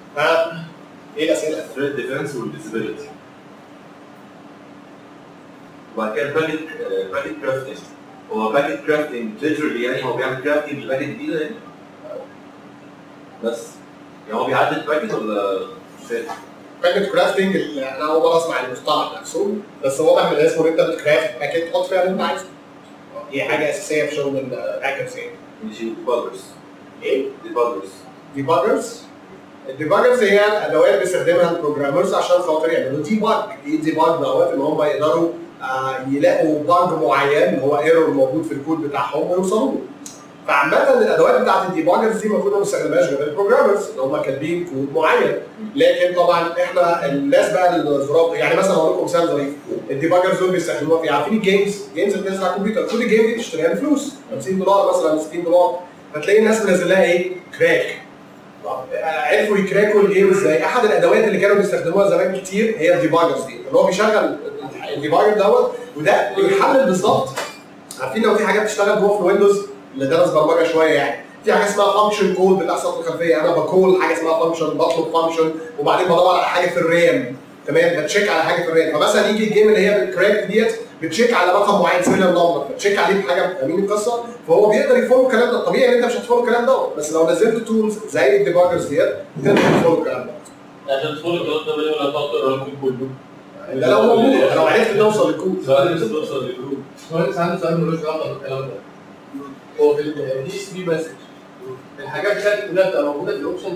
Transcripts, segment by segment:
ها ايه الاسئله؟ ثريد ديفنس والفيزيبيليتي وبعد كده باكيت باكيت كرافتنج هو باكيت كرافتنج ليترالي يعني هو بيعمل كرافتنج لباكيت جديده يعني بس يعني هو بيعدل باكيت ولا ازاي؟ باكيت كرافتنج اللي انا اول مره اسمع المصطلح نفسه بس هو مهما اسمه ان انت بتكرافت باكيت تحط فيها اللي انت عايزه دي حاجه اساسيه في شغل الهاكرز يعني ماشي ديباجرز ايه؟ ديباجرز ديباجرز الديباجرز هي ادوات بيستخدمها البروجرامرز عشان خاطر يعملوا ديباج ايه الديباج دوت ان هم يقدروا آه، يلاقوا باج معين هو ايرور موجود في الكود بتاعهم ويوصلوا له فعامة الادوات بتاعت الديباجرز دي المفروض ما بنستخدمهاش غير البروجرامرز اللي هم كاتبين كود معين لكن طبعا احنا الناس بقى الظراف يعني مثلا اقول لكم مثال ظريف الديباجرز دول بيستخدموها في عارفين الجيمز الجيمز اللي بتنزل على الكمبيوتر كل جيم دي تشتريها بفلوس 50 دولار مثلا 60 دولار فتلاقي الناس منزل لها ايه؟ كراك طب عرفوا يكراكوا الجيم ازاي؟ احد الادوات اللي كانوا بيستخدموها زمان كتير هي الديباجرز دي اللي هو بيشغل الديباجر دوت وده بيحلل بالظبط عارفين لو في حاجات بتشتغل جوه في الويندوز اللي درس برمجه شويه يعني في حاجه اسمها فانكشن كود بتحصل في الخلفيه انا بكول حاجه اسمها فانكشن بطلب فانكشن وبعدين بدور على حاجه في الرام تمام بتشيك على حاجه في الرام فمثلا يجي الجيم اللي هي بالكراك ديت بتشيك على رقم معين سيريال نمبر بتشيك عليه بحاجه فاهمين القصه فهو بيقدر يفولو الكلام ده الطبيعي ان انت مش هتفولو الكلام دوت بس لو نزلت تولز زي الديباجرز ديت تقدر تفولو الكلام ده عشان تدخل الكلام ده بلاقي ولا تقعد تقرا الكود كله ده لو موجود لو عرفت توصل للكود سؤال بس توصل للكود باشمهندس عندي سؤال ملوش علاقه بالكلام ده هو في الدي اس بي مسج الحاجات بتاعتي كلها بتبقى موجوده في الاوبشنز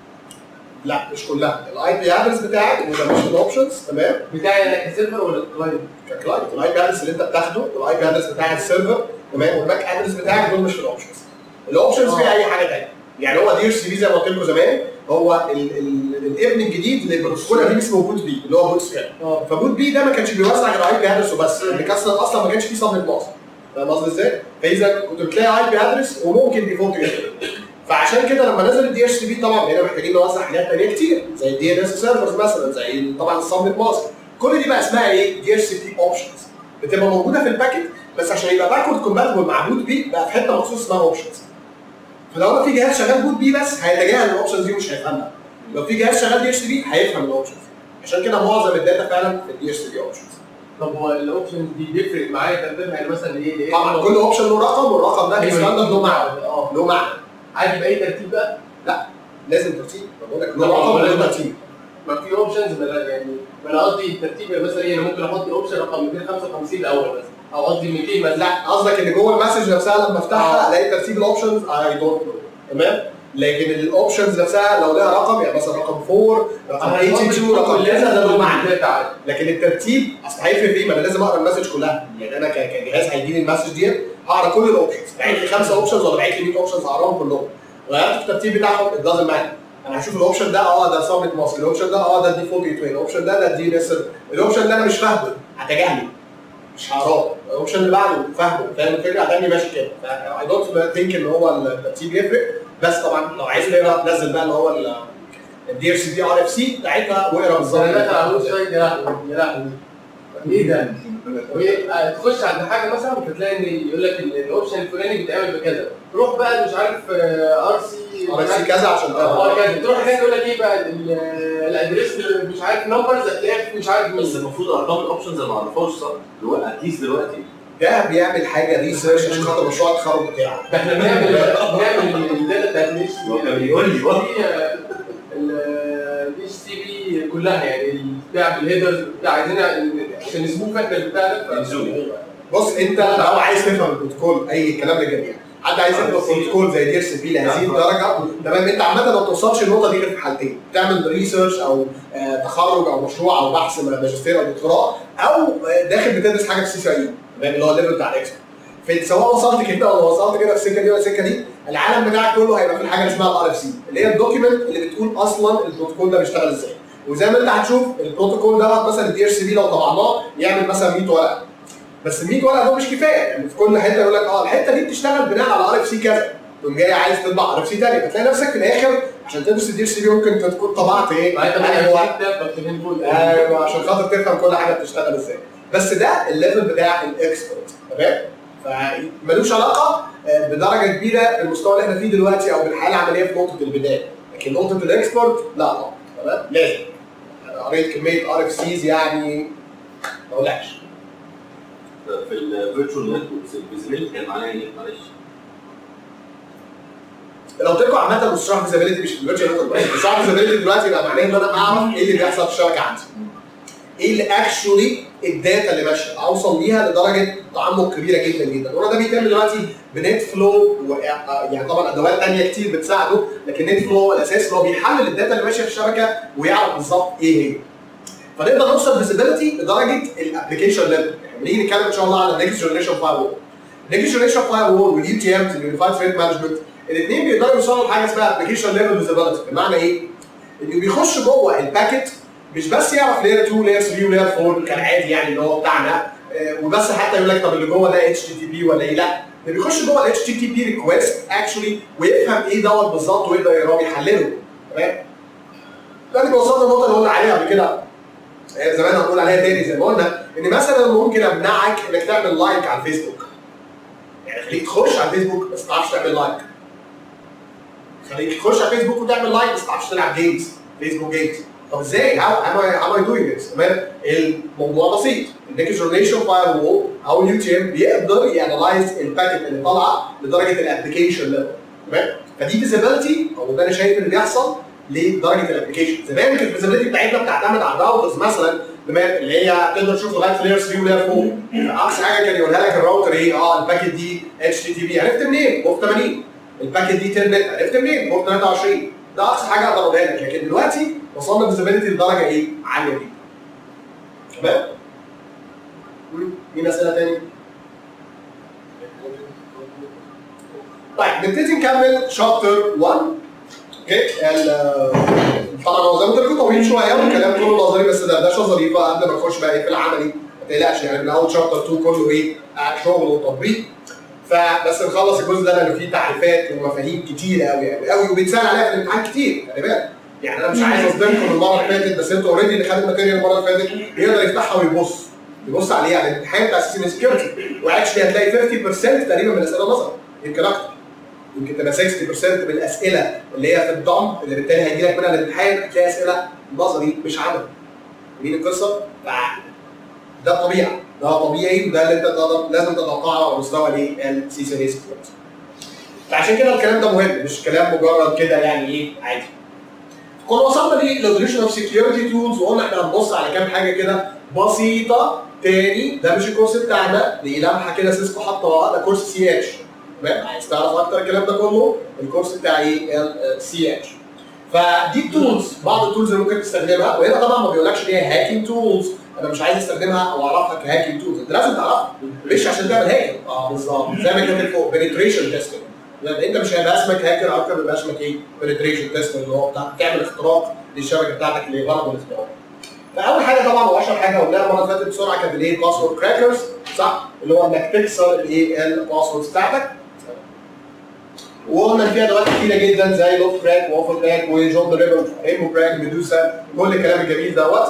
لا مش كلها الاي بي ادرس بتاعك وده مش في الاوبشنز تمام بتاعي انا كسيرفر ولا كلاينت؟ ككلاينت الاي بي ادرس اللي انت بتاخده الاي بي ادرس بتاع السيرفر تمام والماك ادرس بتاعك دول مش في الاوبشنز الاوبشنز فيها اي حاجه ثانيه يعني هو دي سي في زي ما قلت لكم زمان هو ال ال الابن الجديد اللي بروتوكول قديم اسمه بوت بي اللي هو بوت ستراب اه فبوت بي ده ما كانش بيوزع غير اي بي ادرس وبس اللي كسر اصلا ما كانش فيه صمت مصر فاهم قصدي ازاي؟ فاذا كنت بتلاقي اي بي ادرس وممكن ديفولت جدا فعشان كده لما نزل الدي اتش سي بي طبعا بقينا محتاجين نوزع حاجات ثانيه كتير زي الدي ان اس سيرفرز مثلا زي طبعا الصمت مصر كل دي بقى اسمها ايه؟ دي اتش سي بي اوبشنز بتبقى موجوده في الباكت بس عشان يبقى باكورد كومباتبل مع بوت بي بقى في حته مخصوص اسمها اوبشنز فلو انا في جهاز شغال بوت بي بس هيتجاهل الاوبشنز دي ومش هيفهمها لو في جهاز شغال دي اتش سي بي هيفهم الاوبشنز عشان كده معظم الداتا فعلا في الدي اتش سي بي اوبشنز طب هو الاوبشنز دي بيفرق معايا ترتيبها يعني مثلا ايه ايه طبعا كل اوبشن له رقم والرقم ده بيستخدم له معنى اه له معنى عادي باي ترتيب بقى لازم ترتيب بقول لك له رقم وله ترتيب ما في اوبشنز يعني ما انا قصدي الترتيب مثلا ايه انا ممكن احط اوبشن رقم 255 الاول مثلا او قصدي 200 مثلا لا قصدك ان جوه المسج نفسها لما افتحها الاقي ترتيب الاوبشنز اي دونت نو تمام لكن الاوبشنز نفسها لو لها رقم يعني مثلا رقم 4 رقم 82 رقم كذا ده له معنى تعالى لكن الترتيب اصل هيفرق في ايه؟ ما انا لازم اقرا المسج كلها يعني انا ك- كجهاز هيجيني المسج ديت هقرا كل الاوبشنز بعت لي خمسه اوبشنز ولا بعت لي 100 اوبشنز هقراهم كلهم غيرت في الترتيب بتاعهم it doesn't matter انا هشوف الاوبشن ده اه ده صامت ماسك الاوبشن ده اه ده الديفولت جيت واي الاوبشن ده ده الدي اس الاوبشن ده انا مش فاهمه هتجاهله مش هقراه الاوبشن اللي بعده فاهمه فاهم الفكره هتاني ماشي كده اي دونت ثينك ان هو الترتيب يفرق بس طبعا لو عايز تقرا تنزل بقى اللي هو الدي ار سي بي ار اف سي بتاعتها واقرا بالظبط انا داخل على الويب سايت يا لهوي يا لهوي ايه ده؟ وإيه؟ آه، تخش عند حاجه مثلا فتلاقي ان يقول لك ال- الاوبشن الفلاني بيتعمل بكذا تروح بقى مش عارف ار سي ار اف سي كذا عشان اه تقرا كذا تروح هناك يقول لك ايه بقى ال- الادريس اللي مش عارف نمبرز هتلاقيها في مش عارف بس مين المفروض ارقام الاوبشنز ما اعرفهاش صح؟ دلوقتي اتليست دلوقتي ده بيعمل حاجه ريسيرش عشان خاطر مشروع التخرج بتاعه ده احنا بنعمل بنعمل الداتا بتاعت الاتش هو كان بيقول لي برضه. الاتش سي بي كلها يعني بتاع بالهيدرز بتاع عايزين عشان نسموه احنا البتاع ده ف- ينزلوا. بص انت لو عايز تفهم البروتوكول اي كلام للجميع حد عايز يفهم البروتوكول زي دي اس بي لهذه الدرجه تمام انت عامه ما توصلش النقطه دي غير في حالتين تعمل ريسيرش او آه، تخرج او مشروع او بحث ماجستير او دكتوراه او آه، داخل بتدرس حاجه في سي سي اي تمام اللي هو الليفل بتاع الاكسبرت فسواء وصلت كده ولا وصلت كده في السكه دي ولا السكه دي العالم بتاعك كله هيبقى في الحاجه اللي اسمها الار اف سي اللي هي الدوكيمنت اللي بتقول اصلا البروتوكول ده بيشتغل ازاي وزي ما انت هتشوف البروتوكول دوت مثلا الدي اتش سي بي لو طبعناه يعمل مثلا 100 ورقه بس ال 100 ورقه دول مش كفايه يعني في كل حته يقول لك اه الحته دي بتشتغل بناء على ار اف سي كذا تقوم جاي عايز تطبع ار اف سي ثاني فتلاقي نفسك في الاخر عشان تدرس الدي اتش سي بي ممكن تكون طبعت ايه؟ بعد ما ايوه كتاب فاكتبين فوق ايوه عشان خاطر تفهم كل حاجه بتشتغل ازاي بس ده الليفل بتاع الاكسبرت تمام فملوش علاقه آه، بدرجه كبيره بالمستوى اللي احنا فيه دلوقتي او بالحاله العمليه في نقطه البدايه لكن نقطه الاكسبورت لا طبعا تمام لازم انا قريت كميه ار اف سيز يعني ما اقولكش في الفيرتشوال نتوركس الفيزيبيليتي كان معناها ايه؟ معلش لو قلت لكم عامه مصطلح فيزابيلتي مش فيرتشوال نتورك بس مصطلح فيزابيلتي دلوقتي يبقى معناه ان انا اعرف ايه اللي بيحصل في الشبكه عندي ايه اللي اكشولي الداتا اللي ماشيه اوصل ليها لدرجه تعمق كبيره جدا جدا وانا ده بيتم دلوقتي بنت فلو و- يعني طبعا ادوات ثانيه كتير بتساعده لكن نت فلو هو الاساس اللي هو بيحلل الداتا اللي ماشيه في الشبكه ويعرف بالظبط ايه هي فنقدر نوصل فيزيبيليتي لدرجه الابلكيشن ليفل يعني بنيجي نتكلم ان شاء الله على نيكست جنريشن فاير وول نيكست جنريشن فاير وول واليو تي امز اليونيفايد ثريد مانجمنت الاثنين بيقدروا يوصلوا لحاجه اسمها ابلكيشن ليفل فيزيبيليتي بمعنى ايه؟ انه بيخش جوه الباكيت مش بس يعرف لاير 2 لاير 3 ولاير 4 كالعادي يعني اللي هو بتاعنا آه، وبس حتى يقول لك طب اللي جوه ده اتش تي تي بي ولا ايه لا ده بيخش جوه الاتش تي تي بي ريكويست اكشولي ويفهم ايه دوت بالظبط ويقدر يقراه ويحلله تمام ده اللي بيوصلنا للنقطه اللي قلنا عليها قبل كده آه، زمان هنقول عليها تاني زي ما قلنا ان مثلا ممكن امنعك انك تعمل لايك على الفيسبوك يعني خليك تخش على الفيسبوك بس ما تعرفش تعمل لايك خليك تخش على الفيسبوك وتعمل لايك بس ما تعرفش تلعب جيمز فيسبوك جيمز طب ازاي؟ هاو ام اي هاو اي دوينج ذس تمام؟ الموضوع بسيط النيكست جنريشن فاير وول او اليو تي ام بيقدر يانلايز الباكيت اللي طالعه لدرجه الابلكيشن ليفل تمام؟ فدي فيزيبيلتي او ده انا شايف اللي بيحصل لدرجه الابلكيشن زمان كانت الفيزيبيلتي بتاعتنا بتعتمد على الراوترز مثلا تمام اللي هي تقدر تشوف لغايه لاير 3 ولاير 4 اقصى حاجه كان يقولها لك الراوتر ايه اه الباكيت دي اتش تي تي بي عرفت منين؟ هو في 80 الباكيت دي 10 نت عرفت منين؟ هو في 23 ده اقصى حاجه اقدر اقولها لك لكن دلوقتي وصلنا فيزيبيليتي لدرجه ايه؟ عاليه جدا تمام؟ مم. مين اسئله تاني؟ طيب نبتدي نكمل شابتر 1 اوكي ال- طبعا هو زي ما قلت لكم طويل شويه والكلام كله نظري بس دردشه ظريفه قبل ما نخش بقى ايه في العملي ما تقلقش يعني من اول شابتر 2 كله ايه آه، شغل وتطبيق فبس نخلص الجزء ده لان فيه تعريفات ومفاهيم كتير قوي يعني قوي وبيتسال عليها في الامتحان كتير خلي بالك يعني انا مش عايز اصدمكم المره اللي فاتت بس انتوا اوريدي اللي خد الماتيريال المره اللي فاتت يقدر يفتحها ويبص يبص عليه على الامتحان بتاع سيستم سكيورتي واكشلي هتلاقي 50% تقريبا من الاسئله نظري يمكن اكتر يمكن تبقى 60% من الاسئله اللي هي في الضم اللي بالتالي هيجي لك منها الامتحان هتلاقي اسئله نظري مش عملي مين القصه؟ ف- ده طبيعي ده طبيعي وده اللي انت تقدر لازم تتوقعه على مستوى الايه السي سي اس فعشان كده الكلام ده مهم مش كلام مجرد كده يعني ايه عادي كنا وصلنا للريزوليوشن اوف سكيورتي تولز وقلنا احنا هنبص على كام حاجه كده بسيطه تاني ده مش الكورس بتاعنا دي لمحه كده سيسكو حطها ده كورس سي اتش تمام عايز تعرف اكتر الكلام ده كله الكورس بتاع ايه السي اتش فدي التولز بعض التولز اللي ممكن تستخدمها وهنا طبعا ما بيقولكش ان هي هاكينج تولز انا مش عايز استخدمها او اعرفها كهاكينج تولز انت لازم تعرفها مش عشان تعمل هاكينج اه بالظبط زي ما كاتب فوق بنتريشن تيستنج لان انت مش هيبقى اسمك هاكر اكتر بيبقى اسمك ايه بنتريشن تيستنج اللي هو بتاع تعمل اختراق للشبكه بتاعتك اللي غرض الاختراق فاول حاجه طبعا واشهر حاجه قلناها المره اللي فاتت بسرعه كانت الايه باسورد كراكرز صح اللي هو انك تكسر الايه الباسوردز بتاعتك وقلنا ان في ادوات كتيره جدا زي لوف كراك واوفر كراك وجون ريبل ايمو كراك ميدوسا كل الكلام الجميل دوت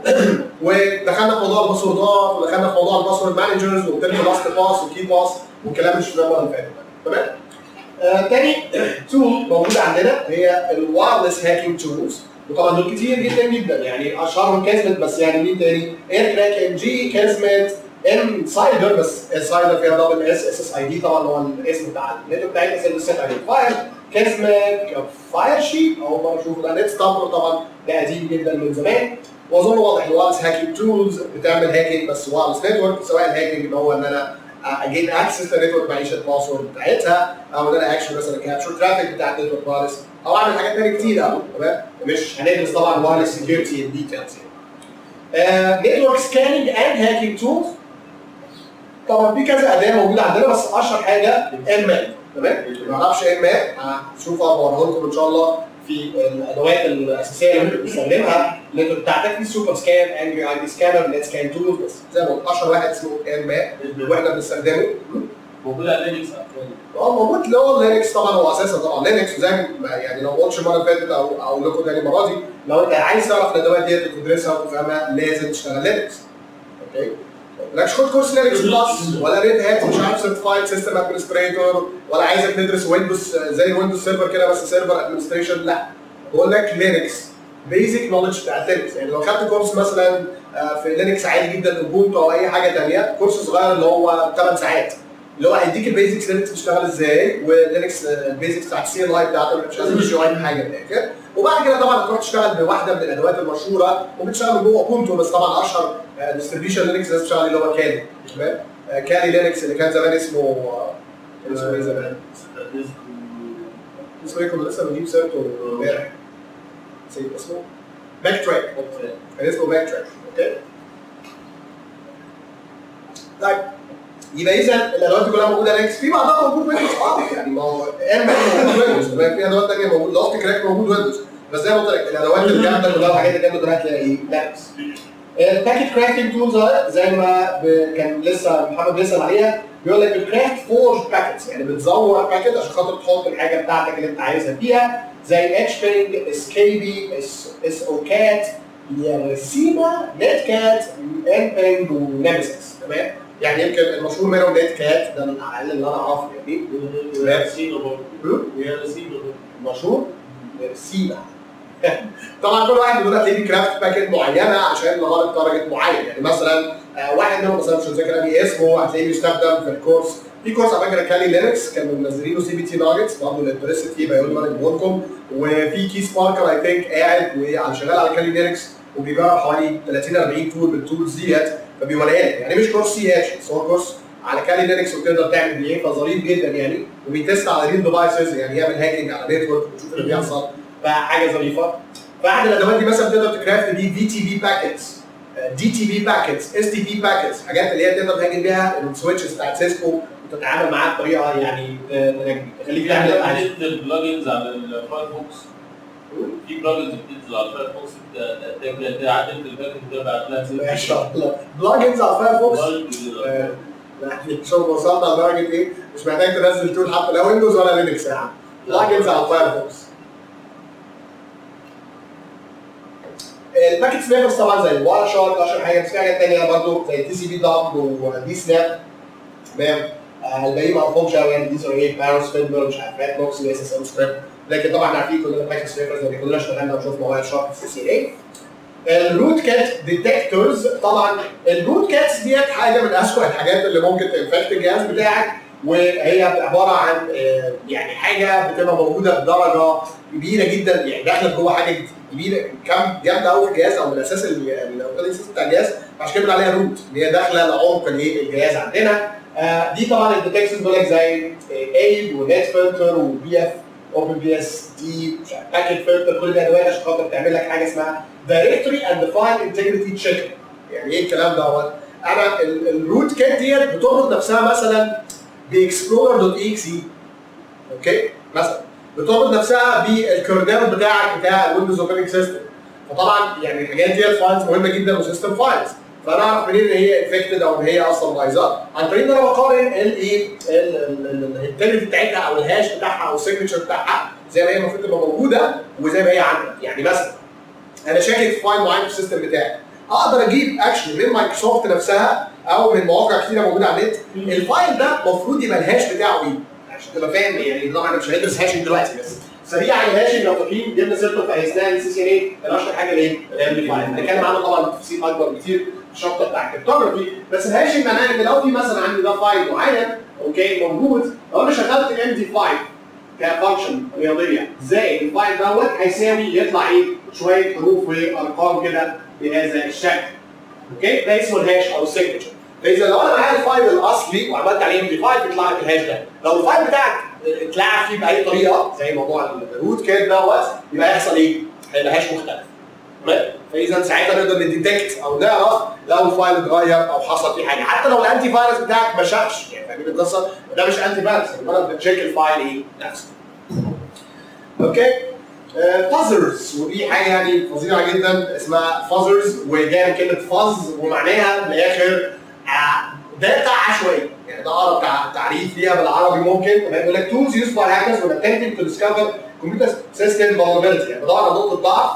ودخلنا في موضوع الباسوردات ودخلنا في موضوع الباسورد مانجرز وقلت لكم لاست باس وكي باس والكلام مش المره اللي فاتت تمام آه تاني تول موجوده عندنا هي الوايرلس هاكينج تولز وطبعا دول كتير جدا جدا يعني اشهرهم كازمت بس يعني مين تاني؟ اير كراك ام جي كازمت ام سايدر بس السايدر فيها دبل اس اس اس اي دي طبعا هو الاسم بتاع النت بتاعتنا سيرفيس سيت ايدنتيفاير كازمت فاير شيت اول مره اشوفه ده نت ستامبر طبعا ده قديم جدا من زمان واظن واضح الوايرلس هاكينج تولز بتعمل هاكينج بس وايرلس نتورك سواء الهاكينج اللي هو ان انا اجين اكسس للنتورك معيش الباسورد بتاعتها او ان انا اكشن مثلا كابشر ترافيك بتاع النتورك وايرلس او اعمل حاجات تانية كتير قوي تمام مش هندرس طبعا وايرلس سكيورتي ديتيلز نتورك سكاننج اند هاكينج تولز طبعا في كذا اداه موجوده عندنا بس اشهر حاجه ام ال تمام ما اعرفش ام ال هشوفها بوريها لكم ان شاء الله في الادوات الاساسيه اللي بنستخدمها النتورك بتاعتك في سوبر سكان انجري اي دي سكانر نت سكان تولز بس زي ما قلت اشهر واحد اسمه ام ال واحنا بنستخدمه موجود على لينكس اه موجود اللي هو لينكس طبعا هو اساسا طبعا لينكس زي ما يعني لو ما قلتش المره اللي فاتت او اقول لكم تاني المره دي لو انت عايز تعرف الادوات ديت وتدرسها وتفهمها لازم تشتغل لينكس اوكي مالكش خد كورس لينكس بلس ولا ريد هات مش عارف سيرتيفايد سيستم ادمنستريتور ولا عايزك ندرس ويندوز زي ويندوز سيرفر كده بس سيرفر ادمنستريشن لا بقول لك لينكس بيزك نولج بتاعت لينكس يعني لو خدت كورس مثلا آه، في لينكس عادي جدا اوبونتو او اي حاجه ثانيه كورس صغير اللي هو 8 ساعات اللي هو هيديك البيزكس لينكس بتشتغل ازاي ولينكس آه، البيزكس بتاعت السي ال اي بتاعتك مش لازم الجي اي حاجه من الاخر وبعد كده طبعا هتروح تشتغل بواحده من الادوات المشهوره ممكن تشتغل من جوه اوبونتو بس طبعا اشهر ديستريبيوشن لينكس لازم تشتغل اللي هو كالي تمام آه، كالي لينكس اللي كان زمان اسمه آه، كان اسمه ايه زمان؟ اسمه ايه كنا لسه بنجيب سيرته امبارح نسيت اسمه باك تراك كان اسمه باك تراك اوكي طيب يبقى اذا الادوات دي كلها موجوده لينكس في بعضها موجود ويندوز اه يعني ما هو ان موجود ويندوز تمام في ادوات ثانيه موجود لاست كراك موجود ويندوز بس زي ما قلت لك الادوات الجامده كلها والحاجات الجامده كلها هتلاقي ايه لينكس الباكيت كرافتنج تولز زي ما ب- كان لسه محمد بيسال عليها بيقول لك الكرافت فورج باكيتس يعني بتزور باكيت عشان خاطر تحط الحاجه بتاعتك اللي انت عايزها فيها زي اتش بينج اسكيبي اس او كات يارسيما نت كات ان بينج ونيمسيس تمام يعني يمكن المشهور منهم نت كات ده الاقل اللي انا اعرفه يعني مشهور سيما طبعا كل واحد بيقول هتلاقيه بيكرافت باكيت معينه عشان لغايه تارجت معين يعني مثلا آه، واحد منهم مثلا مش متذكر أوي اسمه هتلاقيه بيستخدم في الكورس في كورس على فكره كالي لينكس كانوا منزلينه سي بي تي ناجتس برضه الانترست فيه بيقول لي انا لكم وفي كي سباركر اي ثينك قاعد وعلى شغال على كالي لينكس وبيجرب حوالي 30 40 تول من التولز ديت فبيوريها لك يعني مش كورس سي اتش بس هو كورس على كالي لينكس وتقدر تعمل بيه فظريف جدا يعني وبيتست على ريل ديفايسز يعني يعمل هاكينج على نتورك وتشوف اللي بيحصل فحاجه ظريفه فاحد الادوات دي مثلا تقدر تكرافت بيه في تي بي باكيتس دي تي بي باكيتس اس تي بي باكيتس حاجات اللي هي تقدر تهاجم بيها السويتشز بتاعت سيسكو وتتعامل معاها بطريقه يعني ت- تخليك تعمل اللي انت عايزه. عملت البلجنز على الفايرفوكس في بلجنز بتنزل على الفايرفوكس تعدل الباكج ده بعد لها ما شاء الله بلجنز على فايرفوكس آه، يعني شوف وصلنا لدرجه ايه مش محتاج تنزل تول حتى لا ويندوز ولا لينكس يعني بلجنز على فايرفوكس الباكيت سنابرز طبعا زي الواير شارك اشهر حاجه بس في حاجات ثانيه برضه زي تي سي بي دوج ودي سناب تمام آه، الباقيين ما اعرفهمش قوي يعني دي زي ايه باروس فيلمر مش عارف رات بوكس اس اس ام سكريبت لكن طبعا عارفين كلنا باكيت سنابرز لان كلنا اشتغلنا وشفنا واير شارك في سي اي الروت كات ديتكتورز طبعا الروت كاتس ديت حاجه من اسوء الحاجات اللي ممكن تنفكت الجهاز بتاعك وهي عباره عن آه، يعني حاجه بتبقى موجوده بدرجه كبيره جدا يعني داخله جوه حاجه كبيره كم جامده قوي في الجهاز او من اساس الاوبريتنج سيستم بتاع الجهاز عشان كده بنقول عليها روت اللي هي داخله لعمق الايه الجهاز عندنا آه، دي طبعا الديتكشنز بيقول لك زي ايد ونت فلتر وبي اف اوبن بي اس دي مش عارف باكيت فلتر كل دي ادوات عشان خاطر تعمل لك حاجه اسمها دايركتوري اند فايل انتجريتي تشيك يعني ايه الكلام دوت؟ انا ال- الروت كات ديت بتربط نفسها مثلا باكسبلورر دوت اكس اي اوكي مثلا بتربط نفسها بالكيرنل بتاعك بتاع الويندوز اوبريتنج سيستم فطبعا يعني الحاجات دي فايلز مهمه جدا وسيستم فايلز فانا اعرف منين ان هي انفكتد او ان هي اصلا بايظه عن طريق ان انا بقارن الايه الانتجريتي بتاعتها او الهاش بتاعها او السيجنتشر بتاعها زي ما هي المفروض تبقى موجوده وزي ما هي عندك يعني مثلا انا شاكك في فايل معين في السيستم بتاعي اقدر اجيب اكشلي من مايكروسوفت نفسها او من مواقع كتيره موجوده على النت الفايل ده المفروض يبقى الهاش بتاعه ايه عشان تبقى فاهم يعني طبعا انا مش هندرس هاشنج دلوقتي بس سريع على الهاشنج لو فاكرين جبنا سيرته في اثناء السي سي ان اي كان اشهر حاجه الايه؟ الام فايل هنتكلم عنه طبعا بتفاصيل اكبر بكتير في الشابتر بتاع الكريبتوجرافي بس الهاشنج معناه ان لو في مثلا عندي ده فايل معين اوكي موجود لو انا شغلت الام دي 5 كفانكشن رياضيه زائد الفايل دوت هيساوي يطلع ايه؟ شويه حروف وارقام كده بهذا الشكل. اوكي؟ ده اسمه الهاش او السيجنتشر. فاذا لو انا معايا الفايل الاصلي وعملت عليه ام دي 5 يطلع لك الهاش ده. لو الفايل بتاعك اتلعب فيه باي طريقه زي موضوع الروت كات دوت يبقى هيحصل ايه؟ هيبقى هاش مختلف. تمام؟ فاذا ساعتها نقدر نديتكت او نعرف لو الفايل اتغير او حصل فيه حاجه حتى لو الانتي فايروس بتاعك ما شافش يعني فاهمين القصه؟ ده مش انتي فايروس يبقى انا بتشيك الفايل ايه؟ نفسه. اوكي؟ فازرز ودي حاجه يعني فظيعه جدا اسمها فازرز وجايه من كلمه فاز ومعناها من الاخر داتا عشوائيه يعني ده اقرب تع- تعريف ليها بالعربي ممكن تمام يقول لك تولز يوز باي هاكرز when attempting to discover computer system vulnerability يعني بدور على نقطه ضعف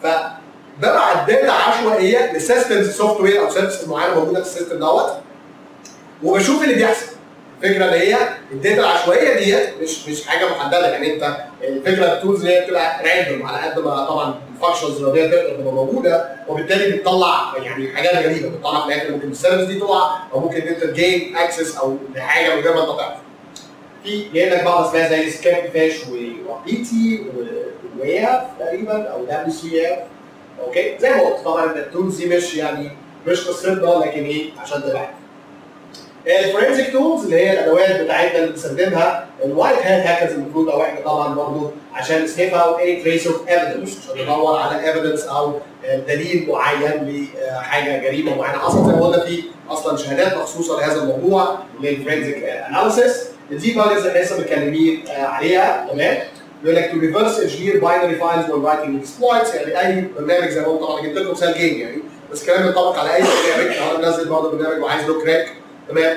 فببعت داتا عشوائيه لسيستمز سوفت وير او سيرفيسز معينه موجوده في السيستم دوت وبشوف اللي بيحصل الفكره اللي هي الداتا العشوائيه ديت مش مش حاجه محدده يعني انت الفكره التولز اللي هي بتبقى راندوم على قد ما طبعا الفانكشنز الرياضيه تقدر تبقى موجوده وبالتالي بتطلع يعني حاجات غريبه بتطلع في الاخر ممكن السيرفيس دي تقع او ممكن انت تجين اكسس او لحاجه من غير ما انت تعرف. في جايب لك بعض اسمها زي سكيب فيش وبي تي وياف تقريبا او دبليو سي اف اوكي زي ما قلت طبعا التولز دي مش يعني مش قصتنا لكن ايه عشان تبقى عارف. الفورنزيك تولز اللي هي الادوات بتاعتنا اللي بنستخدمها الوايت هات هاكرز المفروض او احنا طبعا برضه عشان نسنيف اوت اي تريس اوف ايفيدنس عشان ندور على ايفيدنس او دليل معين لحاجه جريمه معينه حصلت زي ما قلنا في اصلا شهادات مخصوصه لهذا الموضوع للفورنزيك اناليسيس الدي باجز اللي لسه متكلمين عليها تمام بيقول لك to reverse engineer binary files when writing exploits يعني اي برنامج زي ما قلت طبعا جبت لكم مثال جيم يعني بس الكلام ينطبق على اي برنامج لو انا منزل برضه برنامج وعايز له كراك تمام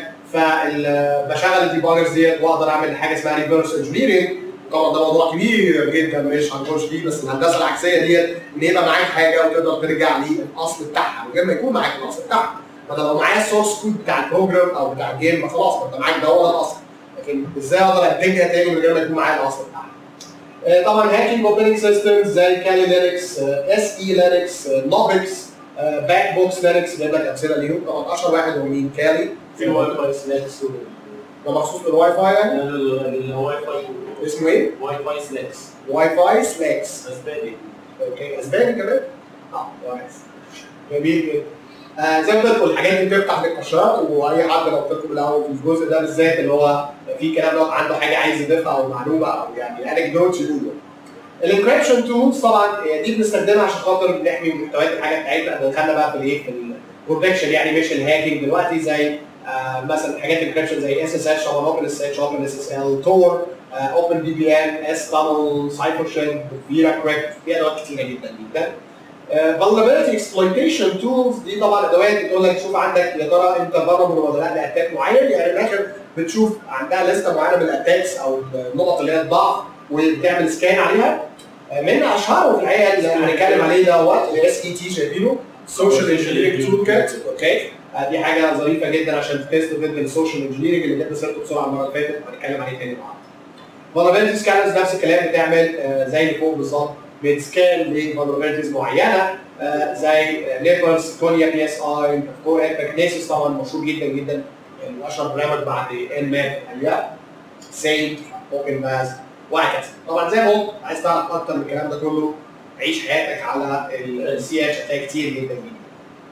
فبشغل الديباجرز ديت واقدر اعمل حاجه اسمها ريفرس انجينيرنج طبعا ده موضوع كبير جدا مش هنخش فيه بس الهندسه العكسيه ديت ان يبقى معاك حاجه وتقدر ترجع للاصل بتاعها من غير ما يكون معاك الاصل بتاعها فانا لو معايا السورس كود بتاع البروجرام او بتاع الجيم ما خلاص ما انت معاك ده هو ده الاصل لكن ازاي اقدر انتجها تاني من غير ما يكون معايا الاصل بتاعها طبعا هاكينج اوبريتنج سيستمز زي كالي لينكس اس اي لينكس نوبكس باك بوكس لينكس جايب لك امثله ليهم طبعا اشهر واحد هو مين كالي في واي فاي سلاكس ده مخصوص للواي فاي يعني الواي فاي اسمه ايه؟ واي فاي سلاكس واي فاي سلاكس اسباني اوكي اسباني كمان؟ اه كويس جميل جدا آه زي ما قلت لكم الحاجات دي بتفتح للكشات واي حد لو قلت لكم الاول في الجزء ده بالذات اللي هو في كلام لو عنده حاجه عايز يضيفها او معلومه او يعني انكدوت يقوله الانكريبشن تولز طبعا دي بنستخدمها عشان خاطر نحمي محتويات الحاجه بتاعتنا دخلنا بقى في الايه في البروتكشن يعني مش الهاكينج دلوقتي زي آه مثلا حاجات انكريبشن زي اس اس اتش طبعا اوبن اس اتش اوبن اس اس ال تور اوبن بي بي ان اس تانل سايفر شيل فيرا كريبت في ادوات كتيره جدا جدا vulnerability exploitation tools دي طبعا ادوات بتقول لك شوف عندك يا ترى انت vulnerable ولا لا لاتاك معين يعني من الاخر بتشوف عندها لسته معينه من الاتاكس او النقط اللي هي الضعف وبتعمل سكان عليها من اشهرهم في الحقيقه اللي هنتكلم عليه دوت الاس اي تي شايفينه سوشيال انجينيرنج تول كات اوكي دي حاجه ظريفه جدا عشان تست ضد السوشيال انجينيرنج اللي جبنا سيرته بسرعه المره اللي فاتت وهنتكلم عليه تاني مع بعض. vulnerability scanners نفس الكلام بتعمل زي اللي فوق بالظبط بتسكان لفولنربيلتيز معينه زي نيبرز كونيا بي اس اي باكنيسيس طبعا مشهور جدا جدا يعني اشهر برنامج بعد ان ماب اليا سيد اوبن باز وهكذا طبعا زي ما قلت عايز تعرف اكتر من الكلام ده كله عيش حياتك على السي اتش هتلاقي كتير جدا جدا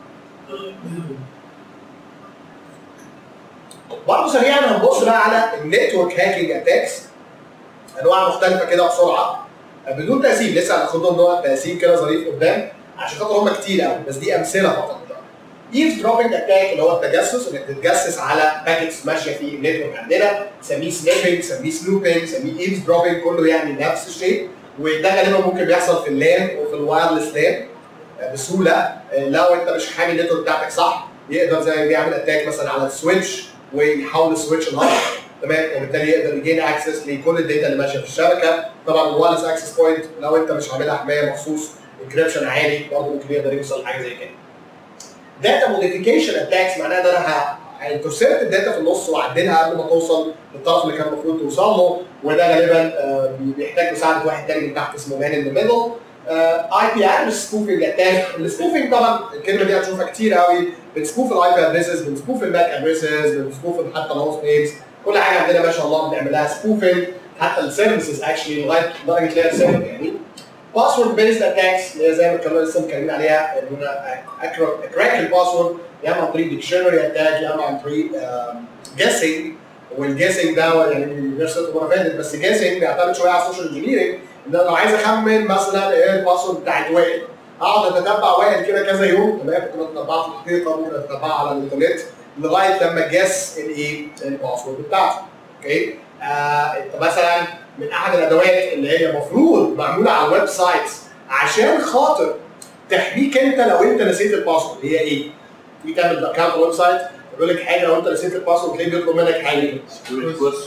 برضه سريعا هنبص بقى على النتورك هاكينج اتاكس انواع مختلفه كده بسرعه بدون تقسيم لسه هناخدهم نوع تقسيم كده ظريف قدام عشان خاطر هم كتير قوي بس دي امثله فقط ايف دروبنج اتاك اللي هو التجسس انك تتجسس على باكيتس ماشيه في النتورك عندنا سميه سنيبنج سميه سلوبنج سميه ايف دروبنج كله يعني نفس الشيء وده غالبا ممكن بيحصل في اللان وفي الوايرلس لان بسهوله لو انت مش حامي النتورك بتاعتك صح يقدر زي بيعمل اتاك مثلا على السويتش ويحول السويتش الهارد تمام وبالتالي يقدر يجين اكسس لكل الداتا اللي ماشيه في الشبكه طبعا الوايرلس اكسس بوينت لو انت مش عاملها حمايه مخصوص انكريبشن عالي برضه ممكن يقدر يوصل لحاجه زي كده داتا موديفيكيشن اتاكس معناها ان انا انترسبت الداتا في النص واعدلها قبل ما توصل للطرف اللي كان المفروض توصل له وده غالبا بيحتاج مساعده واحد تاني من تحت اسمه مان ان ذا ميدل اي بي ار مش سبوفنج اتاك السبوفنج طبعا الكلمه دي هتشوفها كتير قوي بنسبوف الاي بي ادريسز بنسبوف الماك ادريسز بنسبوف حتى الهوست نيمز كل حاجه عندنا ما شاء الله بنعملها سبوفنج حتى السيرفيسز اكشلي لغايه درجه لير 7 يعني باسورد بيزد اتاكس اللي هي زي ما كنا لسه متكلمين عليها ان انا اكراك الباسورد يا اما عن طريق ديكشنري اتاك يا اما عن طريق جيسنج والجيسنج ده يعني غير ست مره فاتت بس جيسنج بيعتمد شويه على السوشيال انجينيرنج ان انا لو عايز اخمن مثلا ايه الباسورد بتاعت وائل اقعد اتتبع وائل كده كذا يوم تمام كنت بتتبعه في الحقيقه ممكن اتتبعه على الانترنت لغايه لما جس الايه الباسورد بتاعته اوكي آه انت مثلا من احد الادوات اللي هي المفروض معموله على الويب سايتس عشان خاطر تحميك انت لو انت نسيت الباسورد هي ايه؟ تيجي تعمل اكونت ويب سايت يقول لك حاجه لو انت نسيت الباسورد تلاقيه بيطلب منك حاجه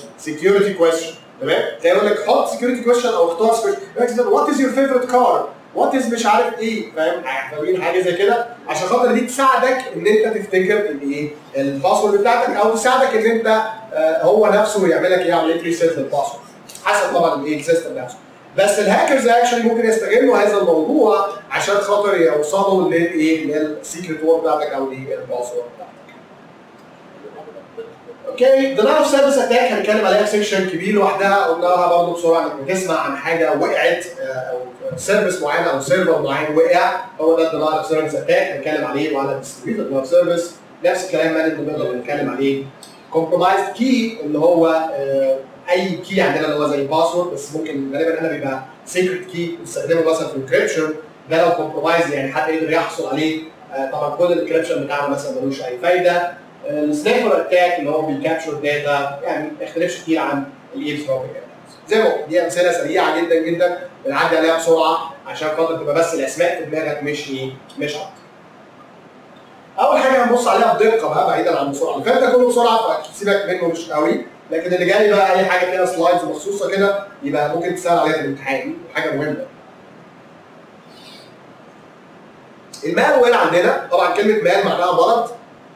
سكيورتي كويشن تمام؟ تلاقي يقول لك حط سكيورتي كويشن او اختار سكيورتي وات از يور فيفرت كار وات از مش عارف ايه فاهم فاهمين حاجه زي كده عشان خاطر دي تساعدك ان انت تفتكر الايه الباسورد بتاعتك او تساعدك ان انت آه، هو نفسه يعمل لك ايه عمليه ريسيت للباسورد حسب طبعا الايه السيستم نفسه بس الهاكرز اكشلي ممكن يستغلوا هذا الموضوع عشان خاطر يوصلوا للايه للسيكريت وورد بتاعتك او للباسورد بتاعتك اوكي دينايل اوف سيرفيس اتاك هنتكلم عليها في سيكشن كبير لوحدها قلناها برضه بسرعه انك بتسمع عن حاجه وقعت آه، او سيرفيس معين او سيرفر معين وقع هو ده الدينايل اوف سيرفيس اتاك هنتكلم عليه وعلى الديستريبيوتد دينايل اوف سيرفيس نفس الكلام مان نقدر نتكلم عليه كومبرومايزد كي اللي هو آه، اي كي عندنا اللي هو زي الباسورد بس ممكن غالبا هنا بيبقى سيكريت كي بنستخدمه مثلا في انكريبشن ده لو كومبرومايز يعني حد يقدر يحصل عليه آه، طبعا كل الانكريبشن بتاعه مثلا ملوش اي فايده السنايبر اتاك اللي هو بيكابشر داتا يعني ما يختلفش كتير عن الايفز دروبنج زي ما قلت، دي امثله سريعه جدا جدا بنعدي عليها بسرعه عشان خاطر تبقى بس الاسماء في دماغك مش ايه مش اكتر. اول حاجه هنبص عليها بدقه بقى بعيدا عن السرعه اللي فات ده كله بسرعه فسيبك منه مش قوي لكن اللي جاي بقى اي حاجه فيها سلايدز مخصوصه كده يبقى ممكن تسال عليها في الامتحان حاجه مهمه. المال وير عندنا طبعا كلمه مال معناها مرض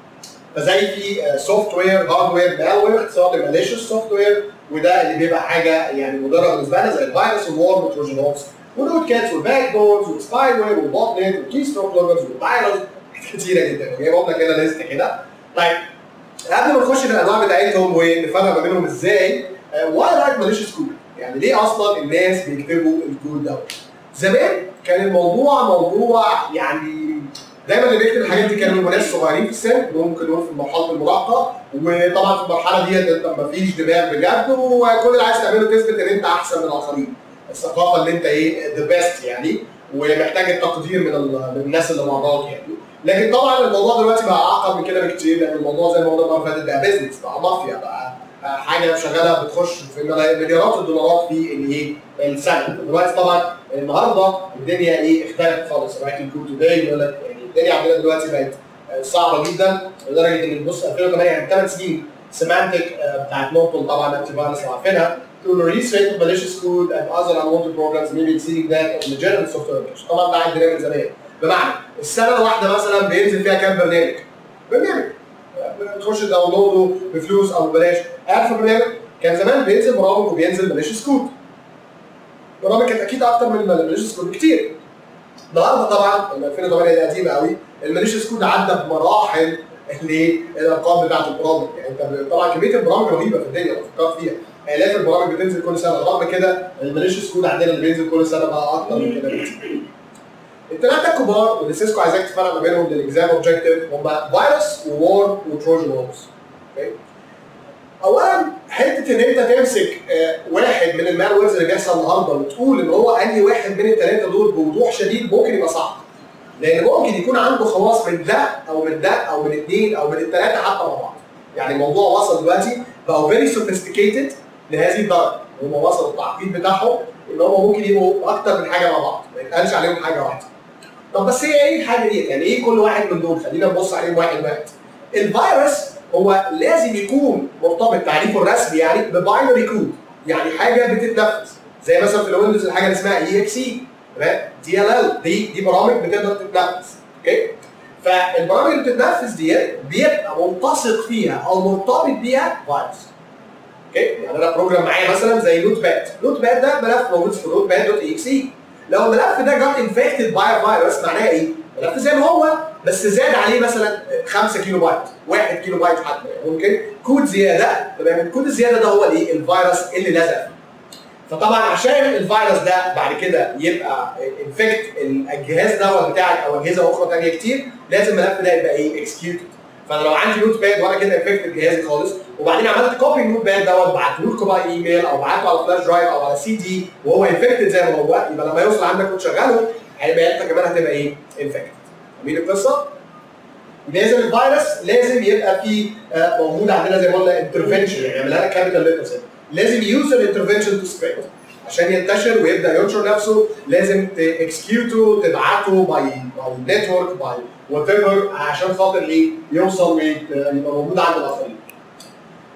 فزي في سوفت وير هاردوير مالوير اختصار لماليشيوس سوفت وير وده اللي بيبقى حاجه يعني مضره بالنسبه لنا زي الفيروس والوورم والتروجن هورس والروت كاتس والباك دورز والسباي وير والبوت نت والكي ستروك لوجرز والفيروس كتيره جدا جايبهم لك كده ليست كده طيب قبل ما نخش في الانواع بتاعتهم ونفرق ما بينهم ازاي واي لايك ماليشيوس كود يعني ليه اصلا الناس بيكتبوا الكود دوت زمان كان الموضوع موضوع يعني دايما اللي بيكتب الحاجات دي كانوا بيبقوا ناس صغيرين في السن ممكن نقول في مرحله المراهقه وطبعا في المرحله ديت انت مفيش دماغ بجد وكل اللي عايز تعمله تثبت ان انت احسن من الاخرين الثقافه اللي انت ايه ذا بيست يعني ومحتاج التقدير من, ال- من الناس اللي وراك يعني لكن طبعا الموضوع دلوقتي بقى اعقد من كده بكتير لان الموضوع زي ما قلنا المره اللي فاتت بقى بيزنس بقى مافيا بقى بقى حاجه شغاله بتخش في ملا- مليارات الدولارات في الايه السنه دلوقتي طبعا النهارده الدنيا ايه اختلفت خالص رايتنج كود توداي يقول لك يعني الدنيا عندنا دلوقتي بقت آه، صعبه جدا لدرجه ان بص 2008 يعني 8 سنين سيمانتك بتاعت نورتون طبعا انتي فايروس لو عارفينها to release rate of malicious code and other unwanted programs may be exceeding that of legitimate software applications. طبعا ده عندنا من زمان بمعنى السنه الواحده مثلا بينزل فيها كام برنامج؟ برنامج تخش داونلوده بفلوس او ببلاش عارف البرنامج كان زمان بينزل برامج وبينزل malicious code برامج كانت اكيد اكتر من malicious code بكتير النهارده طبعا ال 2008 دي قديمه قوي الماليشيوس كود عدى بمراحل الايه الارقام بتاعت البرامج يعني انت طبعا كميه البرامج رهيبه في الدنيا لو فكرت فيها الاف البرامج بتنزل كل سنه رغم كده الماليشيوس كود عندنا اللي بينزل كل سنه بقى اكتر من كده بكتير الثلاثه الكبار واللي سيسكو عايزاك تفرق ما بينهم للاكزام اوبجيكتيف هم فيروس وور وتروجن هورس اوكي اولا حته ان انت تمسك آه، واحد من المالويرز اللي بيحصل النهارده وتقول ان هو انهي واحد من الثلاثه دول بوضوح شديد ممكن يبقى صعب لان ممكن يكون عنده خواص من ده او من ده او من اثنين او من الثلاثه حتى مع بعض يعني الموضوع وصل دلوقتي بقوا فيري سوفيستيكيتد لهذه الدرجه هم وصلوا التعقيد بتاعهم ان هم ممكن يبقوا اكتر من حاجه مع بعض ما يتقالش عليهم حاجه واحده طب بس هي ايه الحاجه دي؟ يعني ايه كل واحد من دول؟ خلينا نبص عليهم واحد واحد. الفيروس هو لازم يكون مرتبط تعريفه الرسمي يعني بباينري كود يعني حاجه بتتنفذ زي مثلا في الويندوز الحاجه اللي اسمها اي اكس اي تمام دي ال ال دي دي برامج بتقدر تتنفذ اوكي فالبرامج اللي بتتنفذ ديت بيبقى ملتصق فيها او مرتبط بيها فيروس اوكي يعني انا بروجرام معايا مثلا زي نوت باد نوت باد ده ملف موجود في نوت باد دوت اكس اي لو الملف ده جت انفكتد باي فيروس معناها ايه؟ ملف زي ما هو بس زاد عليه مثلا 5 كيلو بايت 1 كيلو بايت حتى يعني ممكن كود زياده تمام الكود الزياده ده هو الايه؟ الفيروس اللي لزق فيه. فطبعا عشان الفيروس ده بعد كده يبقى انفكت الجهاز دوت بتاعك او اجهزه اخرى ثانيه كتير لازم الملف ده يبقى ايه؟ اكسكيوتد فانا لو عندي نوت باد وانا كده انفكت جهازي خالص وبعدين عملت كوبي النوت باد دوت بعته لكم بقى ايميل او بعته على فلاش درايف او على سي دي وهو انفكتد زي ما هو يبقى لما يوصل عندك وتشغله هيبقى انت كمان هتبقى ايه؟ انفكتد فاهمين القصه؟ لازم الفيروس لازم يبقى فيه آه، موجود عندنا زي ما قلنا انترفنشن يعني يعملها لك كابيتال ليترز لازم يوز الانترفنشن تو سبريد عشان ينتشر ويبدا ينشر نفسه لازم تكسكيوته تبعته باي باي نتورك باي وات ايفر عشان خاطر ايه يوصل ويبقى موجود عند الاخرين.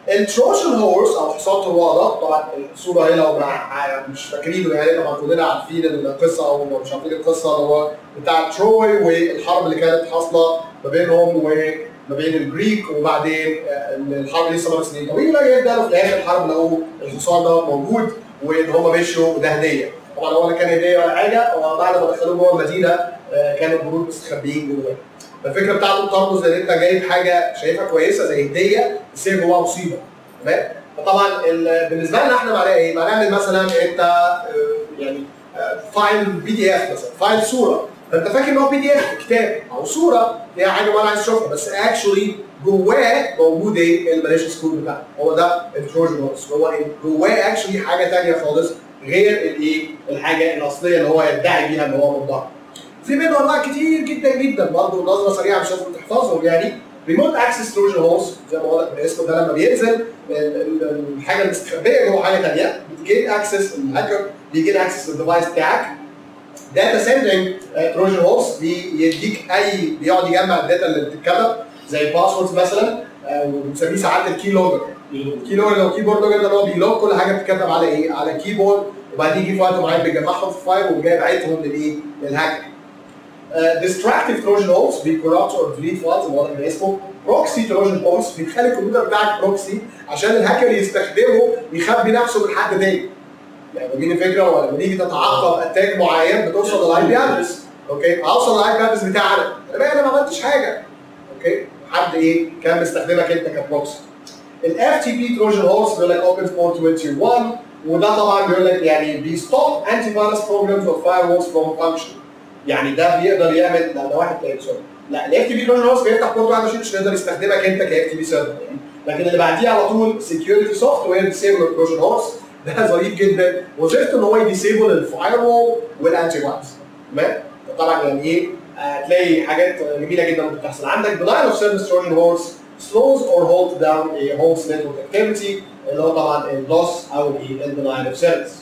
التروجن هورس او حصان طروادة طبعا الصوره هنا لو مع- مش فاكرينه يعني طبعا كلنا عارفين القصه او لو مش عارفين القصه اللي هو بتاع تروي والحرب اللي كانت حاصله ما بينهم وما بين الجريك وبعدين آه، الحرب دي استمرت سنين طويله جدا وفي الاخر الحرب لقوا الحصان ده موجود وان هم مشوا وده هديه طبعا هو لا كان هديه ولا حاجه وبعد ما دخلوه جوه المدينه آه، كانوا الجنود مستخبيين جوه فالفكره بتاعته بترمز ان انت جايب حاجه شايفها كويسه زي هديه بس هي جواها مصيبه تمام فطبعا ال- بالنسبه لنا احنا معناها ايه؟ معناها ان مثلا انت آه، يعني آه، فايل بي دي اف مثلا فايل صوره فانت فاكر ان هو بي دي اف كتاب او صوره هي حاجه ما انا عايز اشوفها بس اكشولي جواه موجود ايه الماليشيس كود بتاعه هو ده التروجن هورس هو إيه؟ جواه اكشولي حاجه ثانيه خالص غير الايه الحاجه الاصليه اللي هو يدعي بيها ان هو من بره في منه انواع كتير جدا جدا برضه نظره سريعه مش لازم تحفظهم يعني ريموت اكسس تروجن هورس زي ما قلت بالاسم ده لما بينزل ال- ال- الحاجه المستخبيه جوه حاجه ثانيه بتجين اكسس الهاكر بيجين اكسس للديفايس بتاعك داتا سيندنج تروجن هورس بيديك اي بيقعد يجمع الداتا اللي بتتكتب زي باسوردز مثلا آه، وبنسميه ساعات الكي لوجر الكي لوجر لو كيبورد لوجر ده اللي هو بيلوج كل حاجه بتتكتب على ايه؟ على كيبورد وبعدين يجي في وقت معين بيجمعهم في فايل وجاي باعتهم للايه؟ للهاكر. ديستراكتيف تروجن هولز بيكورابت اور ديليت فايلز واضح من اسمه بروكسي تروجن هولز بيخلي الكمبيوتر بتاعك بروكسي عشان الهاكر يستخدمه يخبي نفسه من حد تاني. يعني فاهمين الفكره ولا لما تيجي تتعقب اتاك معين بتوصل للاي بي ادرس اوكي هوصل للاي بي ادرس بتاعنا انا بقى انا ما عملتش حاجه اوكي حد ايه كان مستخدمك انت كبروكسي الاف تي بي تروجن هولز بيقول لك اوبن 421 وده طبعا بيقول لك يعني بيستوب انتي فيروس بروجرامز اور فاير وولز فروم فانكشن يعني ده بيقدر يعمل لا ده واحد تاني سوري لا الاف تي بي تروجن هولز بيفتح بورت 21 عشان يقدر يستخدمك انت كاف تي بي سيرفر يعني لكن اللي بعديه على طول سكيورتي سوفت وير ديسيبل تروجن هولز ده ظريف جدا وظيفته ان هو يديسيبل الفاير وول والانتي فيروس تمام طبعا يعني ايه هتلاقي حاجات جميله جدا بتحصل عندك denial of service trojan horse slows or holds down a host network activity اللي هو طبعا اللوس او ال denial of service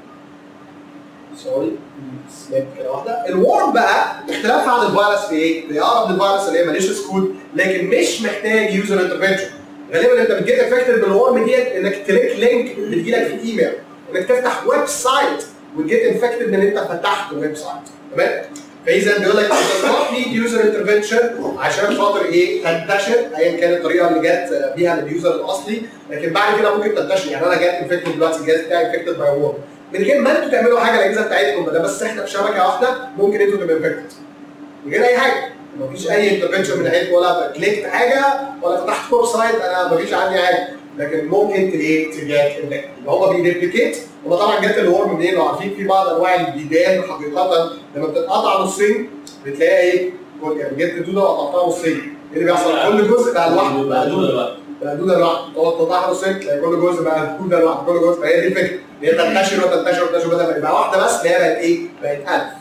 سوري سليب كده واحده الورم بقى اختلافها عن الفيروس في ايه؟ في اقرب للفيروس اللي هي ماليشيس كود لكن مش محتاج يوزر انترفنشن غالبا انت بتجيت افكتد بالورم ديت انك تليك لينك بتجي لك في الايميل انك تفتح ويب سايت وتجيت انفكتد من ان انت فتحت ويب سايت تمام؟ فاذا بيقول لك does not need user intervention عشان خاطر ايه تنتشر ايا كانت الطريقه اللي جت بيها لليوزر الاصلي لكن بعد كده ممكن تنتشر يعني انا جات انفكتد دلوقتي الجهاز بتاعي انفكتد باي وورم من غير ما انتوا تعملوا حاجه الاجهزه بتاعتكم ده بس احنا في شبكه واحده ممكن انتوا تبقوا انفكتد من غير اي حاجه مفيش اي انترفنشن من ناحيتكم ولا كليكت حاجه ولا فتحت ويب سايت انا مفيش عندي حاجه لكن ممكن تلاقيه تجاك انفكتد يبقى هو بيريبليكيت هو طبعا جت الورم منين لو عارفين في بعض انواع الديدان حقيقه لما بتتقطع نصين بتلاقيها ايه يعني جبت دوده وقطعتها نصين ايه اللي بيحصل كل جزء بقى لوحده بقى دوده بقى دوده لوحده تقعد تقطعها نصين تلاقي كل جزء بقى دوده لوحده كل جزء فهي دي الفكره ان هي تنتشر وتنتشر وتنتشر بدل ما يبقى واحده بس اللي هي بقت ايه؟ بقت 1000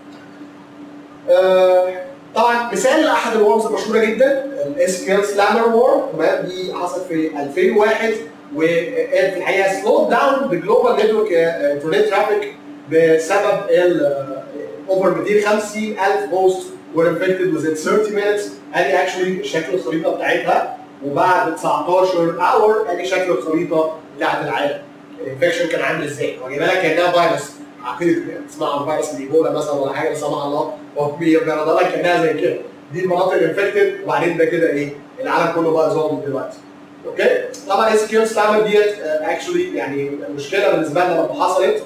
آه طبعا مثال لاحد الورمز المشهوره جدا الاس كيو سلامر وورم تمام دي حصلت في 2001 وفي الحقيقه سلو داون بجلوبال نتورك انترنت ترافيك بسبب اوفر 250 الف بوست were infected within 30 minutes ادي اكشولي شكل الخريطه بتاعتها وبعد 19 اور ادي شكل الخريطه بتاعت العالم الانفكشن كان عامل ازاي؟ هو جايبها لك كانها فيروس عقيده تسمع عن فيروس الايبولا مثلا ولا حاجه لا سمح الله هو بيعرضها لك كانها زي كده دي المناطق الانفكتد وبعدين ده كده ايه العالم كله بقى زومبي دلوقتي اوكي طبعا اس كيو ستامر ديت اكشولي يعني مشكله بالنسبه لنا لما حصلت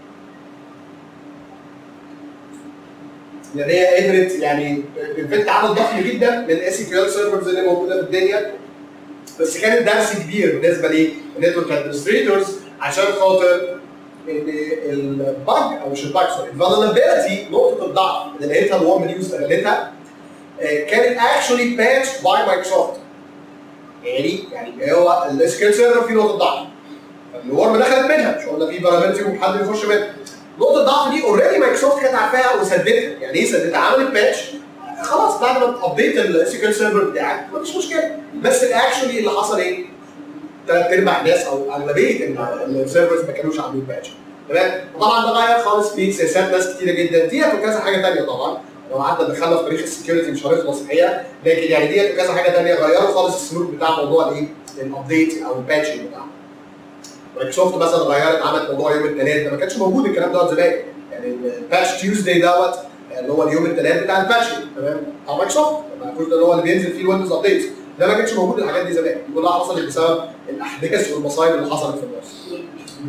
لان هي قدرت يعني انفكت عدد ضخم جدا من الاس كيو ال سيرفرز اللي موجوده في الدنيا بس كانت درس كبير بالنسبه للنتورك ادمنستريتورز عشان خاطر ان الباج او مش الباج سوري الفولنربيلتي نقطه الضعف اللي لقيتها الورم نيوز استغلتها كانت اكشولي باتش باي مايكروسوفت يعني يعني هو السكيل سيرفر فيه نقطه ضعف الورم دخلت منها مش قلنا في فولنربيلتي وحد يخش منها نقطه الضعف دي اوريدي مايكروسوفت كانت عارفاها وسددتها يعني ايه سددتها عملت باتش خلاص بعد ما تابديت السكيل سيرفر بتاعك مفيش مشكله بس الاكشولي اللي حصل ايه؟ ثلاث ارباع الناس او اغلبيه السيرفرز ما كانوش عاملين باتش تمام وطبعا ده غير خالص في سياسات ناس كتيره جدا ديت وكذا حاجه ثانيه طبعا لو قعدنا دخلنا في تاريخ السكيورتي مش هنخلص الحقيقه لكن يعني ديت وكذا حاجه ثانيه غيروا خالص السلوك بتاع موضوع الايه؟ للابديت او الباتشنج بتاعها مايكروسوفت مثلا غيرت عملت موضوع يوم الثلاث ده ما كانش موجود الكلام دوت زمان يعني الباتش تيوزداي دوت اللي هو اليوم الثلاث بتاع الباتشنج تمام بتاع مايكروسوفت المفروض ده اللي هو اللي بينزل فيه الويندوز ابديت ده ما كانش موجود الحاجات دي زمان دي كلها حصلت بسبب الاحداث والمصايب اللي حصلت في النص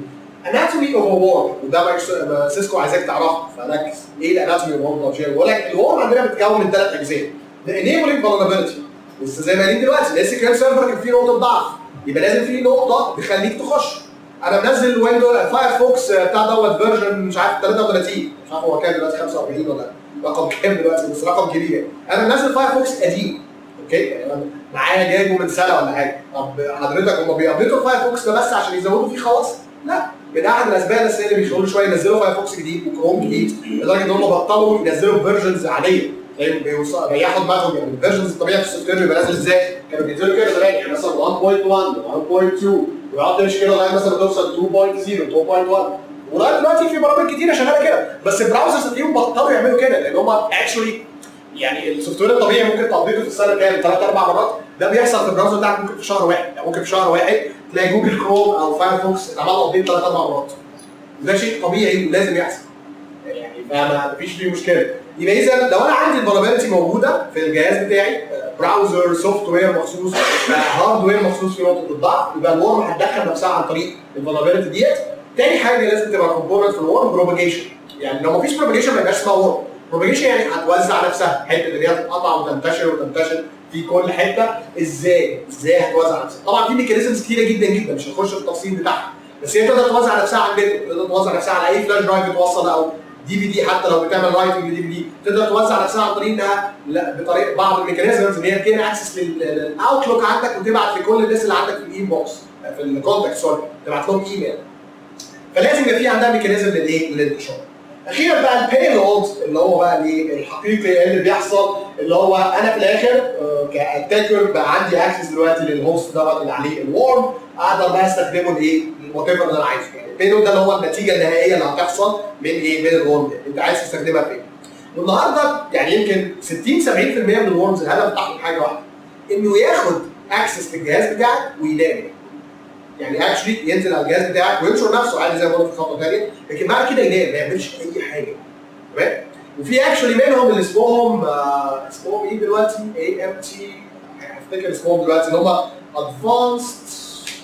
اناتومي اوف وور وده مايكرو- سيسكو عايزاك تعرفه فركز ايه الاناتومي اوف وور ده بقول لك الوور عندنا بتتكون من ثلاث اجزاء The enabling vulnerability لسه زي ما قايلين دلوقتي الاس كيو سيرفر كان فيه نقطه ضعف يبقى لازم فيه نقطه تخليك تخش انا منزل ويندو فايرفوكس بتاع دوت فيرجن مش عارف 33 مش عارف هو كام دلوقتي 45 ولا رقم كام دلوقتي بس رقم كبير يعني. انا منزل فايرفوكس قديم اوكي يعني أنا معايا جايبه من سنه ولا حاجه طب حضرتك هم بيابديتوا الفايرفوكس ده بس عشان يزودوا فيه خواص لا من احد الاسباب الاساسيه اللي بيخلوا شويه ينزلوا فايرفوكس جديد وكروم جديد لدرجه ان هم بطلوا ينزلوا فيرجنز عاديه زي بيوصل ريحوا دماغهم يعني الفيرجنز الطبيعي في السوفت وير بيبقى نازل ازاي؟ كانوا بينزلوا كده زمان يعني مثلا 1.1 1.2 ويقعد يمشي كده لغايه مثلا توصل 2.0 2.1 ولغايه دلوقتي في برامج كتيره شغاله كده بس البراوزرز هتلاقيهم بطلوا يعملوا كده لان هم اكشولي يعني السوفت وير الطبيعي ممكن تابديته في السنه كام ثلاث اربع مرات ده بيحصل في البراوزر بتاعك ممكن في شهر واحد يعني ممكن في شهر واحد تلاقي جوجل كروم او فايرفوكس اتعمل له ابديت ثلاث اربع مرات ده شيء طبيعي ولازم يحصل يعني فما فيش فيه مشكله يبقى اذا لو انا عندي الفولنربيلتي موجوده في الجهاز بتاعي براوزر سوفت وير مخصوص هارد وير مخصوص في نقطه الضعف يبقى الورم هتدخل نفسها عن طريق الفولنربيلتي ديت تاني حاجه لازم تبقى كومبوننت في الورم بروباجيشن يعني لو مفيش بروباجيشن ما يبقاش اسمها ورم بروباجيشن يعني هتوزع نفسها حته اللي هي تتقطع وتنتشر وتنتشر في كل حته ازاي ازاي هتوزع نفسها طبعا في ميكانيزمز كتيره جدا جدا مش هنخش في التفصيل بتاعها بس هي تقدر توزع نفسها على النت تقدر توزع نفسها على اي فلاش درايف بتوصل او دي في دي حتى لو بتعمل رايتنج لدي في دي تقدر توزع نفسها عن طريق انها لا بطريقه بعض الميكانيزمز ان هي تجين اكسس للاوتلوك عندك وتبعت لكل الناس اللي عندك في الانبوكس في الكونتاكت سوري تبعت لهم ايميل فلازم يبقى في عندها ميكانيزم للايه؟ للانتشار. اخيرا بقى البيلود اللي هو بقى الايه الحقيقي اللي بيحصل اللي هو انا في الاخر آه، كاتاكر بقى عندي اكسس دلوقتي للهوست دوت اللي عليه الورم اقدر بقى استخدمه لايه؟ وات ايفر اللي انا عايزه يعني البيلود ده اللي هو النتيجه النهائيه اللي هتحصل من ايه؟ من الورم ده انت عايز تستخدمها فين؟ والنهارده يعني يمكن 60 70% من الورمز الهدف بتاعهم حاجه واحده انه ياخد اكسس للجهاز بتاعك وينام يعني اكشلي ينزل على الجهاز بتاعك وينشر نفسه عادي زي ما قلت في خطوه ثانيه لكن بعد كده ينام ما يعملش اي حاجه تمام وفي اكشلي منهم اللي اسمهم آه اسمهم ايه دلوقتي اي ام تي هفتكر اسمهم دلوقتي اللي هم ادفانسد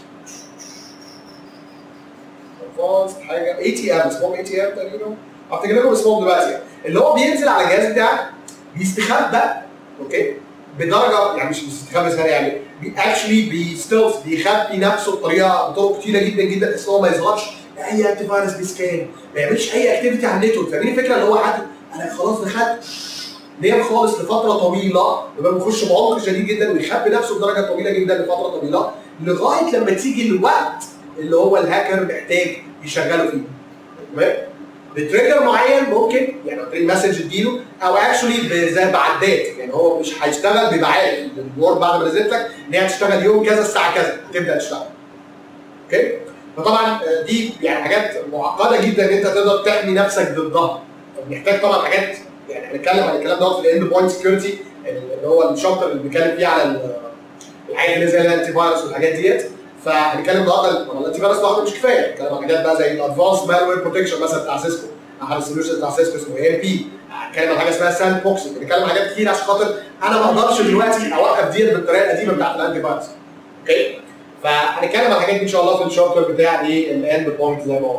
ادفانسد حاجه اي تي ام اسمهم اي تي ام تقريبا هفتكر لكم اسمهم دلوقتي يعني. اللي هو بينزل على الجهاز بتاعك بيستخبى اوكي بدرجه يعني مش بيستخبى ازاي يعني اكشلي بيستلف بيخبي نفسه بطريقه بطرق كتيره جدا جدا بحيث ان هو ما يظهرش لاي انتي فايروس بيسكان ما يعملش اي اكتيفيتي على النتورك فاهمين الفكره اللي هو حد انا خلاص دخلت نام خالص لفتره طويله يبقى بيخش بعمق شديد جدا ويخبي نفسه بدرجه طويله جدا لفتره طويله لغايه لما تيجي الوقت اللي هو الهاكر محتاج يشغله فيه تمام بتريجر معين ممكن يعني عن طريق مسج تديله او اكشولي زي بعدات يعني هو مش هيشتغل بيبقى عارف الوورد بعد ما نزلت لك ان هي هتشتغل يوم كذا الساعه كذا تبدا تشتغل اوكي فطبعا آه، دي يعني حاجات معقده جدا ان انت تقدر تحمي نفسك ضدها محتاج طبعا حاجات يعني هنتكلم عن الكلام ده في الاند بوينت سكيورتي اللي هو الشابتر اللي بنتكلم فيه على ال- الحاجات اللي زي الانتي فايروس والحاجات ديت فهنتكلم النهارده طبعا الانتي فايروس لوحده مش كفايه هنتكلم عن حاجات بقى زي الادفانس مالوير بروتكشن مثلا بتاع سيسكو احد السوليوشنز بتاع سيسكو اسمه اي ام بي هنتكلم عن حاجه اسمها ساند بوكسنج هنتكلم عن حاجات كتير عشان خاطر انا ما اقدرش دلوقتي اوقف ديت بالطريقه القديمه بتاعت الانتي فايروس اوكي فهنتكلم عن الحاجات دي ان شاء الله في الشابتر بتاع ايه الاند بوينت زي ما قلنا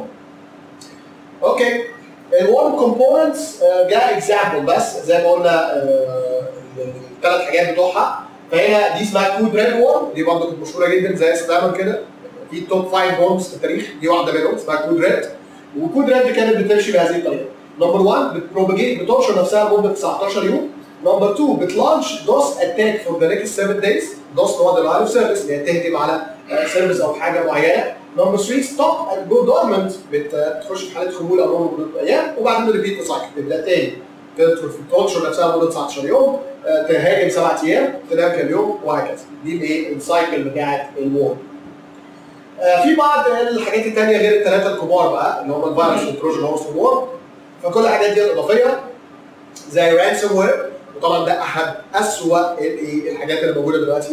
اوكي الورم كومبوننتس جاء اكزامبل بس زي ما قلنا الثلاث حاجات بتوعها فهنا دي اسمها كود ريد وورم دي برضه كانت مشهوره جدا زي اسمها كده في توب 5 وورمز في التاريخ دي واحده منهم اسمها كود ريد وكود ريد كانت بتمشي بهذه الطريقه نمبر 1 بتبروباجيت بتنشر نفسها لمده 19 يوم نمبر 2 بتلانش دوس اتاك فور ذا نيكست 7 دايز دوس اللي هو دينايل اوف سيرفيس اللي هي تهجم على سيرفيس او حاجه معينه نمبر 3 ستوب اند جو دورمنت بتخش في حاله خمول او نوم لمده ايام وبعدين ريبيت سايكل تبدا تاني تدخل في تنشر نفسها لمده 19 يوم آه، تهاجم سبع ايام تنام كام يوم وهكذا دي الايه السايكل بتاعت الوور آه، في بعض الحاجات الثانيه غير الثلاثه الكبار بقى اللي هم الفيروس والتروجن هورس والوور فكل الحاجات دي اضافيه زي رانسوم وير وطبعا ده احد اسوء الايه الحاجات اللي موجوده دلوقتي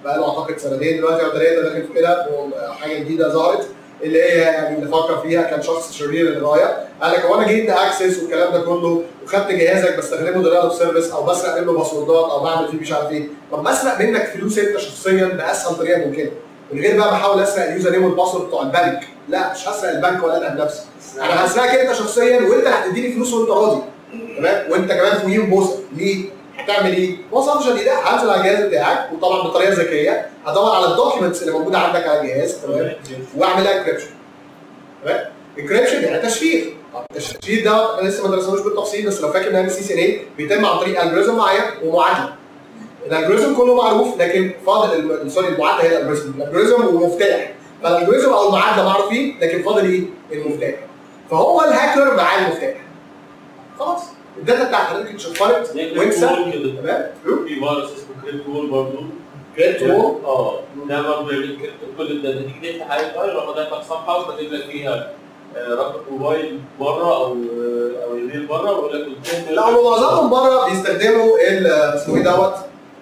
بقى له اعتقد سنتين دلوقتي او ثلاثه داخل في كده حاجه جديده ظهرت اللي هي يعني اللي فكر فيها كان شخص شرير للغايه قال لك هو انا جيت اكسس والكلام ده كله وخدت جهازك بستخدمه دلوقتي في سيرفيس او بسرق منه باسوردات او بعمل فيه مش عارف ايه طب بسرق منك فلوس انت شخصيا باسهل طريقه ممكنه من غير بقى ما احاول اسرق اليوزر نيم والباسورد بتوع البنك لا مش هسرق البنك ولا انا بنفسي انا هسرقك انت شخصيا وانت اللي هتديني فلوس وانت راضي تمام وانت كمان فوقيهم بوسه ليه؟ هتعمل ايه؟ ببساطه شديده هنزل على الجهاز بتاعك وطبعا بطريقه ذكيه هدور على الدوكيومنتس اللي موجوده عندك على الجهاز تمام واعمل لها انكربشن تمام انكربشن يعني تشفير طب التشفير ده احنا لسه ما درسناهوش بالتفصيل بس لو فاكر ان السي سي ان اي بيتم عن طريق الجوريزم معين ومعادله الالجوريزم كله معروف لكن فاضل الم- سوري المعادله هي الالجوريزم الالجوريزم ومفتاح فالالجوريزم او المعادله معروفين لكن فاضل ايه؟ المفتاح فهو الهاكر معاه المفتاح خلاص الداتا بتاعت حضرتك اتشفرت وانسى كريبت كده تمام في فيروس اسمه كريبت وول برضه كريبت وول اه ده برضه بيعمل كريبت كل الداتا تيجي تفتح اي فايل يروح داخل صفحه وكاتب لك فيها آه، رقم موبايل بره او آه، او ايميل بره ويقول لك الكود لا هم معظمهم بره بيستخدموا ال- اسمه ايه دوت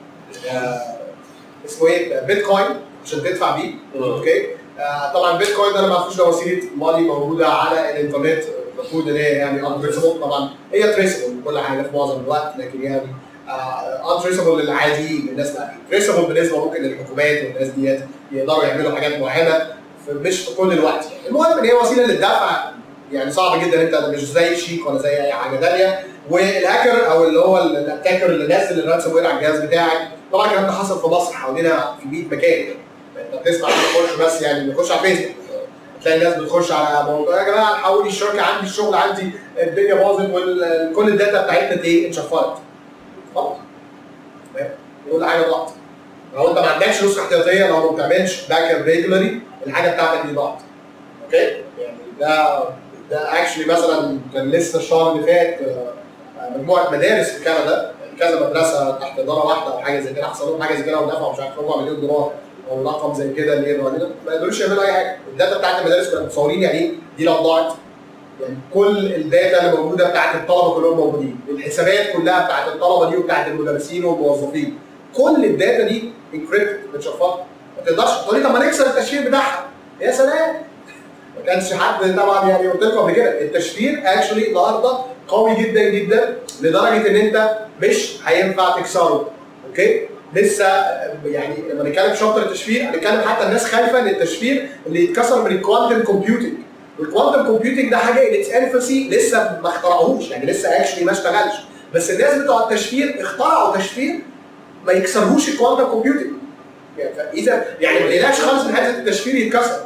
آه، اسمه ايه بيتكوين عشان تدفع بيه آه. اوكي آه، طبعا بيتكوين ده انا ما اعرفش ده وسيله مالي موجوده على الانترنت المفروض ان هي يعني انتريسبل طبعا هي تريسبل كل حاجه في معظم الوقت لكن يعني انتريسبل للعاديين للناس لا تريسبل بالنسبه ممكن للحكومات والناس ديت يقدروا يعملوا حاجات معينه في- مش في كل الوقت يعني المهم ان هي وسيله للدفع يعني صعب جدا انت مش زي الشيك ولا زي اي حاجه ثانيه والهاكر او اللي هو الاتاكر اللي نازل الرانسوم وير على الجهاز بتاعك طبعا الكلام ده حصل في مصر حوالينا في 100 مكان انت بتسمع بتخش بس يعني بتخش على فيسبوك تلاقي الناس بتخش على موضوع يا جماعه الحقوا لي الشركه عندي الشغل عندي الدنيا باظت وكل الداتا بتاعتنا ايه اتشفرت خلاص تمام كل حاجه ضاعت لو انت ما عندكش نسخه احتياطيه لو ما بتعملش باك اب ريجولاري الحاجه بتاعتك دي ضاعت اوكي يعني ده ده اكشلي مثلا كان لسه الشهر اللي فات آه، آه، مجموعه مدارس في كندا كذا مدرسه تحت اداره واحده او حاجه زي كده حصل لهم حاجه زي كده ودفعوا مش عارف ربع مليون دولار او رقم زي كده اللي هي الراجل ما يقدروش يعملوا اي حاجه الداتا بتاعت المدارس كانوا متصورين يعني ايه دي لو ضاعت يعني كل الداتا اللي موجوده بتاعت الطلبه كلهم موجودين الحسابات كلها بتاعت الطلبه دي وبتاعت المدرسين والموظفين كل الداتا دي انكريبت متشفره ما تقدرش تقول لي طب ما نكسر التشفير بتاعها يا سلام ما كانش حد طبعا يعني قلت لكم قبل كده التشفير اكشولي النهارده قوي جدا جدا لدرجه ان انت مش هينفع تكسره اوكي لسه يعني لما نتكلم في شابتر التشفير هنتكلم حتى الناس خايفه ان التشفير اللي يتكسر من الكوانتم كومبيوتنج والكوانتم كومبيوتنج ده حاجه ان اتس انفسي لسه ما اخترعوهوش يعني لسه اكشلي ما اشتغلش بس الناس بتوع التشفير اخترعوا تشفير ما يكسرهوش الكوانتم كومبيوتنج يعني فاذا يعني ما تقلقش خالص من حته التشفير يتكسر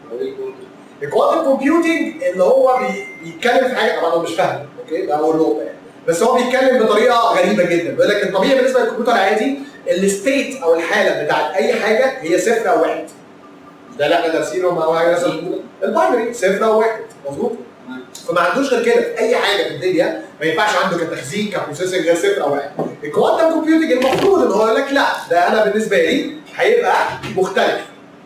الكوانتم كومبيوتنج اللي هو بي- بيتكلم في حاجه طبعا انا مش فاهم اوكي ده اول نقطه يعني بس هو بيتكلم بطريقه غريبه جدا بيقول لك الطبيعي بالنسبه للكمبيوتر العادي الستيت او الحاله بتاعت اي حاجه هي صفر او واحد مش ده اللي احنا دارسينه مع حاجه مثلا الباينري صفر او واحد مظبوط فما عندوش غير كده في اي حاجه في الدنيا ما ينفعش عنده كتخزين كبروسيسنج غير صفر او واحد الكوانتم كومبيوتنج المفروض ان هو يقول لك لا ده انا بالنسبه لي هيبقى مختلف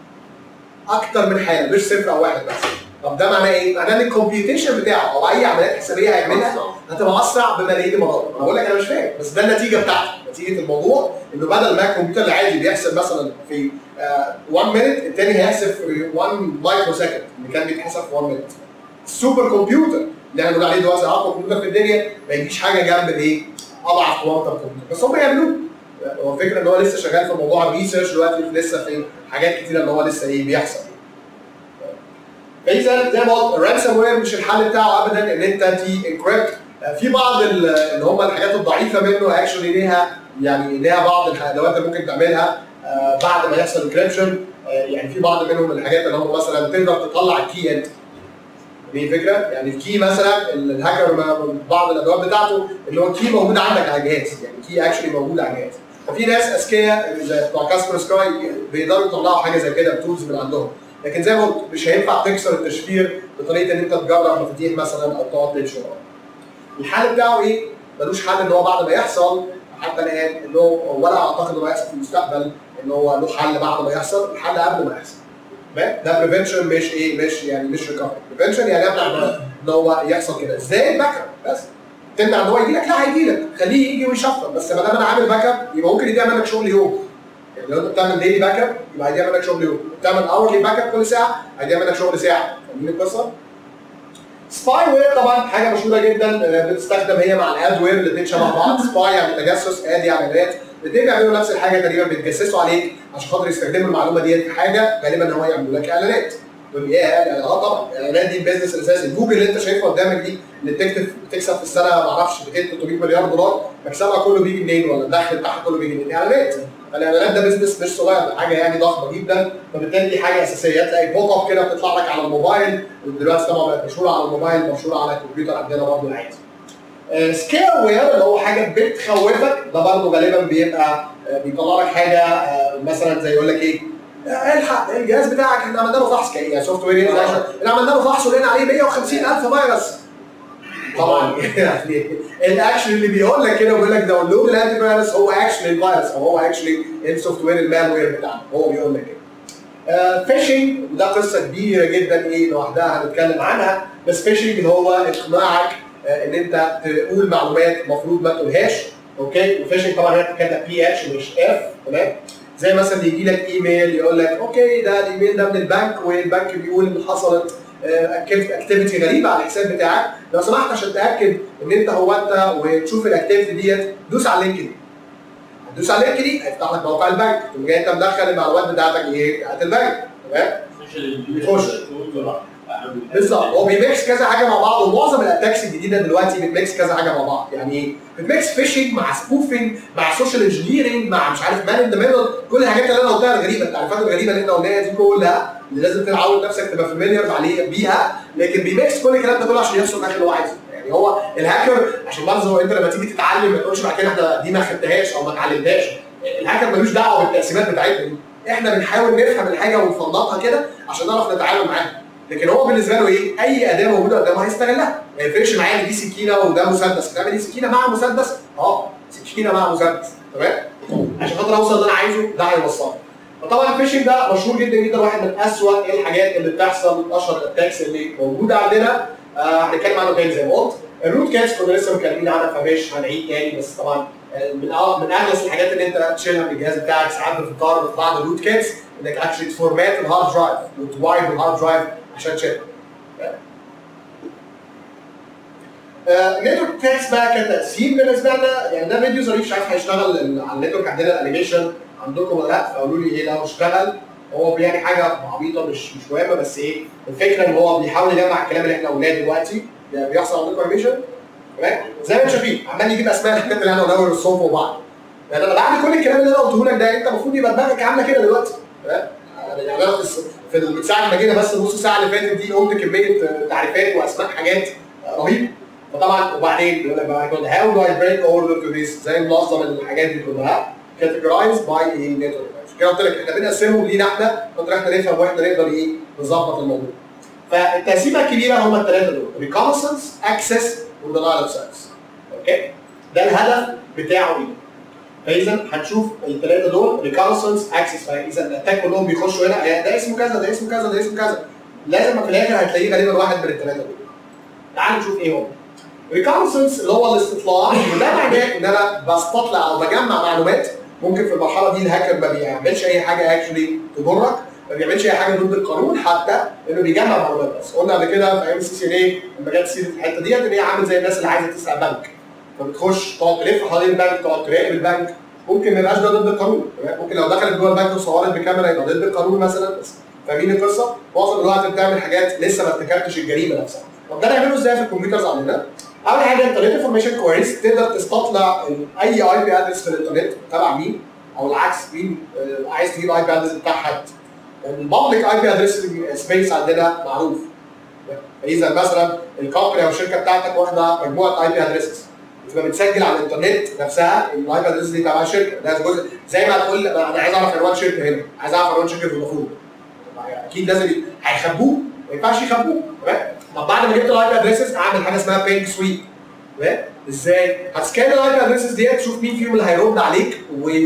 اكتر من حاله مش صفر او واحد بس طب ده معناه ايه؟ معناه ان الكمبيوتيشن بتاعه او اي عمليات حسابيه هيعملها هتبقى اسرع بملايين المرات انا بقول لك انا مش فاهم بس ده النتيجه بتاعته نتيجه الموضوع انه بدل ما الكمبيوتر العادي بيحسب مثلا في 1 مينت الثاني هيحسب في 1 مايكرو سكند اللي كان بيتحسب في 1 مينت السوبر كمبيوتر اللي احنا بنقول عليه دلوقتي اقوى كمبيوتر في الدنيا ما يجيش حاجه جنب الايه؟ اضعف كوانتم كمبيوتر بس هم يعملوه هو الفكره ان هو لسه شغال في موضوع الريسيرش دلوقتي لسه في حاجات كتيره ان هو لسه ايه بيحصل فاذا زي ما قلت الرانسوم وير مش الحل بتاعه ابدا ان انت تي انكريبت في بعض ال- اللي هم الحاجات الضعيفه منه اكشولي ليها يعني ليها بعض الادوات اللي ممكن تعملها آه، بعد ما يحصل انكريبشن يعني في بعض منهم الحاجات اللي هم مثلا تقدر تطلع الكي انت دي فكره يعني الكي مثلا الهاكر ما- بعض الادوات بتاعته اللي هو الكي موجود عندك على الجهاز يعني الكي اكشلي موجود على الجهاز ففي ناس اذكياء زي بتوع كاسبر سكاي بيقدروا يطلعوا حاجه زي كده بتولز من عندهم لكن زي ما قلت مش هينفع تكسر التشفير بطريقه ان انت تجرب مفاتيح مثلا او تقعد تنشر الحل بتاعه ايه؟ ملوش حل ان هو بعد ما يحصل حتى الان ان هو ولا اعتقد انه هيحصل في المستقبل ان هو له حل بعد ما يحصل الحل قبل ما يحصل تمام؟ ده بريفنشن مش ايه مش يعني مش ريكفري بريفنشن يعني امنع ان هو يحصل كده ازاي الباك اب بس تمنع ان هو يجي لك لا هيجي لك خليه يجي ويشفر بس ما دام انا عامل باك اب يبقى ممكن يضيع منك شغل يوم يعني لو انت بتعمل ديلي باك اب يبقى هيضيع منك شغل يوم بتعمل اورلي باك اب كل ساعه هيضيع منك شغل ساعه فاهمين القصه؟ سباي وير طبعا حاجه مشهوره جدا آه، بتستخدم هي مع الاد وير الاثنين شبه بعض سباي يعني تجسس اد يعني اعلانات الاثنين بيعملوا نفس الحاجه تقريبا بيتجسسوا عليك عشان خاطر يستخدموا المعلومه ديت في حاجه غالبا هو يعملوا لك اعلانات تقول لي ايه يعني اه طبعا الاعلانات دي البيزنس الاساسي جوجل اللي انت شايفها قدامك دي اللي بتكتب بتكسب في السنه ما اعرفش 200 300 مليار دولار مكسبها كله بيجي منين ولا الدخل بتاعها كله بيجي منين؟ اعلانات الاعلانات ده بزنس مش صغير ده حاجه يعني ضخمه جدا فبالتالي دي حاجه اساسيه تلاقي بوب اب كده بتطلع لك على الموبايل ودلوقتي طبعا بقت مشهوره على الموبايل مشهوره على الكمبيوتر عندنا برضه عادي. سكير وير اللي هو حاجه بتخوفك ده برضه غالبا بيبقى آه، بيطلع لك حاجه آه، مثلا زي يقول لك ايه آه، الحق الجهاز بتاعك احنا عملنا له فحص يعني سوفت وير احنا عملنا له فحص ولقينا عليه 150000 فيروس طبعا يعني الاكشن اللي بيقول لك كده وبيقول لك داونلود الانتي فيروس هو اكشن الفيروس او هو اكشلي السوفت وير المالوير بتاعنا هو بيقول لك كده فيشنج وده قصه كبيره جدا ايه لوحدها هنتكلم عنها بس فيشنج اللي هو اقناعك آه، ان انت تقول معلومات المفروض ما تقولهاش اوكي وفيشنج طبعا هي بتتكتب بي اتش مش اف تمام زي مثلا يجي لك ايميل يقول لك اوكي ده الايميل ده من البنك والبنك بيقول ان حصلت اكتيفيتي غريبه على الحساب بتاعك لو سمحت عشان تاكد ان انت هو انت وتشوف الاكتيفيتي ديت دوس على اللينك دي هتدوس على اللينك دي هيفتح لك موقع البنك تقوم جاي انت مدخل المعلومات بتاعتك ايه بتاعت البنك تمام يخش. بالظبط هو بيميكس كذا حاجه مع بعض ومعظم الاتاكس الجديده دلوقتي بتميكس كذا حاجه مع بعض يعني ايه؟ بتميكس فيشنج مع سبوفنج مع سوشيال انجينيرنج مع مش عارف مان ان ذا ميدل كل الحاجات اللي انا قلتها الغريبه التعريفات الغريبه اللي احنا قلناها دي كلها اللي لازم تعود نفسك تبقى فاميليار عليه بيها لكن بيميكس كل الكلام ده كله عشان يوصل الاخر اللي هو عايزه يعني هو الهاكر عشان برضه هو انت لما تيجي تتعلم ما تقولش بعد كده احنا دي ما خدتهاش او ما اتعلمتهاش الهاكر ملوش دعوه بالتقسيمات بتاعتنا دي احنا بنحاول نفهم الحاجه ونفنطها كده عشان نعرف نتعامل معاها لكن هو بالنسبه له ايه؟ اي اداه موجوده قدامه هيستغلها، ما يفرقش معايا ان دي سكينه وده مسدس، تعمل دي سكينه مع مسدس؟ اه سكينه مع مسدس، تمام؟ عشان خاطر اوصل اللي انا عايزه ده هيوصلني. فطبعا الفيشنج ده مشهور جدا جدا واحد من اسوء الحاجات اللي بتحصل اشهر الاتاكس اللي موجوده عندنا آه، هنتكلم عنه تاني زي ما قلت. الروت كاتس كنا لسه متكلمين عنها فمش هنعيد تاني بس طبعا آه، من أ- من اغلس الحاجات اللي انت تشيلها من الجهاز بتاعك ساعات بتضطر في بعض الروت كاتس انك اكشلي تفورمات الهارد درايف وتوايب الهارد درايف عشان تشيلها. نتورك تاكس بقى كتاثير بالنسبه لنا يعني ده فيديو ظريف مش عارف هيشتغل ال- على النتورك عندنا الانيميشن عندكم ولا لا فقولوا لي ايه لو اشتغل هو يعني حاجه عبيطه مش مش مهمه بس ايه الفكره ان هو بيحاول يجمع الكلام اللي احنا قلناه دلوقتي يعني بيحصل عندكم انيميشن تمام زي ما انتم شايفين عمال يجيب اسماء الحاجات اللي احنا قلناها والصوف وبعض يعني انا بعد كل الكلام اللي انا قلته لك ده انت المفروض يبقى دماغك عامله كده دلوقتي تمام يعني انا في الس- في من ساعه ما جينا بس النص ساعه اللي فاتت دي قلت كميه آه، تعريفات واسماء حاجات آه، رهيبه فطبعا وبعدين يقول لك بقى يقول هاو دو اي بريك اوردر تو ذيس زي منظم الحاجات دي كلها كاتيجورايز باي ايه نتورك كده قلت لك احنا بنقسمهم لينا احنا قلت لك احنا نفهم واحنا نقدر ايه نظبط الموضوع فالتقسيمه الكبيره هم الثلاثه دول ريكونسنس اكسس ودينايل اوف سيرفيس اوكي ده الهدف بتاعه ايه فاذا هنشوف الثلاثه دول ريكونسنس اكسس فاذا الاتاك كلهم بيخشوا هنا ده اسمه كذا ده اسمه كذا ده اسمه كذا لازم في الاخر هتلاقيه غالبا واحد من الثلاثه دول تعال نشوف ايه هو ريكونسنس اللي هو الاستطلاع وده معناه ان انا بستطلع او بجمع معلومات ممكن في المرحله دي الهاكر ما بيعملش اي حاجه اكشلي تضرك ما بيعملش اي حاجه ضد القانون حتى انه بيجمع معلومات بس قلنا قبل كده في ايام سي سي ان اي لما جت سيره الحته ديت ان هي عامل زي الناس اللي عايزه تسرق بنك فبتخش تقعد تلف حوالين البنك تقعد تراقب البنك ممكن ما يبقاش ده ضد القانون تمام؟ ممكن لو دخلت جوه البنك وصورت بكاميرا يبقى ضد القانون مثلا بس فاهمين القصه؟ معظم الوقت بتعمل حاجات لسه ما ارتكبتش الجريمه نفسها طب ده نعمله ازاي في الكمبيوترز عندنا؟ اول حاجه انت لقيت انفورميشن كويس تقدر تستطلع اي اي بي ادرس في الانترنت تبع مين او العكس مين آه، عايز تجيب اي بي ادرس بتاع حد البابليك اي بي ادرس سبيس عندنا معروف فاذا مثلا الكومباني او الشركه بتاعتك واخده مجموعه اي بي ادريسز بتبقى بتسجل على الانترنت نفسها الاي بي ادريس دي تبع الشركه ده جزء زي ما تقول انا عايز اعرف عنوان شركه هنا عايز اعرف عنوان شركه فودافون اكيد لازم ي- هيخبوه ما ينفعش يخبوه تمام طب بعد ما جبت الاي بي ادريسز اعمل حاجه اسمها بينك سويب تمام ازاي؟ هتسكان الاي بي ادريسز ديت تشوف مين فيهم اللي هيرد عليك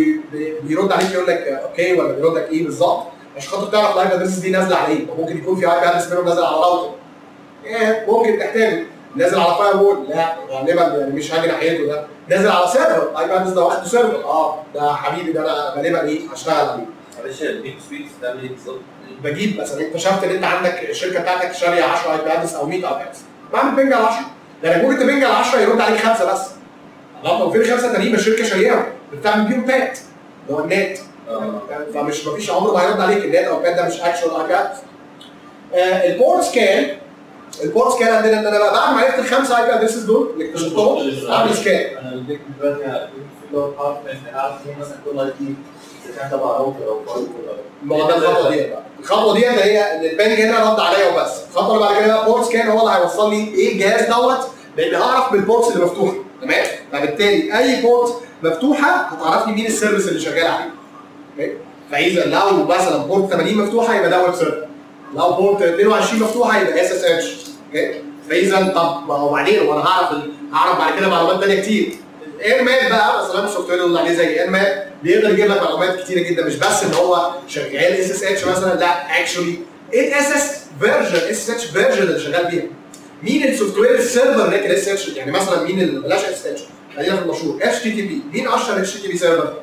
وبيرد عليك يقول لك اوكي ولا بيرد لك ايه بالظبط عشان خاطر تعرف الاي بي ادريسز دي نازله على ايه ممكن يكون في اي بي ادريس منهم نازل على راوتر إيه، ممكن تحتاج نازل على فاير وول لا غالبا يعني مش هاجي ناحيته ده نازل على سيرفر اي بي ادرس ده واخده سيرفر اه ده حبيبي ده انا غالبا ايه هشتغل عليه معلش البيك سويتس بتعمل ايه بالظبط؟ بجيب مثلا انت اكتشفت ان انت عندك الشركه بتاعتك شاريه 10 اي بي ادرس او 100 اي بي ادرس بعمل بنج على 10 ده انا ممكن تبنج على 10 يرد عليك خمسه بس الله طب فين خمسه تانيين ما الشركه شارياهم بتعمل بيهم بات اللي هو النت اه فمش مفيش عمره ما هيرد عليك النت او البات ده مش اكشوال اي بي ادرس البورت سكان البورت سكان عندنا ان انا بقى بعد ما عرفت الخمسه اي بي ادرسز دول اللي اكتشفتهم اعمل سكان انا اديك دلوقتي في اللي هو البارتمنت عارف إن مثلا كل اي تي اذا كان تبع راوتر او فايبر ما هو ده الخطوه ديت بقى الخطوه ديت هي ان البنج هنا رد عليا وبس الخطوه اللي بعد كده بورت سكان هو اللي هيوصل لي ايه الجهاز دوت لان هعرف بالبورتس اللي مفتوحه تمام فبالتالي اي بورت مفتوحه هتعرفني مين السيرفيس اللي شغال عليه اوكي فاذا لو مثلا بورت 80 مفتوحه يبقى ده ويب سيرفر لو بورت 22 مفتوحه يبقى اس اس اتش اوكي فاذا طب ما هو بعدين وانا هعرف ال- هعرف بعد كده معلومات ثانيه كتير الاير ماب بقى مثلا السوفت وير اللي عليه زي اير ماب بيقدر يجيب لك معلومات كتيره جدا مش بس ان هو شغال اس اس اتش مثلا لا اكشولي ايه الاس اس فيرجن اس اس اتش فيرجن اللي شغال بيها مين السوفت وير السيرفر اللي الاس اتش يعني مثلا مين ال- بلاش اس اتش خلينا في المشهور اتش تي تي بي مين اشهر اتش تي تي بي سيرفر؟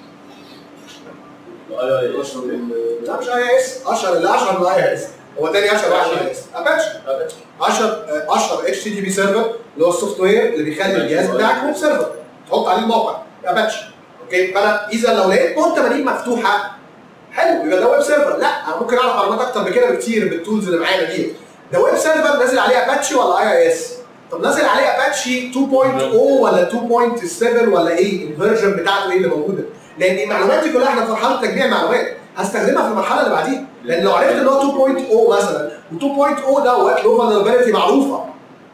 اي اي لا مش اي اس اشهر اللي اشهر من اي اس هو تاني اشهر واحد اي اس اباتشي اشهر اشهر اتش تي تي بي سيرفر اللي هو السوفت وير اللي بيخلي الجهاز بتاعك ويب سيرفر تحط عليه الموقع اباتشي اوكي فانا اذا لو لقيت بورت 80 مفتوحه حلو يبقى ده ويب سيرفر لا انا ممكن اعرف معلومات اكتر بكده بكتير بالتولز اللي معانا دي ده ويب سيرفر نازل عليه اباتشي ولا اي اي اس طب نازل عليه اباتشي 2.0 ولا 2.7 ولا ايه الفيرجن بتاعته ايه اللي موجوده لان المعلومات دي كلها احنا في مرحله تجميع معلومات هستخدمها في المرحله اللي بعديها لان لو عرفت ان هو 2.0 مثلا و2.0 دوت له فالنربيلتي معروفه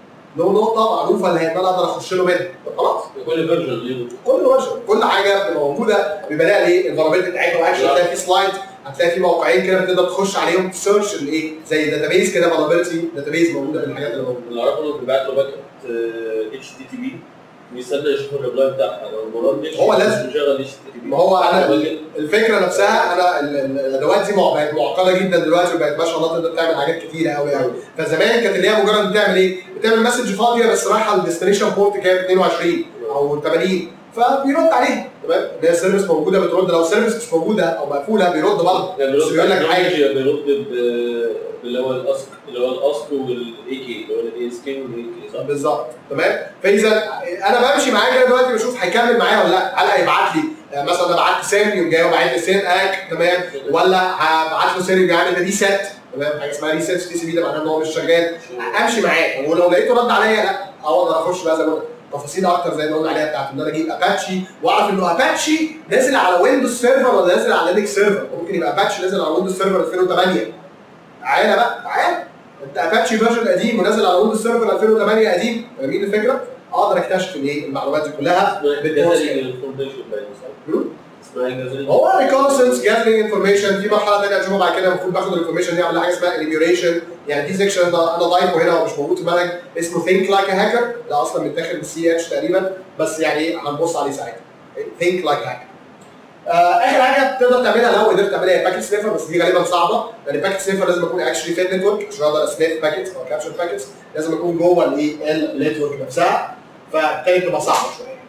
له نقطه معروفه اللي هي ان انا اقدر اخش له منها طب خلاص كل فيرجن ليه كل ورشه كل حاجه بتبقى موجوده بيبقى لها ايه الفالابيلتي بتاعتها واكشن هتلاقي في سلايد هتلاقي في موقعين كده بتقدر تخش عليهم تسيرش الايه زي داتابيز كده فالابيلتي داتابيز موجوده بالحاجات اللي موجوده اللي اعرفه انه بيبعت له باكت اتش تي تي بي ويستنى يشوف الريبلاي بتاعها لو المراد مش هو لازم. يشغل اتش تي تي بي ما هو انا الفكره نفسها انا ال- ال- الادوات دي مع- بقت معقده جدا دلوقتي وبقت ما شاء الله تقدر تعمل حاجات كتيره قوي قوي فزمان كانت اللي هي مجرد بتعمل ايه؟ بتعمل مسج فاضيه بس رايحه الديستنيشن بورت كام 22 او 80 فبيرد عليها تمام اللي هي السيرفيس موجوده بترد لو السيرفيس مش موجوده او مقفوله بيرد برضه يعني بس بيقول لك حاجه بيرد ب- باللي هو الاسك اللي هو الاسك والاي كي اللي هو الاي اس كي والاي كي صح؟ بالظبط تمام فاذا انا بمشي معاه كده دلوقتي بشوف هيكمل معايا ولا لا هل هيبعت لي آه، مثلا انا بعت سين يوم جاي وبعت لي سين اك تمام ولا هبعت له سين يوم جاي يعمل ريست تمام حاجه اسمها ريست تي سي بي ده معناه ان هو مش شغال امشي معاه ولو لقيته رد عليا لا اقدر اخش بقى زي ما قلت تفاصيل اكتر زي ما قلنا عليها بتاعت ان انا اجيب اباتشي واعرف انه اباتشي نازل على ويندوز سيرفر ولا نازل على لينكس سيرفر ممكن يبقى اباتشي نازل على ويندوز سيرفر 2008 تعالى بقى تعالى انت اباتشي فيرجن قديم ونازل على ويندوز سيرفر 2008 قديم فاهمين الفكره؟ اقدر اكتشف الايه المعلومات دي كلها جازلينج الانفورميشن باين صح؟ مم. اسمها جازلينج هو ريكونسنس جاذرينج انفورميشن في مرحله ثانيه هنشوفها بعد كده المفروض باخد الانفورميشن دي اعمل حاجه اسمها اليميوريشن يعني في سيكشن انا انا ضايفه هنا ومش موجود في المنهج اسمه ثينك لايك هاكر ده اصلا متاخد من سي اتش تقريبا بس يعني هنبص عليه ساعتها ثينك لايك هاكر اخر حاجه تقدر تعملها لو قدرت تعملها هي باكيت سنيفر بس دي غالبا صعبه لان باكيت سنيفر لازم اكون اكشلي في النتورك عشان اقدر اسنيف باكيتس او كابشر باكيتس لازم اكون جوه الايه النتورك نفسها فبالتالي بتبقى صعبه شويه.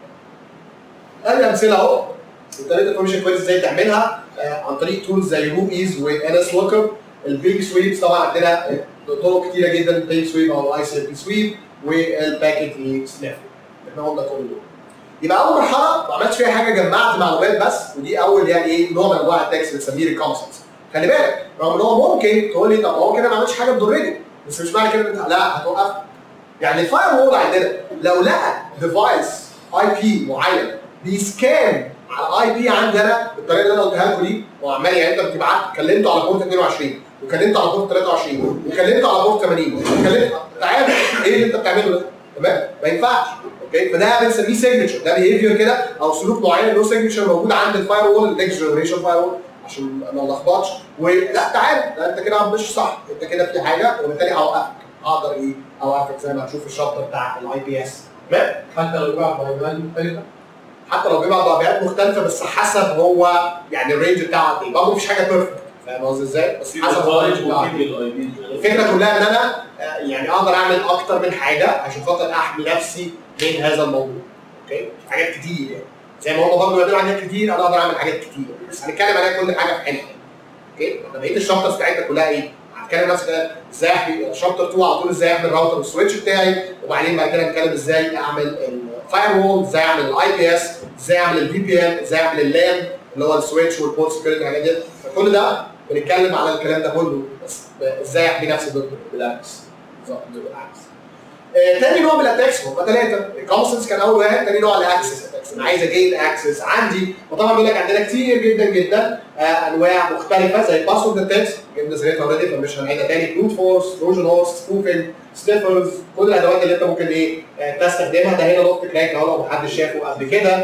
ادي امثله اهو وطريقه انفورميشن كويس ازاي تعملها آه، عن طريق تولز زي رو ايز وان اس لوكر البيج سويبس طبعا عندنا طرق كتيره جدا البيج سويب او الاي سي بي سويب والباكيت سنيف احنا قلنا كل دول يبقى اول مرحله ما عملتش فيها حاجه جمعت معلومات بس ودي اول يعني ايه نوع من انواع التكست بنسميه ريكونسنس خلي بالك رغم ان هو ممكن تقول لي طب هو كده ما عملش حاجه تضرني بس مش معنى كده ان انت لا هتوقف يعني الفاير وول عندنا لو لقى ديفايس اي بي معين بيسكان على اي بي عندي انا بالطريقه اللي انا قلتها لكم دي وعمال يعني انت بتبعت كلمته على بورت 22 وكلمته على بورت 23 وكلمته على بورت 80 وكلمت تعالى ايه اللي انت بتعمله ده؟ تمام؟ ما ينفعش اوكي فده بنسميه سيجنتشر ده بيهيفير كده او سلوك معين له سيجنتشر موجود عند الفاير وول النكست جنريشن فاير وول عشان ما نلخبطش ولا تعالى ده انت كده مش صح انت كده في حاجه وبالتالي هوقفك اقدر ايه اوقفك زي ما هتشوف الشابتر بتاع الاي بي اس تمام حتى لو بقى بايبات مختلفه حتى لو بيبقى ضربات مختلفه بس حسب هو يعني الرينج بتاعه قد ايه برضه مفيش حاجه بيرفكت فاهم قصدي ازاي؟ بس في حسب ديزاين البرامج بتاعتك. وفي الاي بي الفكره كلها ان انا آه، يعني اقدر اعمل اكتر من حاجه عشان خاطر احمي نفسي من هذا الموضوع اوكي حاجات كتير يعني زي ما هم برضه بيعملوا حاجات كتير انا اقدر اعمل حاجات كتير بس هنتكلم عليها كل حاجه في حينها اوكي انا بقيه الشابترز بتاعتنا كلها ايه؟ هنتكلم مثلا ازاي احمي شابتر 2 على طول ازاي احمي الراوتر والسويتش بتاعي وبعدين بعد كده نتكلم ازاي اعمل الفاير وول ازاي اعمل الاي بي اس ازاي اعمل الفي بي ان ازاي اعمل اللان اللي هو السويتش والبورت سكيورتي والحاجات دي فكل ده بنتكلم على الكلام ده كله بس ازاي احمي نفسي ضد بالعكس بالظبط بالعكس آه، تاني نوع من الاتاكس هم ثلاثه الكونسنس كان اول واحد تاني نوع الاكسس اتاكس انا عايز اجين اكسس عندي وطبعا بيقول لك عندنا كتير جدا جدا آه، انواع مختلفه زي باسورد اتاكس جبنا سيرتها اوريدي فمش هنعيدها تاني بروت فورس تروجن هورس سبوفنج سنيفرز كل الادوات اللي انت ممكن ايه آه، تستخدمها ده هنا نقطه كراك اهو لو محدش شافه قبل كده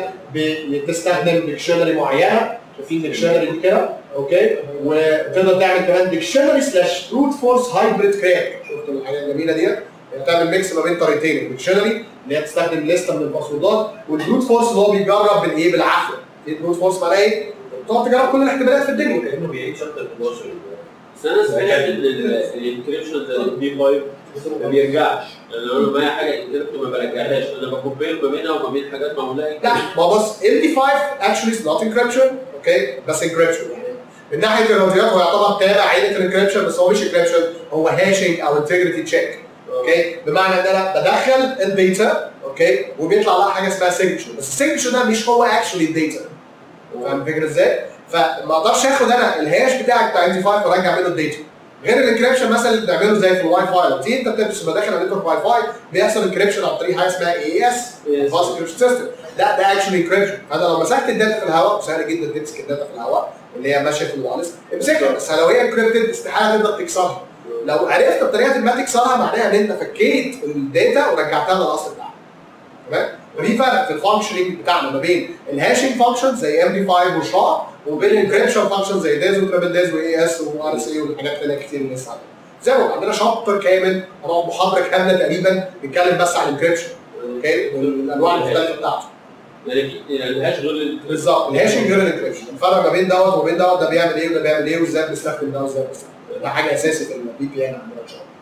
بتستخدم ديكشنري معينه في ديكشنري دي كده اوكي وتقدر تعمل كمان ديكشنري سلاش بروت فورس هايبريد كراك شفت الحاجه الجميله ديت تعمل ميكس ما بين طريقتين الديكشنري اللي هي بتستخدم لسته من الباسوردات والبروت فورس اللي هو بيجرب بالايه بالعافيه البروت فورس معناه ايه؟ تقعد تجرب كل الاحتمالات في الدنيا كانه بيعيد شابتر 11 بس انا سمعت ان الانكريبشن زي البي 5 ما بيرجعش يعني لو انا معايا حاجه انكريبت ما برجعهاش انا بكومبير ما بينها وما بين حاجات معموله لا ما هو بص ال دي 5 actually is not encryption اوكي بس encryption يعني من ناحيه الرياضيات هو يعتبر تابع عينه الانكريبشن بس هو مش encryption هو هاشنج او انتجريتي تشيك اوكي بمعنى ان انا بدخل الداتا اوكي وبيطلع لها حاجه اسمها سيجنتشر بس السيجنتشر ده مش هو اكشولي الداتا فاهم الفكره ازاي؟ فما اقدرش اخد انا الهاش بتاعك بتاع ام دي 5 وارجع منه الداتا غير الانكريبشن مثلا اللي بنعمله زي في الواي فاي لما تيجي انت بتبقى داخل على نتورك واي فاي بيحصل انكريبشن عن طريق حاجه اسمها اي اس فاست انكريبشن سيستم لا ده اكشولي انكريبشن فانا لو مسكت الداتا في الهواء سهل جدا تمسك الداتا في الهواء اللي هي ماشيه في الوايرلس امسكها بس لو هي انكريبتد استحاله تقدر تكسرها لو عرفت بطريقه ما تكسرها معناها ان انت فكيت الداتا ورجعتها للاصل بتاعها تمام ودي فرق في الفانكشننج بتاعنا ما بين الهاشنج فانكشن زي ام دي 5 وشا وبين الانكريبشن فانكشن زي ديز وترابل ديز واي اس وار اس اي والحاجات الثانيه كتير اللي لسه عندنا زي ما قلنا عندنا شابتر كامل هنقعد محاضره كامله تقريبا نتكلم بس عن الانكريبشن اوكي والانواع المختلفه بتاعته يعني يعني الهاش غير ال- بالظبط الهاشنج غير الانكريبشن الفرق ما بين دوت وما بين دوت ده بيعمل ايه وده بيعمل ايه وازاي بنستخدم ده وازاي بنستخدم ده حاجه اساسي في البي بي ان عندنا ان شاء الله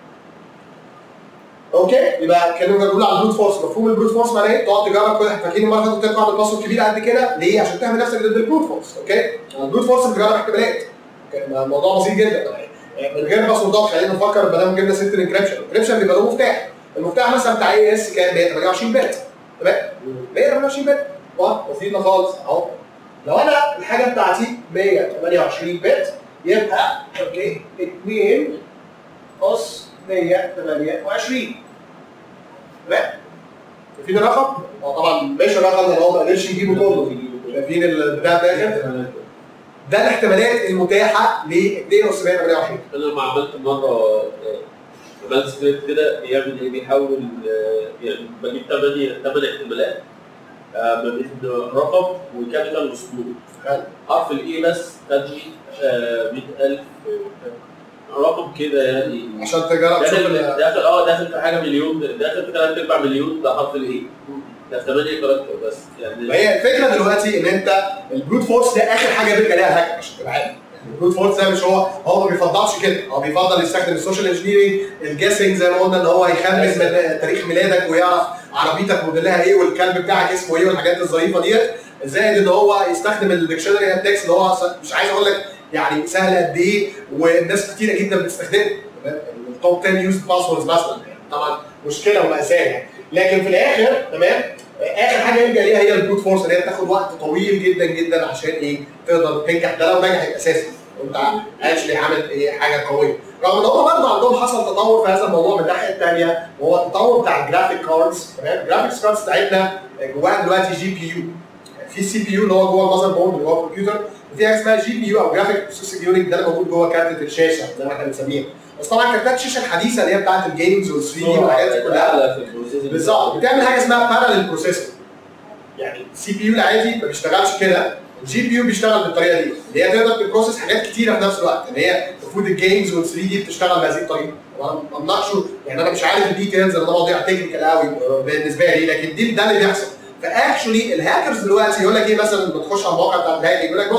اوكي يبقى كانوا بنقول على البروت فورس مفهوم البروت فورس معناه ايه؟ تقعد تجرب كل فاكرين المره اللي فاتت قلت لكم اعمل باسورد كبير قد كده ليه؟ عشان تعمل نفسك ضد البروت فورس اوكي؟ البروت فورس بتجرب احتمالات اوكي؟ ما الموضوع بسيط جدا يعني من غير باسوردات خلينا نفكر ما دام جبنا سيره الانكريبشن الانكريبشن بيبقى له مفتاح المفتاح مثلا بتاع اي اس كان 128 بت تمام 128 بت واحد بسيطه خالص اهو لو انا الحاجه بتاعتي 128 بت يبقى اوكي 2 اس 128 تمام شايفين الرقم؟ هو طبعا مش الرقم اللي هو ما قدرش يجيبه كله شايفين البتاع داخل ده الاحتمالات المتاحه ل 2 اس 128 انا لما عملت مره عملت سكريبت كده بيعمل ايه بيحول آه، يعني بجيب 8 8 احتمالات آه، ما بين رقم وكابيتال وسمول حلو. حرف الاي بس خد لي آه، 100000 آه، رقم كده يعني عشان تجرب تشوف داخل ال- داخل اه داخل في حاجه مليون داخل في ثلاث ارباع مليون ده حرف الاي ده 8 كاركتر بس يعني ما هي الفكره دلوقتي ان انت البروت فورس ده اخر حاجه بيرجع ليها هاك عشان تبقى عارف البروت فورس ده مش هو هو ما بيفضلش كده هو بيفضل يستخدم السوشيال انجينيرنج الجيسنج زي ما قلنا ان هو يخمن من تاريخ ميلادك ويعرف عربيتك موديلها ايه والكلب بتاعك اسمه ايه والحاجات الظريفه ديت زائد ان هو يستخدم الديكشنري تكست اللي هو أصلاً مش عايز اقول لك يعني سهل قد ايه والناس كتيره جدا بتستخدمه تمام التوب 10 يوز باسوردز مثلا يعني طبعا مشكله وماساه يعني لكن في الاخر تمام اخر حاجه يرجع ليها هي البروت فورس اللي هي بتاخد وقت طويل جدا جدا عشان ايه تقدر تنجح ده لو نجحت اساسا انت اكشلي عامل ايه حاجه قويه رغم ان هم برضه عندهم حصل تطور في هذا الموضوع من الناحيه الثانيه وهو التطور بتاع الجرافيك كاردز تمام الجرافيكس كاردز بتاعتنا جواها دلوقتي جي بي يو في سي بي يو اللي هو جوه المذر بورد اللي هو الكمبيوتر وفي حاجه اسمها جي بي يو او جرافيك بروسيسنج يونت ده اللي موجود جوه كارتة الشاشه زي ما احنا بنسميها بس طبعا كارتات الشاشه الحديثه اللي هي بتاعت الجيمز وال 3 دي والحاجات دي كلها أعلى في البروسيسنج. بالظبط بتعمل حاجه اسمها بارالل بروسيسنج يعني السي بي يو العادي ما بيشتغلش كده الجي بي يو بيشتغل بالطريقه دي اللي هي تقدر تبروسس حاجات كتيره في نفس الوقت ان هي المفروض الجيمز وال 3 دي بتشتغل بهذه الطريقه وانا ما بناقشه يعني انا مش عارف الديتيلز انا مواضيع تكنيكال قوي بالنسبه لي لكن دي ده اللي بيحصل فاكشولي الهاكرز دلوقتي يقول لك ايه مثلا بتخش على المواقع بتاعت الهاك يقول لك بص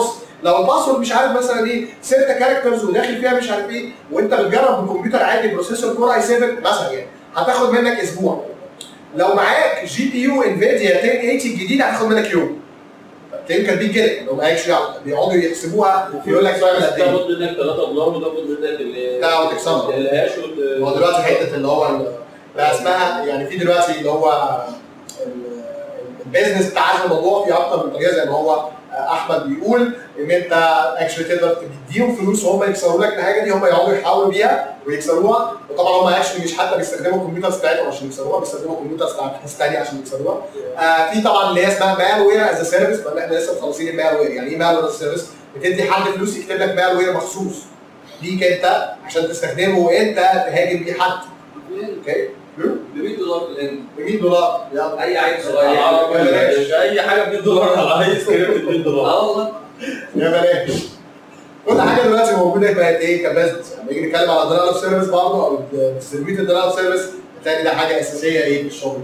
لو الباسورد مش عارف مثلا ايه 6 كاركترز وداخل فيها مش عارف ايه وانت بتجرب بكمبيوتر عادي بروسيسور كور اي 7 مثلا يعني هتاخد منك اسبوع لو معاك جي بي يو انفيديا 1080 الجديد هتاخد منك يوم تنكر دي كده انهم اكشلي بيقعدوا يحسبوها يقول لك تعمل قد ايه تاخد منك 3 دولار وتاخد منك ال لا وتكسبها الهاش هو دلوقتي حته اللي هو ال- بقى اسمها يعني في دلوقتي اللي هو ال- البيزنس بتاع هذا الموضوع في اكتر من طريقه زي ما هو احمد بيقول ان انت اكشلي تقدر تديهم فلوس وهم يكسروا لك الحاجه دي هم يقعدوا يحاولوا بيها ويكسروها وطبعا هم اكشلي مش حتى بيستخدموا الكمبيوترز بتاعتهم عشان يكسروها بيستخدموا الكمبيوترز بتاعت ناس ثانيه عشان يكسروها آه في طبعا اللي هي اسمها مال وير از سيرفيس بقى احنا لسه مخلصين المال وير يعني ايه مال وير از سيرفيس بتدي حد فلوس يكتب لك مال وير مخصوص ليك انت عشان تستخدمه وانت تهاجم بيه حد اوكي ب 100 دولار في الهند ب 100 دولار يلا اي عيل صغير مش اي حاجه ب 100 دولار على اي سكريبت ب 100 دولار اه والله يا بلاش كل حاجه دلوقتي موجوده بقت ايه كبزنس لما نيجي نتكلم على دينار اوف سيرفيس برضه او ديستريبيوتد دينار اوف سيرفيس هتلاقي ده حاجه اساسيه ايه في الشغل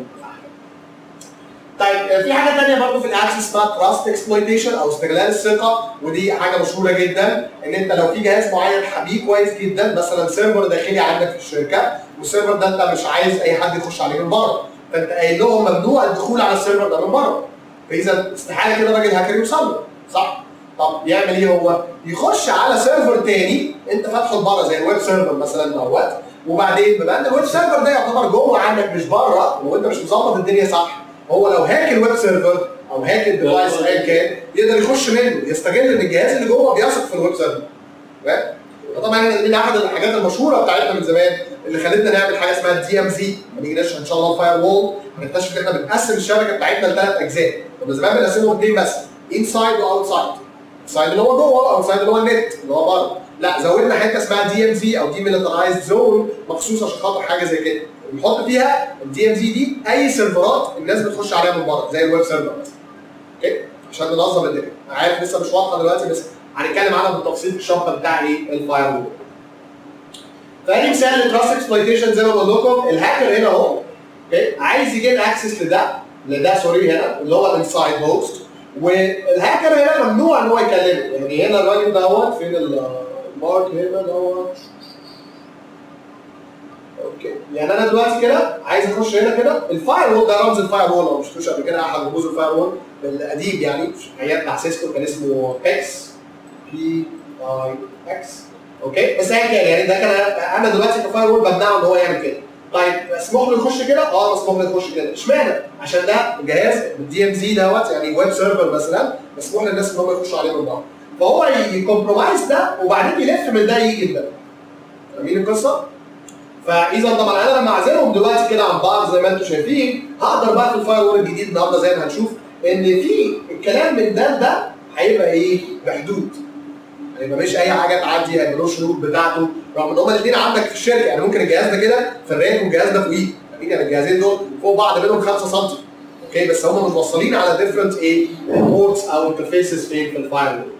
طيب آه، في حاجه ثانيه برضه في الاكسس اسمها تراست اكسبلويتيشن او استغلال الثقه ودي حاجه مشهوره جدا ان انت لو في جهاز معين حبيه كويس جدا مثلا سيرفر داخلي عندك في الشركه والسيرفر ده انت مش عايز اي حد يخش عليه من بره فانت قايل لهم ممنوع الدخول على السيرفر ده من بره فاذا استحاله كده راجل هاكر يوصل له صح؟ طب يعمل ايه هو؟ يخش على سيرفر تاني انت فاتحه لبره زي الويب سيرفر مثلا دوت وبعدين بما ان الويب سيرفر ده يعتبر جوه عندك مش بره وانت مش مظبط الدنيا صح هو لو هاك الويب سيرفر او هاك الديفايس ايا كان يقدر يخش منه يستغل ان الجهاز اللي جوه بيثق في الويب سيرفر فاهم؟ طبعا من احد الحاجات المشهوره بتاعتنا من زمان اللي خلتنا نعمل حاجه اسمها الدي ام زي لما نيجي نشرح ان شاء الله الفاير وول هنكتشف ان احنا بنقسم الشبكه بتاعتنا لثلاث اجزاء كنا زمان بنقسمهم اثنين بس انسايد واوتسايد انسايد اللي هو جوه اوتسايد اللي هو النت اللي هو بره لا زودنا حته اسمها دي ام زي او دي ميليترايزد زون مخصوص عشان خاطر حاجه زي كده بنحط فيها الدي ام زي دي اي سيرفرات الناس بتخش عليها من بره زي الويب سيرفر مثلا اوكي عشان ننظم الدنيا عارف لسه مش واضحه دلوقتي بس هنتكلم عنها بالتفصيل في الشابتر بتاع ايه الفاير وول فادي مثال للتراست اكسبلويتيشن زي ما بقول لكم الهاكر هنا اهو اوكي عايز يجيب اكسس لده لده سوري هنا اللي هو الانسايد هوست والهاكر هنا ممنوع ان هو يكلمه يعني هنا الراجل دوت فين المارك هنا دوت اوكي يعني انا دلوقتي كده عايز اخش هنا كده الفاير وول ده رمز الفاير وول لو مش شفتوش قبل كده احد رموز الفاير وول القديم يعني ايام بتاع سيسكو كان اسمه بيكس بي اي اكس اوكي بس ايا كان يعني ده كان انا دلوقتي كفاير وول بمنعه ان هو يعمل كده طيب مسموح له يخش كده؟ اه مسموح له يخش كده، اشمعنى؟ عشان ده جهاز الدي ام زي دوت يعني ويب سيرفر مثلا مسموح للناس ان هم يخشوا عليه من بره. فهو يكمبرومايز ده وبعدين يلف من ده يجي لده. فاهمين القصه؟ فاذا طبعا انا لما اعزلهم دلوقتي كده عن بعض زي ما انتم شايفين هقدر بقى في الفاير وول الجديد النهارده زي ما هنشوف ان في الكلام من ده لده هيبقى ايه؟ بحدود. هيبقى مش اي حاجه تعدي هيبقى له شروط بتاعته رغم ان هما الاثنين عندك في الشركه يعني ممكن الجهاز ده كده في الراك والجهاز ده فوقيه يعني الجهازين دول فوق بعض منهم 5 سم اوكي بس هم متوصلين على ديفرنت ايه بورتس او انترفيسز فين في الفاير وول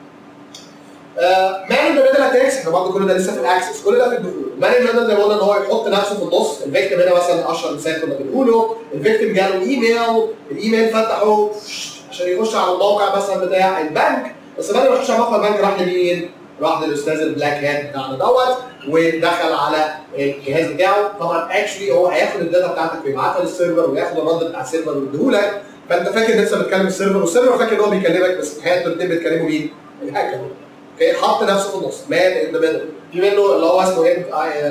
مان ان ذا ميدل اتاكس احنا برضه كل ده لسه في الاكسس كل ده في الدخول مان ان ذا زي ما قلنا ان هو يحط نفسه في النص الفيكتيم هنا مثلا اشهر مثال كنا بنقوله الفيكتيم جاله ايميل الايميل فتحه عشان يخش على الموقع مثلا بتاع البنك بس بدل ما يخش على موقع البنك راح لمين؟ راح للاستاذ البلاك هات بتاعنا دوت ودخل على الجهاز بتاعه طبعا اكشلي هو هياخد الداتا بتاعتك ويبعتها للسيرفر وياخد الرد بتاع السيرفر ويديهولك فانت فاكر لسه بتكلم السيرفر والسيرفر فاكر ان هو بيكلمك بس في الحقيقه انتوا الاثنين بتكلموا مين؟ الهاكر اوكي حط نفسه في النص مان ان ذا ميدل في منه اللي هو اسمه ايه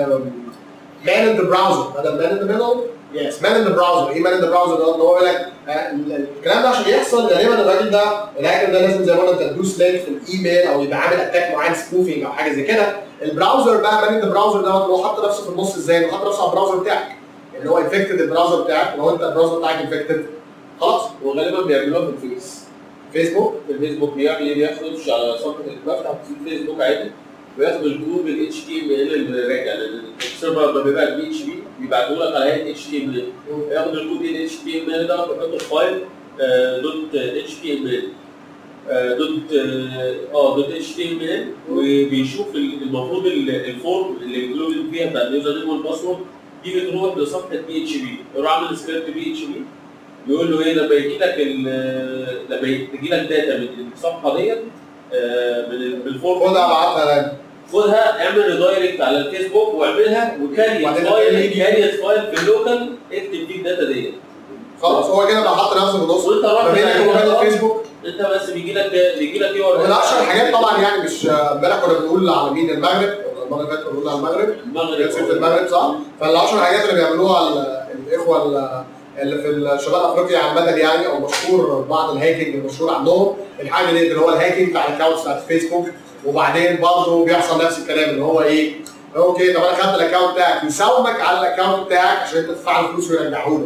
مان ان ذا براوزر بدل مان ان ذا ميدل يس مان ان ذا براوزر ايه مان ان ذا براوزر ده اللي هو يقول لك آه، الكلام ده عشان يحصل غالبا الراجل ده الهاكر ده لازم زي ما قلنا انت تدوس لينك في الايميل او يبقى عامل اتاك معين سبوفينج او حاجه زي كده البراوزر بقى مان ان ذا براوزر دوت اللي هو حط نفسه في النص ازاي؟ انه حط نفسه على البراوزر بتاعك اللي هو انفكتد البراوزر بتاعك لو انت البراوزر بتاعك انفكتد خلاص وغالبا بيعملوها في الفيس فيسبوك في الفيسبوك بيعمل ايه بيخش على صفحه بفتح في الفيسبوك عادي وياخد الجروب ال اتش تي ام ال اللي راجع لان السيرفر لما بيبقى بي اتش بي بيبعتوا لك على هيئه اتش تي ام ال ياخد الجروب ال اتش تي ام ال ده ويحط الفايل آه، دوت اتش تي ام ال آه، دوت اه آه، دوت اتش تي ام ال وبيشوف ال- المفروض ال- الفورم اللي انكلودد فيها بتاع اليوزر نيم والباسورد دي بتروح لصفحه بي اتش بي يروح عامل سكريبت بي اتش بي يقول له ايه لما يجي لك ال- لما تجي لك داتا من الصفحه ديت آه، من ال- بالفورم خدها ابعتها لك خدها اعمل ريدايركت على الفيسبوك واعملها وكاريت وبعدين فايل يجي- كاريت فايل في اللوكال اكتب فيه الداتا ديت خلاص هو كده بقى حط نفسه في النص وانت رحت ما بينك وما بين على- الفيسبوك انت بس بيجي لك بيجي لك يو من اشهر الحاجات طبعا يعني مش امبارح كنا بنقول على مين المغرب المره اللي فاتت كنا بنقول على المغرب كانت ست المغرب المغرب صح؟ فالاشهر الحاجات اللي بيعملوها ال- الاخوه ال- اللي في شمال افريقيا عامه يعني او مشهور بعض الهاكينج المشهور عندهم الحاجه دي اللي هو الهاكينج بتاع الاكونتس بتاعت الفيسبوك وبعدين برضه بيحصل نفس الكلام اللي هو ايه؟ اوكي طب انا خدت الاكونت بتاعك يساومك على الاكونت بتاعك عشان انت تدفع له فلوس ويرجعه لك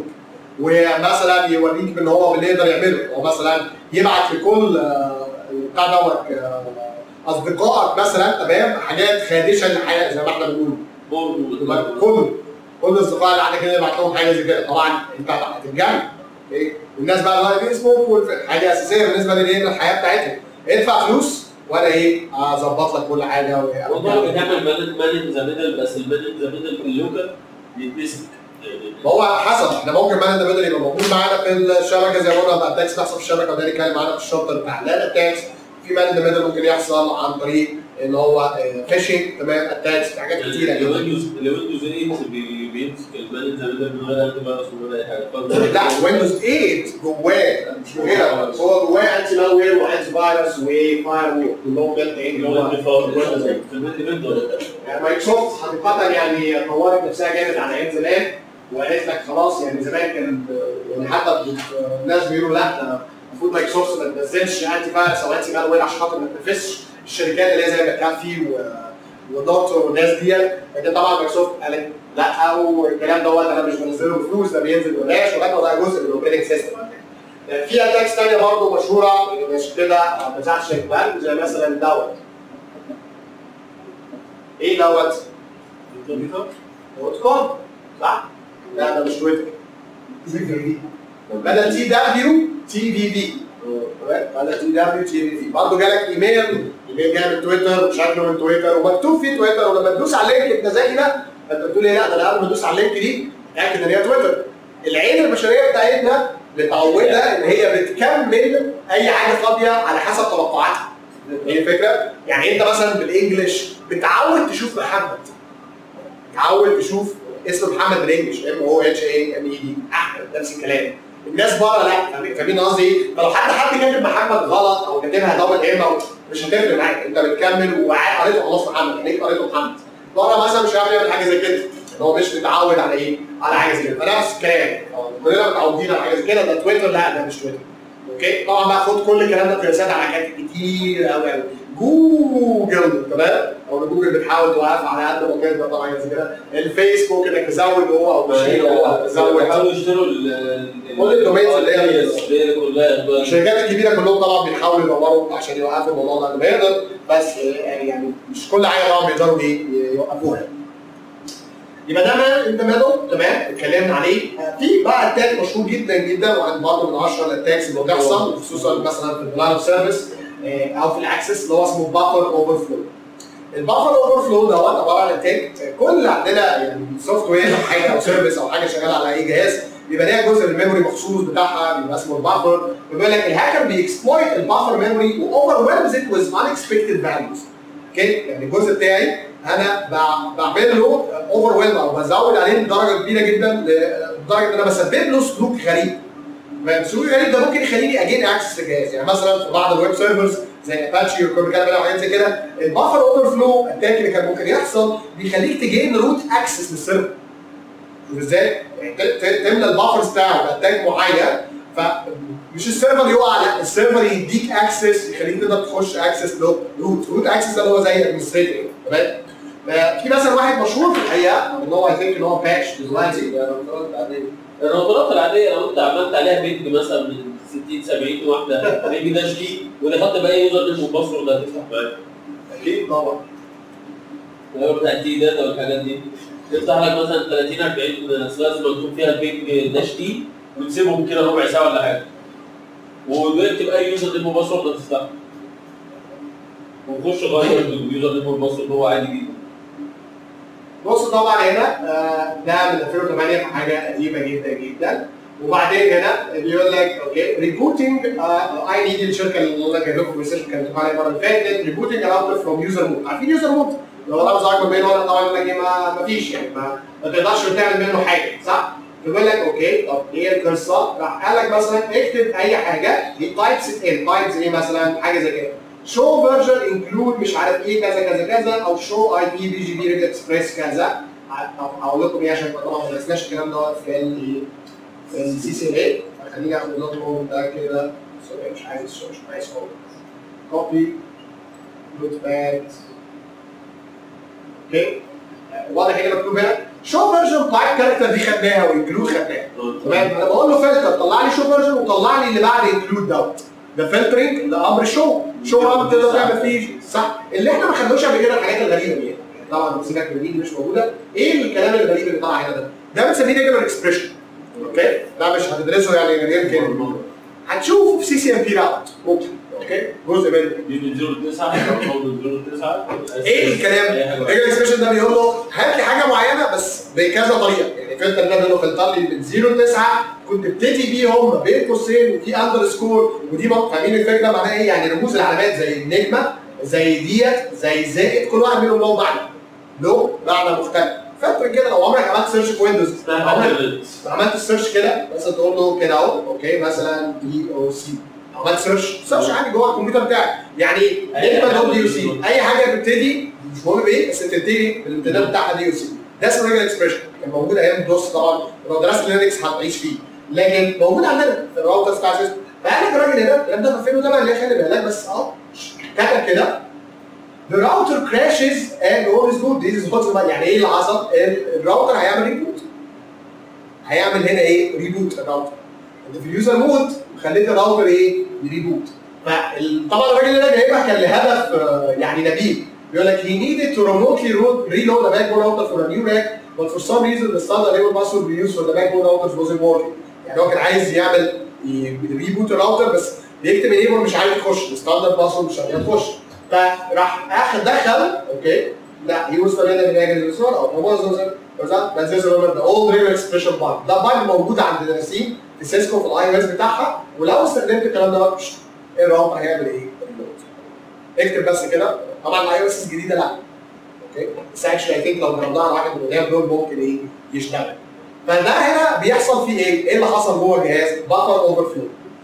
ومثلا يوريك ان هو اللي يقدر يعمله هو مثلا يبعت لكل آه، بتاع دوت آه، اصدقائك مثلا تمام حاجات خادشه للحياه زي ما احنا بنقول يبقى كل كل الاصدقاء اللي عندك كده يبعت لهم حاجه زي كده طبعا انت هتتجنن اوكي والناس بقى اللي هو فيسبوك والف- حاجه اساسيه بالنسبه للايه للحياه بتاعتهم ادفع فلوس وانا ايه اظبط لك كل حاجه والله بتعمل مانج مانج ذا ميدل بس المانج ذا ميدل في اللوكال بيتمسك ما هو حسب احنا ممكن مان ده بدل يبقى موجود معانا في الشبكه زي ما قلنا بتاع التاكس بيحصل في الشبكه وده اللي كان معانا في الشابتر بتاع لا التاكس في مان ده بدل ممكن يحصل عن طريق ان هو فيشنج تمام التاكس في حاجات كتيره جدا الويندوز الويندوز 8 بي- بيمسك المانج ذا ميدل من غير انتي فيروس ومن غير اي حاجه لا ويندوز 8 جواه مش من غيرها هو جواه انتي مالوير وانتي فيروس وفاير وول كلهم بيلت ان جوه ويندوز 8 يعني مايكروسوفت حقيقة يعني طورت نفسها جامد على ايام زمان وقالت لك خلاص يعني زمان كان يعني حتى بت- الناس بيقولوا لا ده المفروض مايكروسوفت ما تنزلش انتي فايروس او انتي مالوير عشان خاطر ما تنافسش الشركات اللي هي زي مكافي و ودكتور والناس ديت لكن طبعا مايكروسوفت قالت لا والكلام دوت انا مش بنزله بفلوس ده بينزل ببلاش ولكن ده جزء من الاوبريتنج سيستم في اتاكس ثانيه برضه مشهوره مش كده بتاعت شركات زي مثلا دوت ايه دوت؟ دوت كوم صح؟ لا ده مش تويتر بدل تي دبليو تي في في بدل تي دبليو تي في في برضه جالك ايميل ايميل جاي من تويتر وشكله من تويتر ومكتوب فيه تويتر ولما تدوس على اللينك بمزاجي ده انت بتقول ايه لا ده انا قبل ما ادوس على اللينك دي اتاكد ان هي تويتر العين البشريه بتاعتنا متعوده ان هي بتكمل اي حاجه فاضيه على حسب توقعاتها هي الفكره يعني انت مثلا بالانجلش بتعود تشوف محمد تعود تشوف اسم محمد بالانجلش ام او اتش اي ام اي دي احمد نفس الكلام الناس بره لا فاهمين- فاهمين قصدي ايه؟ فلو حتى حد كاتب محمد غلط او كاتبها دبل ام او مش هتفرق معاك انت بتكمل وقاعد قريته خلاص محمد يعني قريته محمد بره مثلا مش عارف يعمل حاجه زي كده هو مش متعود على ايه؟ على حاجه زي كده فنفس الكلام اه، كلنا متعودين على حاجه زي كده ده تويتر لا ده مش تويتر اوكي طبعا بقى خد كل الكلام ده قياسات على حاجات كتير قوي قوي جوجل تمام او جوجل بتحاول توقف على قد ما تقدر طبعا حاجه زي كده الفيسبوك انك تزود هو او تشيل هو تزود بيحاولوا يشتروا ال كل الدومينز اللي هي اللي هي كلها الشركات الكبيره كلهم طبعا بيحاولوا يدوروا عشان يوقفوا الموضوع ده قد ما يقدر بس يعني يعني مش كل حاجه طبعا بيقدروا ايه يوقفوها يبقى ده ما انت ماله تمام اتكلمنا عليه في بقى اتاك مشهور جدا جدا وعند برضه من اشهر الاتاكس اللي بتحصل خصوصا مثلا في اللاين اوف سيرفيس او في الاكسس اللي هو اسمه بافر اوفر فلو البافر اوفر فلو دوت عباره عن اتاك كل عندنا يعني سوفت وير او حاجه او سيرفيس او حاجه شغاله على اي جهاز بيبقى ليها جزء من الميموري مخصوص بتاعها بيبقى اسمه البافر بيقول لك الهاكر بيكسبلويت البافر ميموري واوفر ويلمز ات ويز unexpected values اوكي يعني الجزء بتاعي انا بع- بعمل له اوفر ويلم او بزود عليه بدرجه كبيره جدا لدرجه ان انا بسبب له سلوك غريب السلوك الغريب ده ممكن يخليني اجين اكسس الجهاز يعني مثلا في بعض الويب سيرفرز زي اباتشي وكل كده بقى وحاجات زي كده البفر اوفر فلو اتاك اللي كان ممكن يحصل بيخليك تجين روت اكسس للسيرفر شوف ازاي؟ يعني ت- ت- تملى البفرز بتاعه باتاك معين فمش السيرفر يقع لا السيرفر يديك اكسس يخليك تقدر تخش اكسس له روت روت اكسس ده اللي هو زي ادمنستريتور تمام آه، في مثلا واحد مشهور في الحقيقه ان هو اي ثينك ان هو باتش دلوقتي الراوترات العاديه لو انت عملت عليها بيج مثلا من 60 70 واحده بيج داش دي ودخلت بقى ايه يوزر نيم وباسورد هتفتح معاك اكيد طبعا اللي هو بتاع تي داتا والحاجات دي تفتح لك مثلا 30 40 سلايس مكتوب فيها البيج داش دي وتسيبهم كده ربع ساعه ولا حاجه ويكتب اي يوزر نيم وباسورد هتفتحه وخش غير اليوزر نيم والباسورد هو عادي جدا بص طبعا هنا آه، ده من 2008 حاجه قديمه جدا جدا وبعدين هنا بيقول لك اوكي ريبوتنج اي نيد الشركه اللي انا جايب لكم ريسيرش كانت معايا المره اللي فاتت ريبوتنج راوتر فروم يوزر مود عارفين يوزر مود؟ لو انا عاوز اكبر منه انا طبعا يقول لك إيه، ما ما فيش يعني ما, ما تقدرش تعمل منه حاجه صح؟ يقول لك اوكي طب ايه القصه؟ راح قال لك مثلا اكتب اي حاجه دي تايبس ان تايبس ايه مثلا حاجه زي كده شو فيرجن انكلود مش عارف ايه كذا كذا كذا او شو اي بي بي جي بي ريد اكسبريس كذا هقول لكم ايه عشان طبعا ما درسناش الكلام دوت في ال في السي سي اي خليني اخد اللوجو ده كده سوري مش عايز مش عايز هو كوبي نوت باد اوكي واضح هنا مكتوب هنا شو فيرجن تايب كاركتر دي خدناها وانكلود خدناها تمام انا بقول له فلتر طلع لي شو فيرجن وطلع لي اللي بعد انكلود دوت ده فلترنج ده امر شو شو امر تقدر تعمل فيه صح اللي احنا ما خدناش قبل كده الحاجات الغريبه دي طبعا سيبك من دي مش موجوده ايه الكلام الغريب اللي طالع هنا ده ده بنسميه نيجاتيف اكسبريشن اوكي ده مش هتدرسه يعني غير كده هتشوفه في سي سي ام بي راوت ممكن اوكي جزء منه دي من 0 ل 9 او من 0 ل 9 ايه الكلام؟ الريجل اكسبريشن ده بيقول له هات لي حاجه معينه بس بكذا طريقه يعني فلتر ده بيقول له فلتر لي من 0 ل 9 كنت بتبتدي بيهم ما بين قوسين وفي اندر سكور ودي بقى فاهمين الفكره معناها ايه؟ يعني رموز العلامات زي النجمه زي ديت زي زائد كل واحد منهم له معنى له معنى مختلف فلتر كده لو عمرك عملت سيرش في ويندوز عمرك عملت السيرش كده مثلا تقول له كده اهو اوكي مثلا دي او سي عملت سيرش سيرش عادي جوه الكمبيوتر بتاعك يعني نجمه دوت دي او سي اي حاجه بتبتدي مش مهم بايه بس تبتدي بالامتداد بتاعها دي او سي ده اسمه ريجل اكسبريشن كان موجود ايام دوس طبعا لو درست لينكس هتعيش فيه لكن موجود عندنا في الراوترز بتاع سيستم فقال لك الراجل هنا الكلام ده في 2008 اللي خلي بالك بس اه كتب كده The router crashes and all is good. This is what's يعني ايه اللي حصل؟ ال- الراوتر هيعمل ريبوت. هيعمل هنا ايه؟ ريبوت الراوتر. انت في اليوزر مود خليت الراوتر ايه؟ يريبوت. فطبعا الراجل اللي انا جايبها كان لهدف آه، يعني نبيل. بيقول لك he needed to remotely ro- reload a backbone router for a new rack but for some reason the standard label password we used for the backbone routers wasn't working. يعني هو كان عايز يعمل ريبوت الراوتر بس بيكتب انيبل مش عارف يخش الستاندرد باسورد مش عارف يخش فراح اخد دخل اوكي لا he was familiar with negative result او هو result but this remember the old regular expression bug ده bug موجود عند الناسين في سيسكو في الاي او اس بتاعها ولو استخدمت الكلام ده بقى مش- ايه الراوتر هيعمل ايه؟ reload. اكتب بس كده طبعا الاي او اس الجديده لا اوكي بس اكشلي اي ثينك لو جربناها على واحد من القدام دول ممكن ايه يشتغل فده هنا بيحصل فيه ايه؟ ايه اللي حصل جوه الجهاز؟ بفر اوفر فلو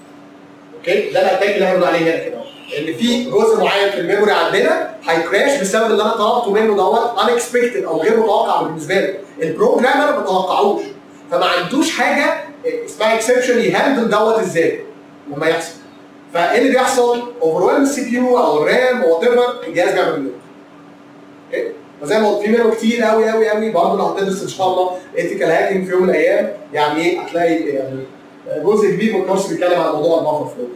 اوكي ده الاتاك اللي احنا بنقول عليه هنا كده ان في جزء معين في الميموري عندنا هيكراش بسبب اللي انا طلبته منه دوت unexpected او غير متوقع بالنسبه له البروجرامر ما توقعوش فما عندوش حاجه اسمها اكسبشن يهندل دوت ازاي لما يحصل فايه اللي بيحصل؟ اوفر السي بي يو او الرام او وات ايفر الجهاز بيعمل ريلود اوكي وزي ما قلت في منه كتير قوي قوي قوي برضه لو هتدرس ان شاء الله ايثيكال هاكينج في يوم من الايام يعني ايه هتلاقي يعني جزء كبير من الكورس بيتكلم عن موضوع البفر فلو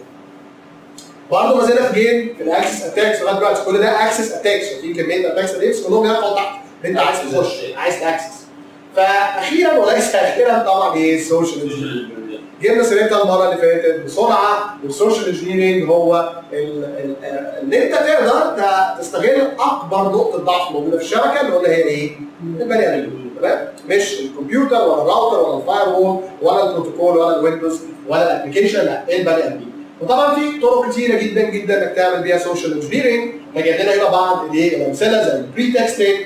برضه ما زلنا في جيم في الاكسس اتاكس لغايه دلوقتي كل ده اكسس اتاكس في كميه اتاكس اتاكس كلهم يقعوا تحت انت عايز تخش عايز تاكسس فاخيرا وليس اخيرا طبعا ايه السوشيال انجينيرنج جبنا سيرتها المره اللي فاتت بسرعه والسوشيال انجينيرنج هو ال- ال- ان انت تقدر ت- تستغل اكبر نقطه ضعف موجوده في الشبكه اللي قلنا هي ايه؟ البني ادمين تمام؟ مش الكمبيوتر ولا الراوتر ولا الفاير وول ولا البروتوكول ولا الويندوز ولا الابلكيشن لا البني ادمين وطبعا في طرق كتيره جدا جدا انك تعمل بيها سوشيال انجينيرنج فجايب لنا هنا بعض الايه الامثله زي البري تكستنج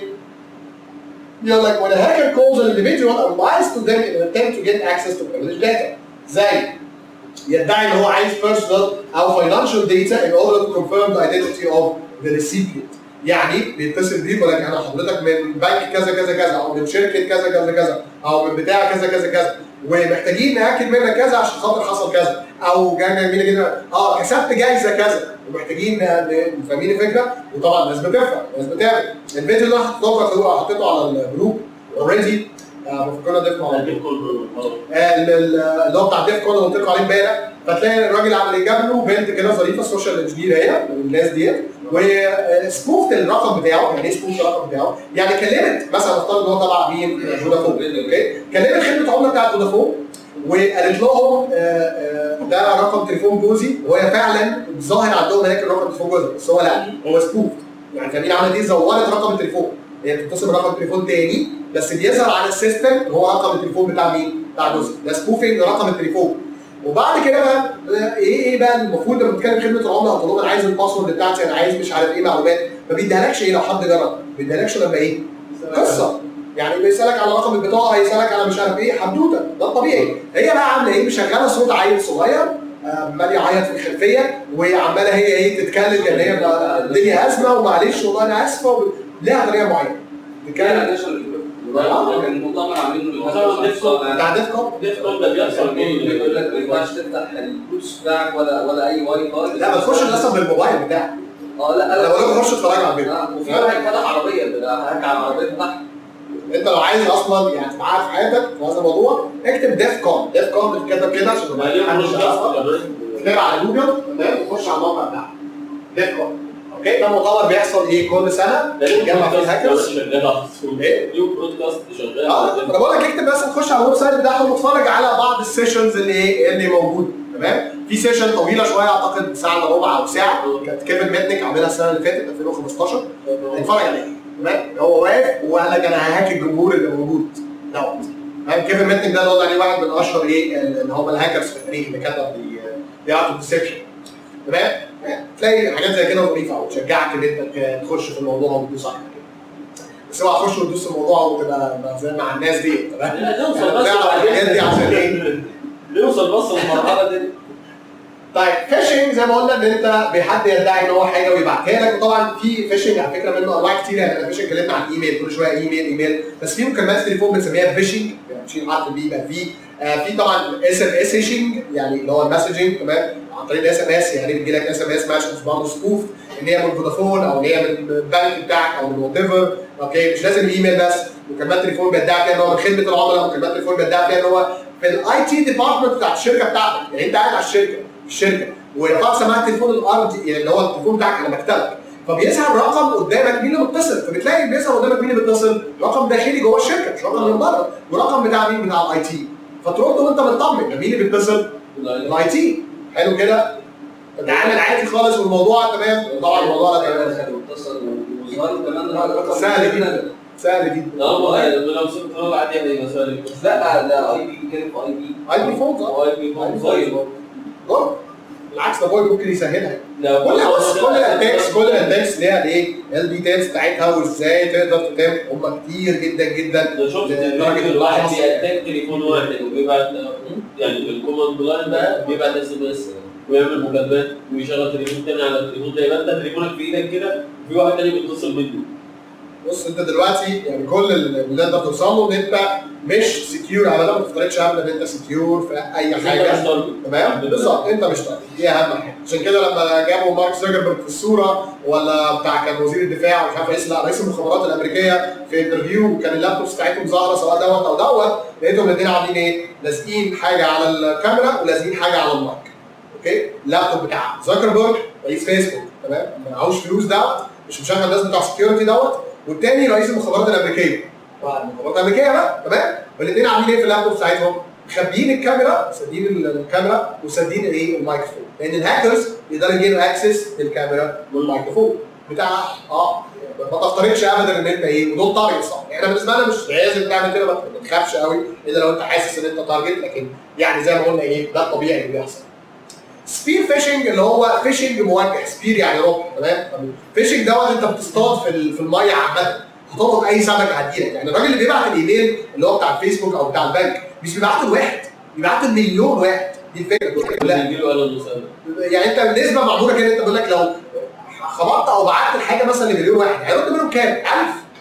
يقول لك when a hacker calls an individual and lies to them in an attempt to get access to privileged data زي يدعي ان هو عايز personal او financial data in order to confirm the identity of the recipient يعني بيتصل بيك يقول لك انا حضرتك من بنك كذا كذا كذا او من شركه كذا كذا كذا او من بتاع كذا كذا كذا ومحتاجين ناكد منك كذا عشان خاطر حصل كذا او جاي جميله جدا اه كسبت جايزه كذا ومحتاجين ن- فاهمين الفكره وطبعا الناس بتفهم الناس بتعمل الفيديو اللي انا حطيته حطيته على الجروب اوريدي فكرنا ضيفنا على الجروب ال- ال- اللي هو بتاع ديف كون اللي قلت لكم عليه امبارح فتلاقي الراجل عمل ايه جاب له بنت كده ظريفه السوشيال انجينير هي من الناس ديت وسبوفت الرقم بتاعه يعني ايه سبوفت الرقم بتاعه؟ يعني كلمت مثلا نفترض ان هو تبع مين؟ فودافون اوكي كلمت خدمه عملاء بتاعت فودافون وقالت لهم آه، آه، ده رقم تليفون جوزي وهي فعلا ظاهر عندهم هناك الرقم تليفون جوزي بس هو لا هو سبوفت يعني فاهمين عملت ايه زورت رقم التليفون هي بتتصل برقم تليفون تاني بس بيظهر على السيستم هو رقم التليفون بتاع مين؟ بتاع جزء ده سبوفنج رقم التليفون وبعد كده بقى آه، ايه ايه بقى المفروض لما بتتكلم خدمه العملاء او تقول لهم انا عايز الباسورد بتاعتي انا عايز مش عارف ايه معلومات ما بيديهالكش ايه لو حد جرب ما بيديهالكش لما ايه قصه يعني بيسالك على رقم البطاقه هيسالك على مش عارف ايه حدوته ده الطبيعي هي بقى عامله ايه مشغله صوت عيل صغير آه، عمال يعيط في الخلفيه وعماله هي ايه تتكلم ان هي بقى الدنيا ازمه ومعلش والله انا اسفه وب- ليها طريقه معينه كان تتكلم ناشونال المؤتمر عاملينه بتاع ديف كوم ديف كوم ده بيحصل بيقول لك ما ينفعش تفتح البلوتوث بتاعك ولا ولا اي واي فاي لا ما تخش للاسف بالموبايل بتاعك اه لا انا لا بقول لك خش اتفرج على الفيديو آه، وفي واحد فتح عربيه ده هاك على العربيه فتح انت لو عايز اصلا يعني تبقى عارف حياتك في هذا الموضوع اكتب ديف كوم ديف كوم بتتكتب كده عشان ما عليهم حدش برودكاست يعرفها. كمان تكتب على جوجل تمام وخش على الموقع بتاعك ديف كوم اوكي ده مؤتمر بيحصل ايه كل سنه بيتجمع فيه هاكرز شغال على الصوت ايه؟ نيو برودكاست شغال اه انا بقول لك اكتب بس تخش على الويب سايت بتاعهم واتفرج على بعض السيشنز اللي ايه اللي موجوده تمام في سيشن طويله شويه اعتقد ساعه الا ربع او ساعه كانت كيفن ميتنيك عاملها السنه اللي فاتت 2015 اتفرج عليها تمام هو واقف وقال لك انا ههاك الجمهور اللي موجود دوت تمام كيفن ميتنيك ده اللي هو يعني واحد من اشهر ايه اللي هم الهاكرز في التاريخ اللي كتب دي ارت اوف ديسبشن تمام تلاقي حاجات زي كده ظريفه وتشجعك ان انت تخش في الموضوع وتدوس على كده بس اوعى تخش وتدوس في الموضوع وتبقى زي مع الناس دي تمام لا، نوصل يعني بس تعرف الحاجات دي عشان ايه وبعدين نوصل بس للمرحله دي طيب فيشنج زي ما قلنا ان انت بحد يدعي ان هو حاجه ويبعتها لك وطبعا في فيشنج على فكره منه انواع كتير يعني احنا فيشنج اتكلمنا عن الايميل كل شويه ايميل ايميل بس في مكالمات تليفون بنسميها فيشنج يعني تشيل حرف البي يبقى في آه في طبعا اس ام اس فيشنج يعني اللي هو المسجنج تمام عن طريق الاس ام اس يعني بيجي لك اس ام اس مسج برضه سبوف ان هي من فودافون او ان هي من البنك بتاعك او من وات ايفر اوكي مش لازم الايميل بس مكالمات تليفون بيدعي فيها ان هو من خدمه العملاء مكالمات تليفون بيدعي فيها ان هو في الاي تي ديبارتمنت بتاعت الشركه بتاعتك يعني انت قاعد على الشركه في الشركه ورفعت سماعه التليفون الارضي يعني اللي هو التليفون بتاعك على مكتبك فبيظهر رقم قدامك مين اللي متصل فبتلاقي بيظهر قدامك مين اللي بيتصل رقم داخلي جوه الشركه مش رقم من بره ورقم بتاع مين بتاع الاي تي فترد وانت مطمن ده مين اللي بيتصل الاي تي حلو كده تتعامل عادي خالص والموضوع تمام طبعا الموضوع ده تمام متصل وظهروا كمان الرقم سهل جدا سهل جدا اه لو سبت طلع عادي هيبقى مثلا لا ده اي بي بيتكلم في اي بي اي بي فونز اه اي بي اي بي طيب فونز جرب. بالعكس ده بوي ممكن يسهلها لا كل بص كل الاتاكس كل الاتاكس ليها الايه الديتيلز بتاعتها وازاي تقدر تتم هم كتير جدا جدا انا شفت لدرجة فيديو الواحد الوحش. بيأتاك تليفون واحد وبيبعت يعني بالكوماند لاين بقى بيبعت اس ام اس ويعمل مكالمات ويشغل تليفون تاني على التليفون ده يبقى انت تليفونك في ايدك كده وفي واحد تاني بيتصل منه بص انت دلوقتي يعني كل اللي تقدر توصل له ان انت مش سكيور على ده ما تفترضش ابدا ان انت سكيور في اي حاجه تمام بالظبط انت مش طالب دي اهم حاجه عشان كده لما جابوا مارك زوكربيرج في الصوره ولا بتاع كان وزير الدفاع مش عارف رئيس لا رئيس المخابرات الامريكيه في انترفيو وكان اللابتوبس بتاعتهم ظاهره سواء دوت او دوت لقيتهم الاثنين عاملين ايه؟ لازقين حاجه على الكاميرا ولازقين حاجه على المايك اوكي اللابتوب بتاع زوكربيرج رئيس فيسبوك تمام ما معهوش فلوس دوت مش مشغل الناس بتاع سكيورتي دوت والتاني رئيس المخابرات الامريكيه طبعا المخابرات الامريكيه بقى تمام والاثنين عاملين ايه في اللابتوب بتاعتهم؟ مخبيين الكاميرا سادين الكاميرا وسادين ايه الميكروفون لان الهاكرز يقدروا يجيبوا اكسس للكاميرا والميكروفون بتاع اه ما تفترضش ابدا ان انت ايه ودول تارجت صح احنا بالنسبه لنا مش لازم تعمل كده ما تخافش قوي الا لو انت حاسس ان انت تارجت لكن يعني زي ما قلنا ايه ده الطبيعي اللي بيحصل سبير فيشنج اللي هو فيشنج موجه سبير يعني ربع تمام فيشنج دوت انت بتصطاد في ال- في الميه عامه هتلقط اي سمك هتجيلك يعني الراجل اللي بيبعت الايميل اللي هو بتاع الفيسبوك او بتاع البنك مش بيبعته لواحد بيبعته لمليون واحد دي الفكره كلها يجيله قلم مساعدة يعني انت النسبه معموله كده انت بيقول لك لو خبطت او بعت الحاجه مثلا لمليون واحد هيرد منهم كام؟ 1000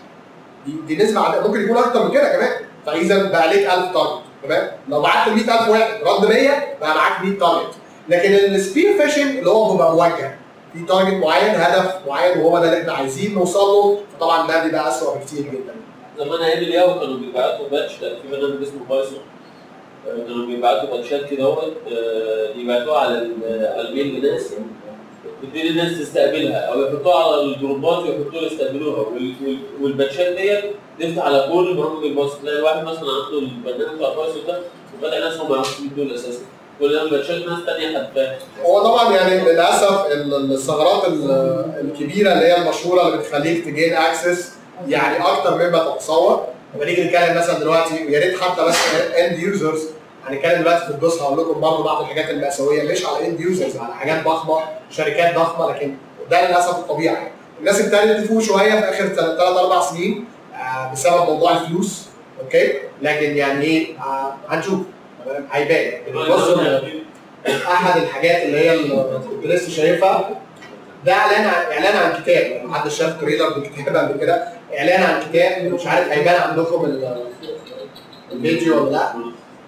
دي, دي نسبه عادية. ممكن يكون اكتر من كده كمان فاذا بقى ليك 1000 تارجت تمام لو بعت ل 100000 واحد رد 100 بقى معاك 100 تارجت لكن السبير فيشنج اللي هو بيبقى موجه في تارجت معين هدف معين وهو ده اللي احنا عايزين نوصل له فطبعا ده بيبقى اسوء بكتير جدا زمان ايام الياهو كانوا بيبعتوا باتش كان في برنامج اسمه بايثون آه، كانوا بيبعتوا باتشات كده اهوت آه، يبعتوها على ال- على الميل لناس تبتدي الناس تستقبلها او يحطوها على الجروبات ويحطوها يستقبلوها وال- وال- والباتشات ديت تفتح على كل برامج البايثون تلاقي الواحد مثلا عنده البرنامج بتاع بايثون ده وفتح ناس هم ما يعرفوش مين دول اساسا كل ده باتشات ناس ثانيه حدفاها هو طبعا يعني للاسف ال- الثغرات ال- الكبيره اللي هي المشهوره اللي بتخليك تجين اكسس يعني اكتر مما تتصور لما نيجي نتكلم مثلا دلوقتي ويا ريت حتى بس اند يوزرز هنتكلم دلوقتي في الجزء هقول لكم برضه بعض الحاجات المأساوية مش على اند يوزرز على حاجات ضخمة شركات ضخمة لكن ده للاسف الطبيعي الناس ابتدت تفوق شويه في اخر ثلاث اربع سنين آه، بسبب موضوع الفلوس اوكي لكن يعني ايه آه، هنشوف تمام؟ هيبان بص احد الحاجات اللي هي اللي كنت لسه شايفها ده اعلان عن اعلان عن كتاب لو حد شاف تريلر بالكتاب قبل كده اعلان عن كتاب مش عارف هيبان عندكم ال- الفيديو ولا لا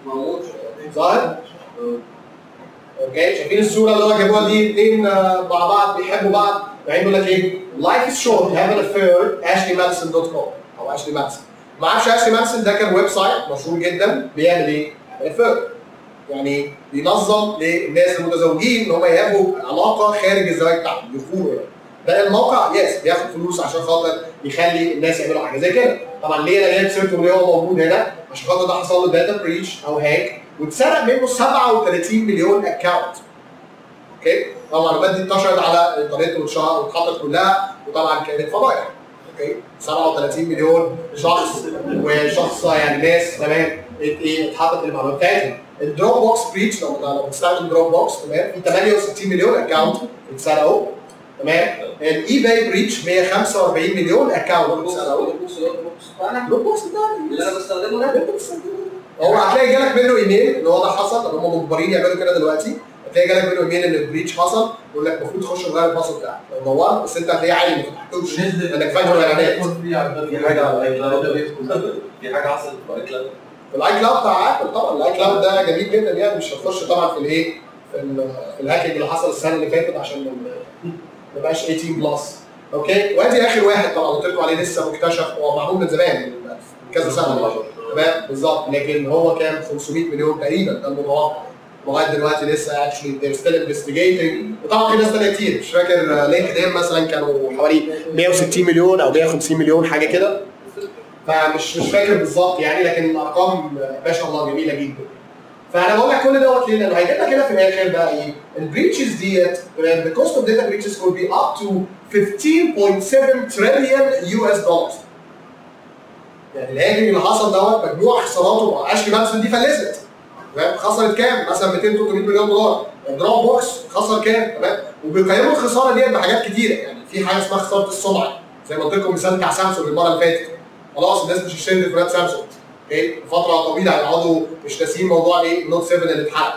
ظاهر؟ اوكي شايفين الصوره اللي هو جابوها دي اثنين آه، مع بعض بيحبوا بعض بعدين يقول لك ايه لايف از شورت هاف ان افير اشلي ماديسون دوت كوم او اشلي ماديسون ما اعرفش اشلي ماديسون ده كان ويب سايت مشهور جدا بيعمل ايه؟ افير يعني بينظم للناس المتزوجين ان هم يهابوا علاقه خارج الزواج بتاعهم يخونوا يعني ده الموقع يس بياخد فلوس عشان خاطر يخلي الناس يعملوا حاجه زي كده طبعا ليه انا جايب سيرته وليه هو موجود هنا عشان خاطر ده حصل له داتا بريتش او هاك واتسرق منه 37 مليون اكونت اوكي طبعا المعلومات دي انتشرت على الانترنت واتشهر واتحطت كلها وطبعا كانت فضايح اوكي 37 مليون شخص وشخص يعني ناس تمام ات- ايه اتحطت المعلومات بتاعتهم الدروب بوكس بريتش لو لو بتستخدم دروب بوكس تمام في 68 مليون اكونت اتسرقوا تمام الاي باي بريتش 145 مليون اكونت اتسرقوا دروب بوكس بتاعنا اللي انا بستخدمه ده انت بتستخدمه. هو هتلاقي جالك منه ايميل ان هو ده حصل طب هم مجبرين يعملوا كده دلوقتي هتلاقي جالك منه ايميل ان البريتش حصل يقول لك المفروض تخش تغير الباسورد بتاعك لو دورت بس انت هتلاقيه عادي ما فتحتوش انك فاكر الاعلانات في حاجه على الاي كلاود في حاجه حصلت في الاي كلاود الاي كلاود بتاع ابل طبعا الاي كلاود ده جميل جدا يعني مش هتخش طبعا في الايه في, ال- في الهاكينج اللي حصل السنه اللي فاتت عشان ما ما يبقاش 18 بلس اوكي وادي اخر واحد طبعا قلت لكم عليه لسه مكتشف هو معمول من زمان من كذا سنه تمام بالظبط لكن هو كان 500 مليون تقريبا ده المتوقع لغايه دلوقتي لسه اكشلي they're still investigating وطبعا في ناس تانيه كتير مش فاكر لينكد ان مثلا كانوا حوالي 160 مليون او 150 مليون حاجه كده فمش مش فاكر بالظبط يعني لكن الارقام ما شاء الله جميله جدا فانا بقول لك كل دوت ليه؟ لانه هيجيب لك هنا في الاخر بقى ايه؟ البريتشز ديت the cost of data breaches could be up to 15.7 trillion يو اس دولار يعني الهاجم اللي حصل دوت مجموع خساراته اشلي مانسون دي فلست تمام خسرت كام؟ مثلا 200 300 مليون دولار دروب بوكس خسر كام؟ تمام وبيقيموا الخساره ديت بحاجات كتيره يعني في حاجه اسمها خساره السمعه زي ما قلت لكم مثال بتاع سامسونج المره اللي فاتت خلاص الناس مش هتشتري تليفونات سامسونج اوكي فتره طويله هيقعدوا مش ناسيين موضوع ايه النوت 7 اللي اتحرق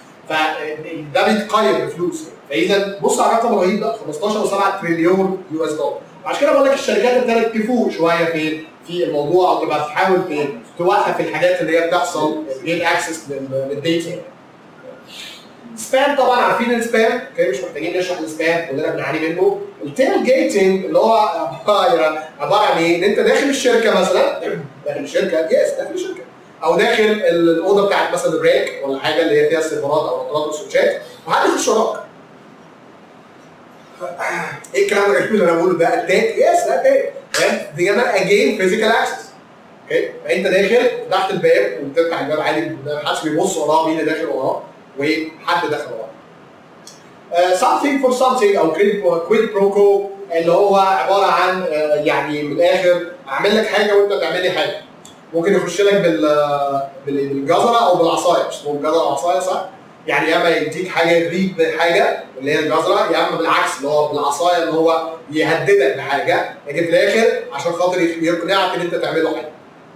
فده بيتقيم بفلوس فاذا بص على الرقم الرهيب ده 15.7 تريليون يو اس دولار عشان كده بقول لك الشركات ابتدت تفوق شويه في في الموضوع او تبقى تحاول ت- توقف الحاجات اللي هي بتحصل جيت اكسس للديتا سبام طبعا عارفين السبام اوكي مش محتاجين نشرح السبام كلنا بنعاني منه التيل جيتنج اللي هو عباره عباره عن ايه؟ ان انت داخل الشركه مثلا داخل الشركه يس داخل الشركه او داخل الاوضه بتاعت مثلا الريك ولا حاجه اللي هي فيها السيرفرات او النظارات والسويتشات وحد يخش وراك ايه الكلام الغريب اللي انا بقوله ده اتاك يس ده اتاك تمام دي كمان اجين فيزيكال اكسس اوكي فانت داخل تحت الباب وبتفتح الباب عادي محدش بيبص وراه مين اللي داخل وراه وحد داخل وراه Uh, something for something او كويد بروكو اللي هو عباره عن uh, يعني من الاخر اعمل لك حاجه وانت تعمل لي حاجه ممكن يخش لك بال بال- بالجزره او بالعصايه مش اسمه الجزره والعصايه صح؟ يعني يا اما يديك حاجه يغريك بحاجه اللي هي الجزره يا اما بالعكس اللي هو بالعصايه اللي هو يهددك بحاجه لكن في الاخر عشان خاطر يقنعك ان انت تعمل له حاجه.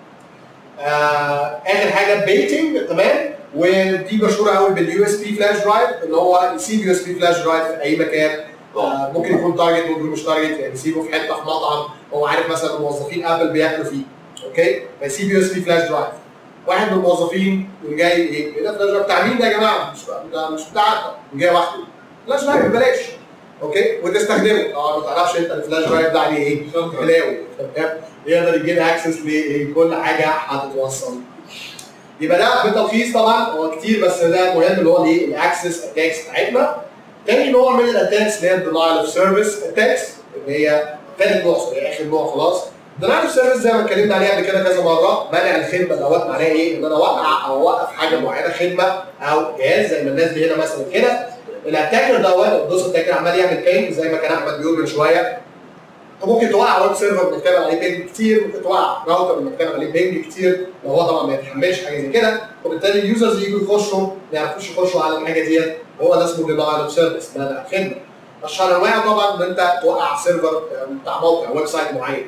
آه اخر حاجه بيتنج تمام ودي مشهوره قوي باليو اس بي فلاش درايف اللي هو يسيب يو اس بي فلاش درايف في اي مكان آه ممكن يكون تارجت ممكن مش تارجت يعني يسيبه في حته في مطعم هو عارف مثلا موظفين ابل بياكلوا فيه اوكي فيسيب يو اس بي فلاش درايف واحد من الموظفين يقوم جاي ايه ايه ده فلاش درايف بتاع مين ده يا جماعه مش ده مش بتاعك يقوم جاي واخده فلاش درايف ببلاش اوكي وتستخدمه اه ما تعرفش انت الفلاش درايف ده عليه ايه كلاوي تمام يقدر يجيب اكسس لكل حاجه هتتوصل يبقى ده بالتلخيص طبعا هو كتير بس ده مهم اللي هو الايه الاكسس اتاكس بتاعتنا تاني نوع من الاتاكس اللي هي الدينايل اوف سيرفيس اتاكس اللي هي تالت نوع هي اخر نوع خلاص دينايل اوف سيرفيس زي ما اتكلمنا عليها قبل كده كذا مره منع الخدمه دوت معناه ايه؟ ان انا اوقع او اوقف حاجه معينه خدمه او جهاز زي ما الناس دي هنا مثلا كده الاتاكر دوت الدوس اتاكر عمال يعمل بينج زي ما كان احمد بيقول من شويه انت ممكن توقع ويب سيرفر انك تعمل عليه بينج كتير ممكن توقع راوتر انك تعمل عليه بينج كتير لو هو طبعا ما يتحملش حاجه زي كده وبالتالي اليوزرز يجوا يخشوا ما يعرفوش يخشوا على الحاجه ديت هو ده اسمه دينايل اوف سيرفيس ده ده خدمه اشهر انواع طبعا ان انت توقع سيرفر بتاع موقع ويب سايت معين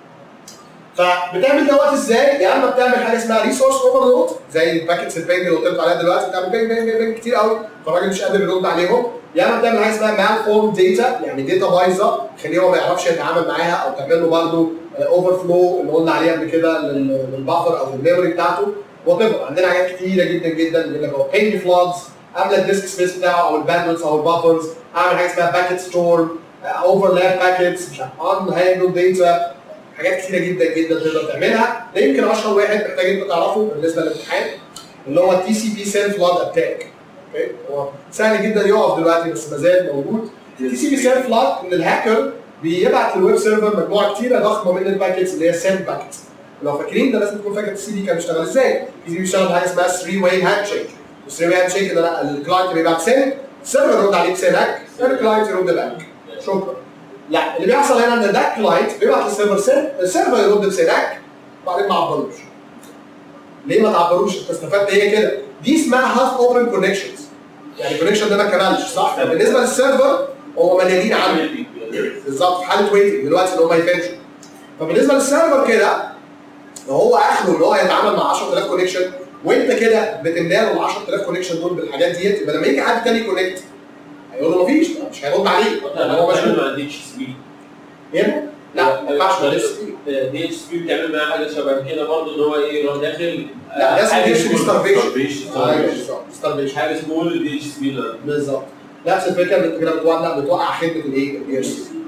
فبتعمل دوت ازاي؟ يا اما بتعمل حاجه اسمها ريسورس اوفرلود زي الباكتس البينج اللي قلت لكم عليها دلوقتي بتعمل بينج بينج بينج, بينج كتير قوي فالراجل مش قادر يرد عليهم يا اما بتعمل حاجه اسمها مال فورم داتا يعني داتا بايظه تخليه هو ما يعرفش يتعامل معاها او تعمل له برضه اوفر فلو اللي قلنا عليه قبل كده لل- للبفر او الميموري بتاعته وات عندنا حاجات كتيره جدا جدا يقول لك هو بينج فلودز املى الديسك سبيس بتاعه او الباندويث او البفرز اعمل حاجه اسمها باكيت ستورم اوفرلاب باكيتس مش عارف ان هاندل داتا حاجات كتيره جدا جدا تقدر تعملها ده يمكن اشهر واحد محتاج انت تعرفه بالنسبه للامتحان اللي هو التي سي بي سيلف لود اتاك اوكي هو سهل جدا يقف دلوقتي بس ما زال موجود التي سي بي سيلف لود ان الهاكر بيبعت للويب سيرفر مجموعه كتيره ضخمه من الباكيتس اللي هي سيند باكيتس لو فاكرين ده لازم تكون فاكر السي دي كان بيشتغل ازاي السي دي بيشتغل بحاجه اسمها 3 واي هاند شيك 3 واي هاند شيك ان انا الكلاينت بيبعت سند السيرفر يرد عليه بسنك الكلاينت يرد باك شكرا لا اللي بيحصل هنا ان ده كلاينت بيبعت للسيرفر سند السيرفر يرد بسنك وبعدين ما عبروش ليه ما تعبروش انت استفدت هي كده دي اسمها هاف اوبن كونكشنز يعني الكونكشن ده ما كملش صح فبالنسبه للسيرفر هو مليانين عنه بالظبط في حاله ويتنج دلوقتي ان هم يفنشوا فبالنسبه للسيرفر كده لو هو اخره ان هو يتعامل مع 10000 كونكشن وانت كده بتملى له ال 10000 كونكشن دول بالحاجات ديت يبقى لما يجي حد تاني كونكت هيقول له مفيش مش هيرد عليه لأن هو مشغول ما عنديش سبيد هنا لا ما ينفعش ما تدوس فيه. دي اتش بي بتعمل معاه حاجه شبه كده برضه ان هو ايه يروح داخل لا، ده اسمه حاجة DHCP اسمه starvation. starvation. ايوه بالظبط starvation. حاجه اسمه الدي اتش بي بالظبط نفس الفكره اللي انت كده بتوقع بتوقع خدمه الايه؟ الدي اتش سي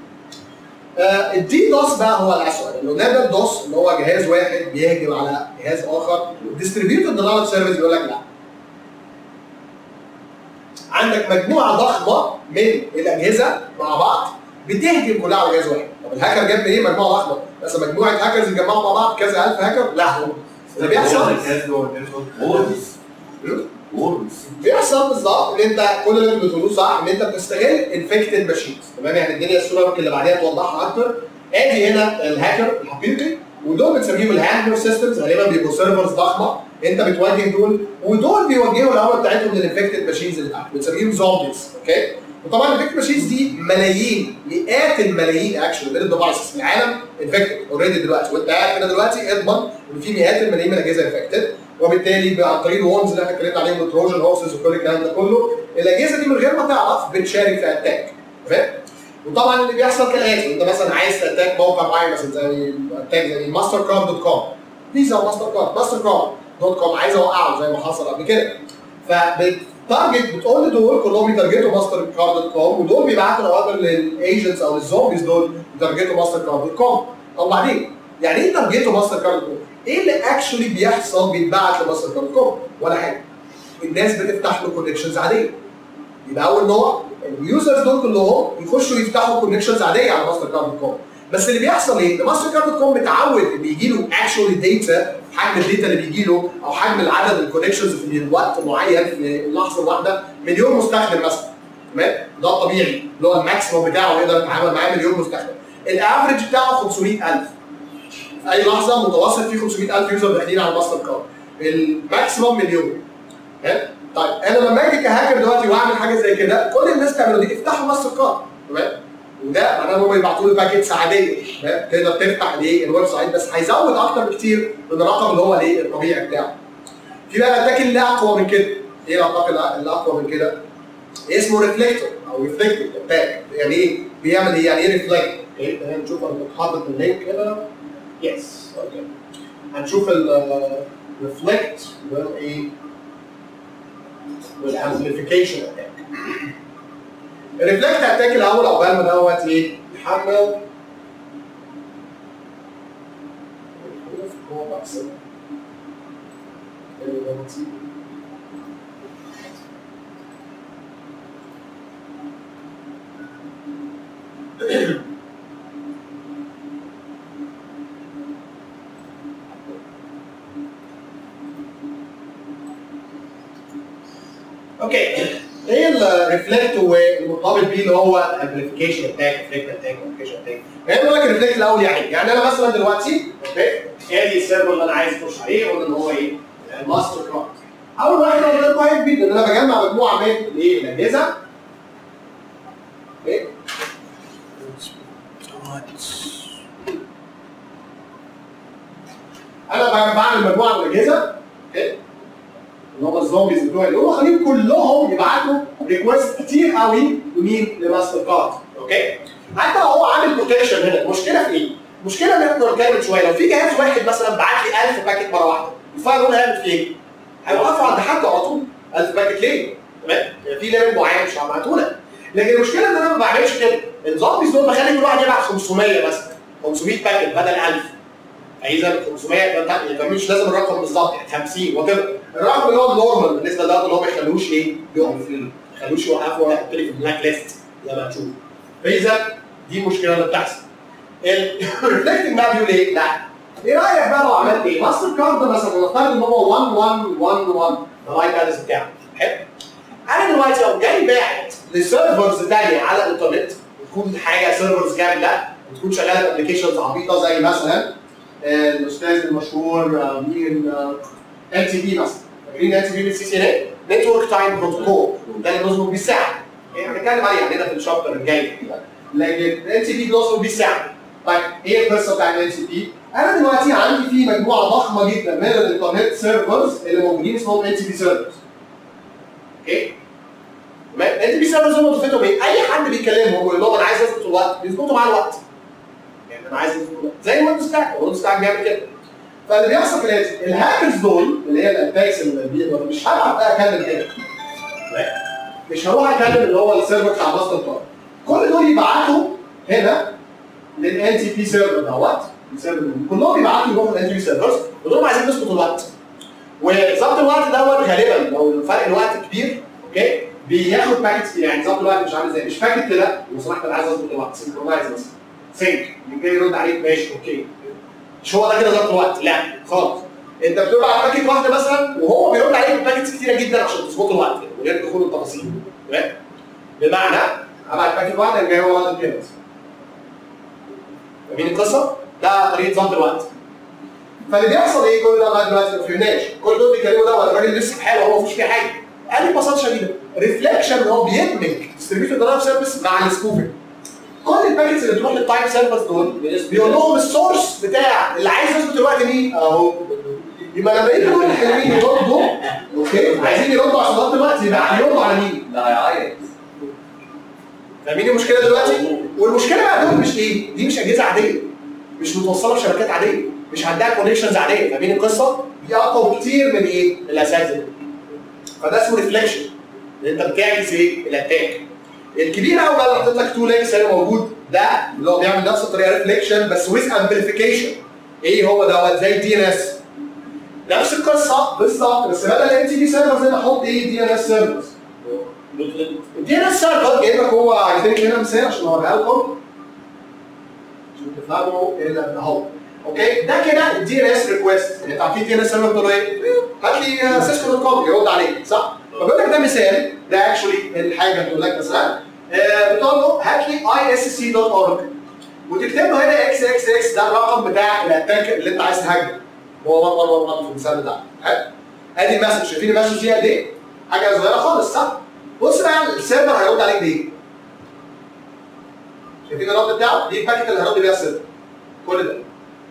الدي دوس بقى هو الاسوء لانه ده الدوس اللي هو جهاز واحد بيهجم على جهاز اخر ديستريبيوتد دينايل سيرفيس بيقول لك لا عندك مجموعه ضخمه من الاجهزه مع بعض بتهجم كلها على جهاز واحد طب الهاكر جاب منين مجموعه ضخمه بس مجموعه هاكرز اتجمعوا مع بعض كذا الف هاكر لا اللي بيحصل وورز وورز بيحصل بالظبط ان انت كل اللي انت بتقولوه صح ان انت بتستغل انفكتد ماشينز تمام يعني الدنيا الصوره ممكن اللي بعديها توضحها اكتر ادي هنا الهاكر الحقيقي ودول بنسميهم الهاندلر سيستمز غالبا بيبقوا سيرفرز ضخمه انت بتواجه دول ودول بيوجهوا الهوا بتاعتهم للانفكتد ماشينز اللي تحت بنسميهم زومبيز اوكي وطبعا الانفكتد ماشينز دي ملايين مئات الملايين اكشن من الديفايسز في العالم انفكتد اوريدي دلوقتي وانت قاعد هنا دلوقتي اضمن ان في مئات الملايين من الاجهزه انفكتد وبالتالي عن طريق الوونز اللي احنا اتكلمنا عليهم التروجن هورسز وكل الكلام ده كله الاجهزه دي من غير ما تعرف بتشارك في اتاك فاهم؟ وطبعا اللي بيحصل كالاتي انت مثلا عايز تاتاك موقع معين مثلا زي اتاك زي ماستر كارد دوت كوم فيزا وماستر كارد ماستر كارد دوت كوم عايز اوقعه زي ما حصل قبل كده فبتارجت بتقول لدول كلهم يتارجتوا ماستر كارد دوت كوم ودول بيبعتوا الاوامر للايجنتس او للزومبيز دول يتارجتوا ماستر كارد دوت كوم طب وبعدين يعني ايه تارجتوا ماستر كارد دوت كوم؟ ايه اللي اكشولي بيحصل بيتبعت لماستر كارد دوت كوم؟ ولا حاجه الناس بتفتح له كونكشنز عاديه يبقى اول نوع اليوزرز دول كلهم يخشوا يفتحوا كونكشنز عاديه على ماستر كارد دوت كوم بس اللي بيحصل ايه؟ ان ماستر كارد دوت كوم متعود ان يجي له اكشولي داتا حجم الداتا اللي بيجي له او حجم العدد الكونكشنز في وقت معين في اللحظه الواحده مليون مستخدم مثلا تمام؟ ده الطبيعي اللي هو الماكسيموم بتاعه يقدر يتعامل معاه مليون مستخدم الافرج بتاعه 500000 في اي لحظه متوسط فيه 500000 يوزر داخلين على الماستر كارد الماكسيموم مليون تمام؟ طيب انا لما اجي كهاكر دلوقتي واعمل حاجه زي كده كل الناس تعمله دي افتحوا ماستر كارد تمام وده معناه ان هم يبعتوا له باكيتس عاديه تمام تقدر تفتح الايه الويب سايت بس هيزود اكتر بكتير من الرقم اللي هو الايه الطبيعي بتاعه في بقى الاتاك اللي اقوى من كده ايه الاتاك اللي- اللي اقوى من كده اسمه ريفليكتور او ريفليكتور اتاك يعني ايه بيعمل ايه يعني ايه ريفليكت اوكي خلينا نشوف انا كنت حاطط اللينك كده يس اوكي هنشوف الريفلكت والايه والامبليفيكيشن اتاك الريفلكت اتاك الاول عقبال ما دوت ايه يحمل هو بس اوكي ايه الريفلكت والمرتبط بيه اللي هو امبليفيكيشن اتاك ريفلكت اتاك امبليفيكيشن اتاك يعني بقول لك الريفلكت الاول يعني يعني انا مثلا دلوقتي اوكي ادي السيرفر اللي انا عايز اخش عليه قلنا ان هو ايه الماستر كارد اول واحد ده كويس جدا ان انا بجمع مجموعه من الايه الاجهزه اوكي انا بعمل مجموعه من الاجهزه اوكي اللي هم الزومبيز بتوعي دول خليهم كلهم يبعتوا ريكوست كتير قوي لمين؟ لماستر كارد اوكي؟ حتى لو هو عامل بوتنشال هنا المشكله في ايه؟ المشكله ان احنا نتكلم شويه لو في جهاز واحد مثلا بعت لي 1000 باكيت مره واحده الفاير رول هيعمل فيه ايه؟ هيوقفوا عند حد على طول 1000 باكيت ليه؟ تمام؟ يعني في ليميت معين مش هبعته لك لكن المشكله ان انا ما بعملش كده الزومبيز دول بخلي كل واحد يبعت 500 مثلا 500 باكيت بدل 1000 اذا 500 يبقى مش لازم الرقم بالظبط يعني 50 وات الرقم اللي هو النورمال بالنسبه لده اللي هو ما يخلوش ايه يقف ما يخلوش يوقفوا ولا يحط لي في البلاك ليست زي ما هتشوف فاذا دي المشكله اللي بتحصل الريفلكتنج بقى بيقول ايه؟ لا ايه رايك بقى لو عملت ايه؟ ماستر كارد مثلا نفترض ان هو 1 1 1 1 الرايت ادرس بتاعه حلو انا دلوقتي لو جاي باعت لسيرفرز ثانيه على الانترنت تكون حاجه سيرفرز كامله وتكون شغاله ابلكيشنز عبيطه زي مثلا الاستاذ المشهور مين ال تي بي مثلا فاكرين ال تي بي بالسي سي ان اي نتورك تايم بروتوكول ده اللي بنظبط بيه الساعه يعني هنتكلم عليه عندنا في الشابتر الجاي لكن ال تي بي بنظبط بيه الساعه طيب ايه القصه بتاعت ال تي بي؟ انا دلوقتي عندي في مجموعه ضخمه جدا من الانترنت سيرفرز اللي موجودين اسمهم ال تي بي سيرفرز اوكي ال تي بي سيرفرز هم وظيفتهم ايه؟ اي حد بيكلمهم ويقول لهم انا عايز اظبط الوقت بيظبطوا معاه الوقت يعني انا عايز زي الويندوز ستاك الويندوز ستاك بيعمل كده فاللي بيحصل في الاتي الهاكرز دول اللي هي الاتاكس اللي بيقدر مش هلعب بقى اكلم كده مش هروح اكلم اللي هو السيرفر بتاع ماستر كارد كل دول يبعتوا هنا للان تي بي سيرفر دوت كلهم يبعتوا يروحوا للان تي بي سيرفرز ودول عايزين نظبط الوقت وظبط الوقت دوت غالبا لو فرق الوقت كبير اوكي بياخد باكيتس يعني ظبط الوقت مش عامل ازاي مش باكيت لا لو سمحت انا عايز اظبط الوقت سنكرونايز مثلا سينك يمكن يرد عليك ماشي اوكي مش هو ده كده ظبط الوقت لا خالص انت بتبعت باكيت واحده مثلا وهو بيرد عليك بباكيتس كتيره جدا عشان تظبط الوقت من غير دخول التفاصيل تمام بمعنى ابعت باكيت واحده جاي هو واحد كده فاهمين القصه؟ ده طريقه ظبط الوقت فاللي بيحصل ايه كل ده لغايه دلوقتي ما فهمناش كل دول بيتكلموا ده ولا الراجل لسه في حاله هو مفيش فيه حاجه قال لي ببساطه شديده ريفليكشن هو بيدمج ديستريبيوتد درايف سيرفيس مع السكوبنج كل الباكيتس اللي بتروح للتايم سيرفرز دول بيقول لهم السورس بتاع اللي عايز يظبط الوقت مين اهو يبقى لما يجي دول الحلوين يردوا اوكي عايزين يردوا عشان ظبط الوقت يبقى يردوا على مين؟ ده هيعيط فاهمين المشكله دلوقتي؟ والمشكله بقى دول مش ايه؟ دي مش اجهزه عاديه مش متوصله بشبكات عاديه مش عندها كونكشنز عاديه فاهمين القصه؟ دي اقوى بكتير من ايه؟ الاساس ده فده اسمه ريفليكشن انت بتعكس ايه؟ الاتاك الكبير قوي بقى اللي حاطط لك تو لينكس هنا موجود ده اللي هو بيعمل نفس الطريقه ريفليكشن بس ويز امبليفيكيشن ايه هو دوت زي الدي ان اس نفس القصه بالظبط بس بدل الان تي بي سيرفرز هنا احط ايه دي ان اس سيرفرز الدي ان اس سيرفر جايب لك هو عايزين هنا مثال عشان اوريها لكم عشان تفهموا ايه اللي اهو اوكي ده كده الدي ان اس ريكويست يعني انت عارفين دي ان اس سيرفر بتقول ايه؟ هات لي سيسكو دوت كوم يرد عليك صح؟ فبيقول لك ده مثال ده اكشولي الحاجه بتقول لك مثلا آه، بتقول له هات لي اي اس سي دوت اورج وتكتب له هنا اكس اكس اكس ده الرقم بتاع الاتاك اللي انت عايز تهاجمه هو 1 1 1 في المثال بتاعك حلو ادي المسج شايفين المسج دي قد ايه؟ حاجه صغيره خالص صح؟ بص بقى السيرفر هيرد عليك بايه؟ شايفين الرد بتاعه؟ دي الباكيت اللي هيرد بيها السيرفر كل ده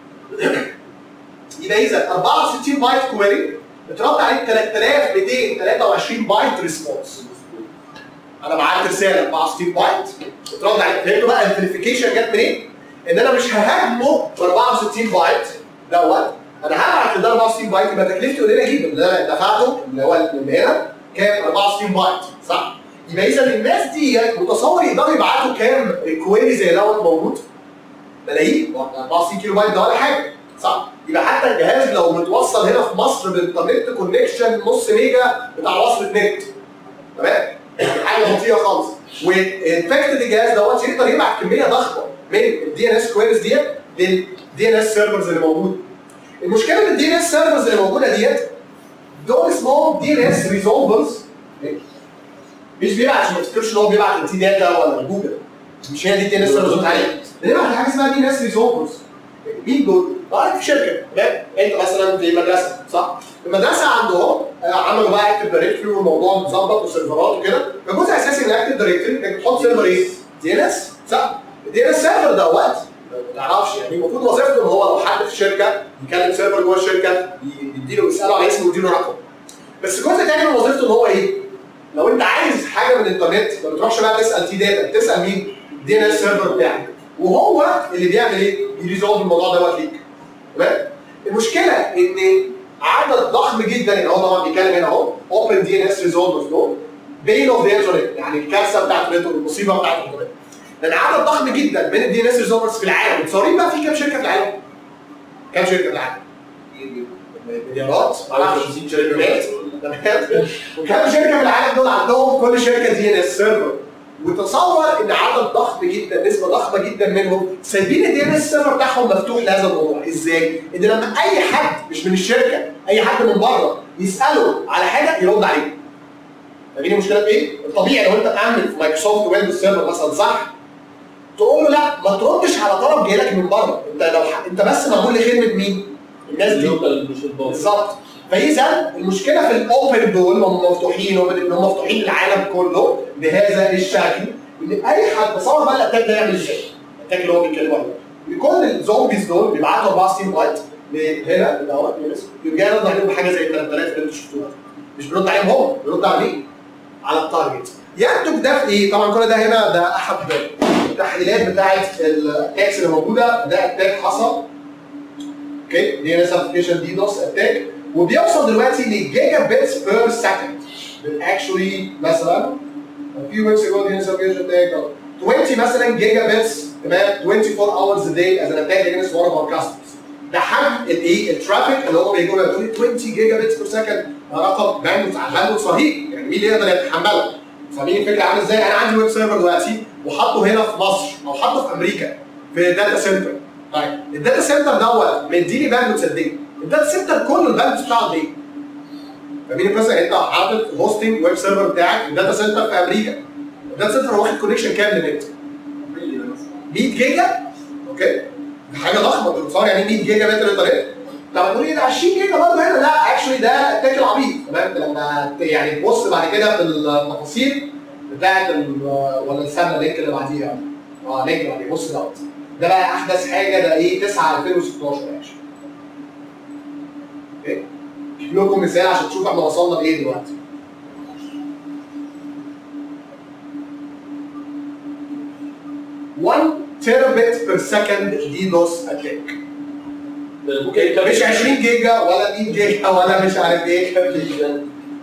يبقى اذا 64 بايت كويري اترد عليك 3223 بايت ريسبونس انا بعت رساله 64 بايت اترد عليك فهمتوا بقى الفيريفيكيشن جت منين؟ ان انا مش ههاجمه ب 64 بايت دوت انا هبعت لده 64 بايت يبقى تكلفتي قليله جدا اللي انا دفعته اللي هو اللي هنا كام 64 بايت صح؟ يبقى اذا الناس دي متصور يقدروا يبعتوا كام كويري زي دوت موجود؟ ملايين 64 كيلو بايت ده ولا حاجه صح؟ يبقى حتى الجهاز لو متوصل هنا في مصر بالانترنت كونكشن نص ميجا بتاع وصلة نت تمام؟ حاجه بطيئه خالص وانفكتد الجهاز دوت يقدر يبعت كميه ضخمه من الدي ان اس كويريز ديت للدي ان اس سيرفرز اللي موجود المشكله ان الدي ان اس سيرفرز اللي موجوده ديت دول اسمهم دي ان اس ريزولفرز مش بيبعت عشان ما تفتكرش ان هو بيبعت لتي داتا ولا لجوجل مش هي دي الدي ان اس سيرفرز عليها بنبعت حاجه اسمها دي ان اس ريزولفرز مين دول؟ طبعا في شركه تمام انت مثلا في مدرسه صح؟ المدرسه عندهم آه، عملوا بقى اكتف دايركتوري والموضوع متظبط وسيرفرات وكده فجزء اساسي من اكتف دايركتوري انك بتحط سيرفر ايه؟ دي ان اس صح؟ الدي ان اس سيرفر دوت ما تعرفش يعني المفروض وظيفته ان هو لو حد في الشركه يكلم سيرفر جوه الشركه ي- يديله يساله على اسمه ويديله رقم بس جزء تاني من وظيفته ان هو ايه؟ لو انت عايز حاجه من الانترنت ما بتروحش بقى تسال تي داتا بتسال مين؟ الدي ان اس سيرفر بتاعك وهو اللي بيعمل ايه؟ يريزولف الموضوع دوت ليك تمام؟ المشكله ان عدد ضخم جدا اللي هو طبعا بيتكلم هنا اهو اوبن دي ان اس ريزولفرز دول بين اوف ذا انترنت يعني الكارثه بتاعت الانترنت المصيبه بتاعت الانترنت لان عدد ضخم جدا من الدي ان اس ريزولفرز في العالم متصورين بقى في كام شركه في العالم؟ كام شركه في العالم؟ مليارات معرفش 50 شركه مليارات. تمام وكام شركه في العالم دول عندهم كل شركه دي ان اس سيرفر وتصور ان عدد ضخم جدا نسبه ضخمه جدا منهم سايبين الدي ان اس سيرفر بتاعهم مفتوح لهذا الموضوع ازاي؟ ان لما اي حد مش من الشركه اي حد من بره يساله على حاجه يرد عليه فاهمين المشكله في ايه؟ الطبيعي لو انت مأمن في مايكروسوفت ويندوز سيرفر مثلا صح؟ تقول له لا ما تردش على طلب جاي لك من بره انت لو ح... انت بس معمول لخدمه مين؟ الناس دي اللوكال مش الباص بالظبط فاذا المشكله في الاوبن دول هم مفتوحين هم هم مفتوحين للعالم كله بهذا الشكل ان اي حد تصور بقى الاتاك ده يعمل ازاي؟ الاتاك اللي هو بيتكلم عنه كل الزومبيز دول بيبعتوا 64 بايت هنا دوت يرجع يرد عليهم بحاجه زي 3000 اللي انتوا شفتوها مش بيرد عليهم هم بيرد على مين؟ على التارجت ينتج ده في ايه؟ طبعا كل ده هنا ده احد التحليلات بتاعت الاتاكس اللي موجوده ده اتاك حصل اوكي دي ان اس ابلكيشن دي دوس اتاك وبيوصل دلوقتي لجيجا بيتس بير سكند اكشولي مثلا a few weeks ago the application attack 20 مثلا جيجا بيتس تمام 24 hours a day as an attack against one of our customers ده حجم الايه الترافيك اللي هم بيجوا يقولوا 20 جيجا بيتس بير سكند ده رقم باندوث باندوث رهيب يعني مين يقدر يتحمله فاهمين الفكره عامله ازاي؟ انا عندي ويب سيرفر دلوقتي وحاطه هنا في مصر او حاطه في امريكا في داتا سنتر طيب الداتا سنتر دوت مديني باندوث قد ايه؟ الداتا سنتر كله الباندوث بتاعه قد ايه؟ فاهمين القصه؟ انت حاطط هوستنج ويب سيرفر بتاعك الداتا سنتر في امريكا الداتا سنتر هو واخد كونكشن كام للنت؟ 100 جيجا اوكي دي حاجه ضخمه انت بتصور يعني 100 جيجا متر انترنت طب هتقول ايه ده 20 جيجا برضه هنا لا اكشولي ده التاك العبيط تمام انت لما ت- يعني تبص بعد كده في التفاصيل بتاعت ال- ولا استنى اللينك اللي بعديها اه لينك اللي بعديه بص دوت ده بقى احدث حاجه ده ايه 9 2016 اكشلي اوكي اجيب لكم مثال عشان تشوفوا احنا وصلنا لايه دلوقتي 1 تيرابت بير سكند دي دوس اتاك ممكن يتكلم مش 20 جيجا ولا 100 جيجا ولا مش عارف ايه كام جيجا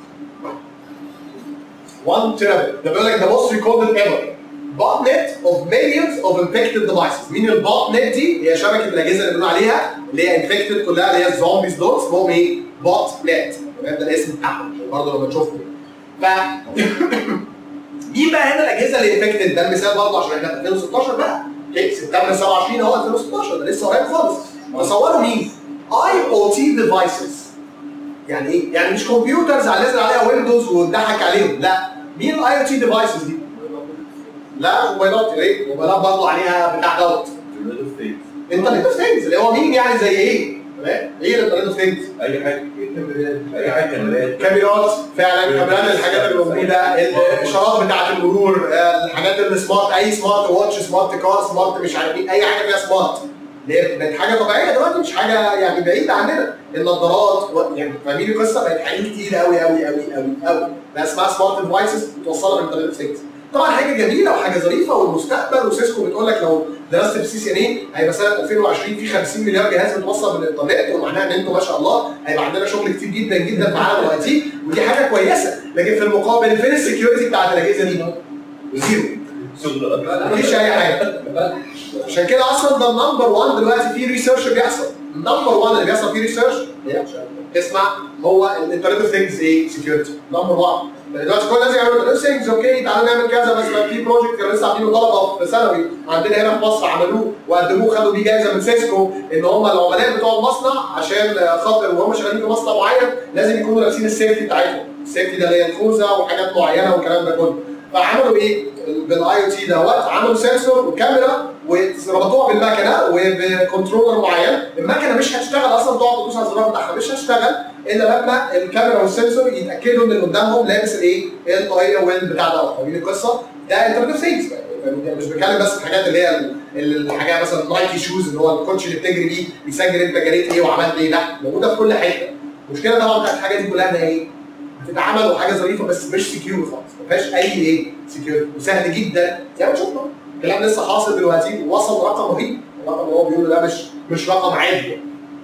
1 تيرابت ده بيقول لك ده موست ريكوردد ايفر بوت نت اوف مليونز اوف انفكتد ديفايسز مين البوت نت دي هي شبكه الاجهزه اللي بنقول عليها اللي هي انفكتد كلها اللي هي الزومبيز دول اسمهم ايه؟ بوت نت تمام ده الاسم بتاعهم عشان برضه لما تشوفوا ف مين بقى هنا الاجهزه اللي انفكتد ده المثال برضه عشان احنا في 2016 بقى اوكي سبتمبر 27 اهو 2016 ده لسه قريب خالص تصوروا مين؟ اي او تي ديفايسز يعني ايه؟ يعني مش كمبيوترز على نزل عليها ويندوز واتضحك عليهم لا مين الاي او تي ديفايسز دي؟ لا موبايلات ايه؟ موبايلات برضه عليها بتاع دوت انترنت اوف ثينجز اللي هو مين يعني زي ايه؟ تمام؟ ايه الانترنت اوف ثينجز؟ اي حاجه اي حاجه كاميرات كاميرات فعلا كاميرات الحاجات اللي موجوده الاشارات بتاعه المرور آه، الحاجات اللي سمارت اي سمارت واتش سمارت كار سمارت مش عارف ايه اي حاجه فيها سمارت اللي هي بقت حاجه طبيعيه دلوقتي مش حاجه يعني بعيده عننا النظارات و- يعني فاهمين القصه بقت حاجات كتير قوي قوي قوي قوي قوي بقى اسمها سمارت ديفايسز متوصله بالانترنت اوف ثينجز طبعا حاجه جميله وحاجه ظريفه والمستقبل وسيسكو بتقول لك لو درست في سي سي ان اي هيبقى سنه 2020 في 50 مليار جهاز متوصل بالانترنت ومعناها ان انتوا ما شاء الله هيبقى عندنا شغل كتير جدا جدا في عالم الاي تي ودي حاجه كويسه لكن في المقابل فين السكيورتي بتاعت الاجهزه دي؟ زيرو مفيش اي حاجه عشان كده اصلا ده النمبر 1 دلوقتي في ريسيرش بيحصل النمبر 1 اللي بيحصل فيه ريسيرش اسمع هو الانترنت اوف ثينجز ايه سكيورتي نمبر 1 دلوقتي كل الناس يعملوا انترنت اوف ثينجز اوكي تعالوا نعمل كذا بس ما في بروجكت كانوا لسه عاملينه طلبه في ثانوي عندنا هنا في مصر عملوه وقدموه خدوا بيه جائزه من سيسكو ان هم العملاء بتوع المصنع عشان خاطر وهم شغالين في مصنع معين لازم يكونوا لابسين السيفتي بتاعتهم السيفتي ده اللي هي الخوذه وحاجات معينه والكلام ده كله فعملوا ايه بالاي او تي دوت عملوا سنسور وكاميرا وربطوها بالمكنه وبكنترولر معين المكنه مش هتشتغل اصلا تقعد تدوس على الزرار بتاعها مش هتشتغل الا لما الكاميرا والسنسور يتاكدوا ان اللي قدامهم لابس الايه الطاقيه والبتاع دوت فاهمين القصه ده انترنت ثينجز مش بتكلم بس في الحاجات اللي هي ال- ال- الحاجات مثلا نايكي شوز اللي هو الكوتش اللي بتجري بيه بيسجل انت جريت ايه وعملت ايه لا موجوده في كل حته المشكله طبعا بتاعت الحاجات دي كلها انها ايه؟ بتتعمل وحاجه ظريفه بس مش سكيور خالص ما فيهاش اي ايه سكيور وسهل جدا زي ما شفنا الكلام لسه حاصل دلوقتي ووصل لرقم رهيب الرقم اللي هو بيقوله ده مش مش رقم عادي يعني.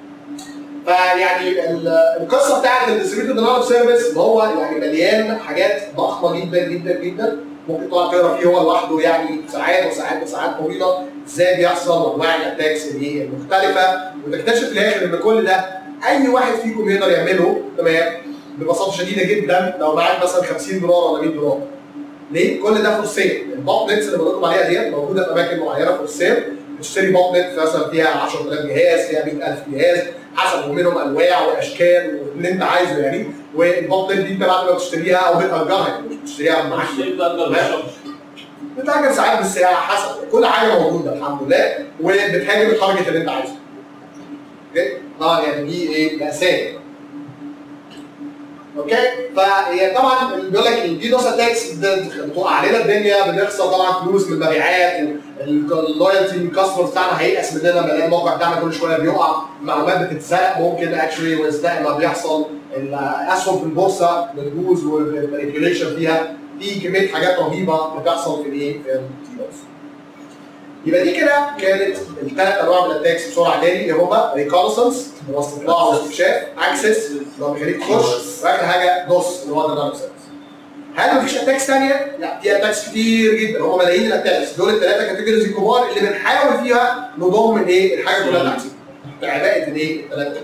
فيعني ال- القصه بتاعت الديستريبيوتد نولج سيرفيس هو يعني مليان حاجات ضخمه جدا جدا جدا ممكن تقعد تقرا فيه هو لوحده يعني ساعات وساعات وساعات طويله ازاي بيحصل وانواع الاتاكس الايه المختلفه وتكتشف في الاخر ان كل ده اي واحد فيكم يقدر يعمله تمام ببساطه شديده جدا لو معاك مثلا 50 دولار ولا 100 دولار ليه؟ كل ده فور سيل البوب نتس اللي بقول لكم عليها ديت موجوده في اماكن معينه فور سيل بتشتري بوب نت مثلا فيها 10000 جهاز فيها 100000 جهاز حسب ومنهم انواع واشكال واللي انت عايزه يعني والبوب نت دي انت بعد ما بتشتريها او بتاجرها يعني مش بتشتريها معاك الشيء ده اقدر بالشهر بتاجر ساعات بالساعه حسب كل حاجه موجوده الحمد لله وبتهاجم التارجت اللي انت عايزه. اوكي؟ طبعا يعني دي ايه مأساة. اوكي؟ فهي طبعا اللي بيقول لك الدي دوس اتاكس بتوقع علينا الدنيا بنخسر طبعا فلوس من المبيعات اللويالتي الكاستمر بتاعنا هييأس مننا لما الموقع بتاعنا كل شويه بيقع معلومات بتتسرق ممكن اكشولي واثناء ما بيحصل الاسهم في البورصه بتبوظ والمانيبيوليشن فيها في كميه حاجات رهيبه بتحصل في الايه في التي دوس. يبقى دي كده كانت الثلاث انواع من الاتاكس بسرعه تاني اللي هما ريكونسنس اللي هو استطلاع واستكشاف اكسس اللي هو بيخليك تخش واخر حاجه دوس اللي هو دايناميك سيرفيس. هل مفيش اتاكس ثانيه؟ لا في اتاكس كتير جدا هم ملايين الاتاكس دول الثلاثه كاتيجوريز الكبار اللي بنحاول فيها نضم الايه الحاجه كلها تحتيهم. بعباءه الايه الثلاثه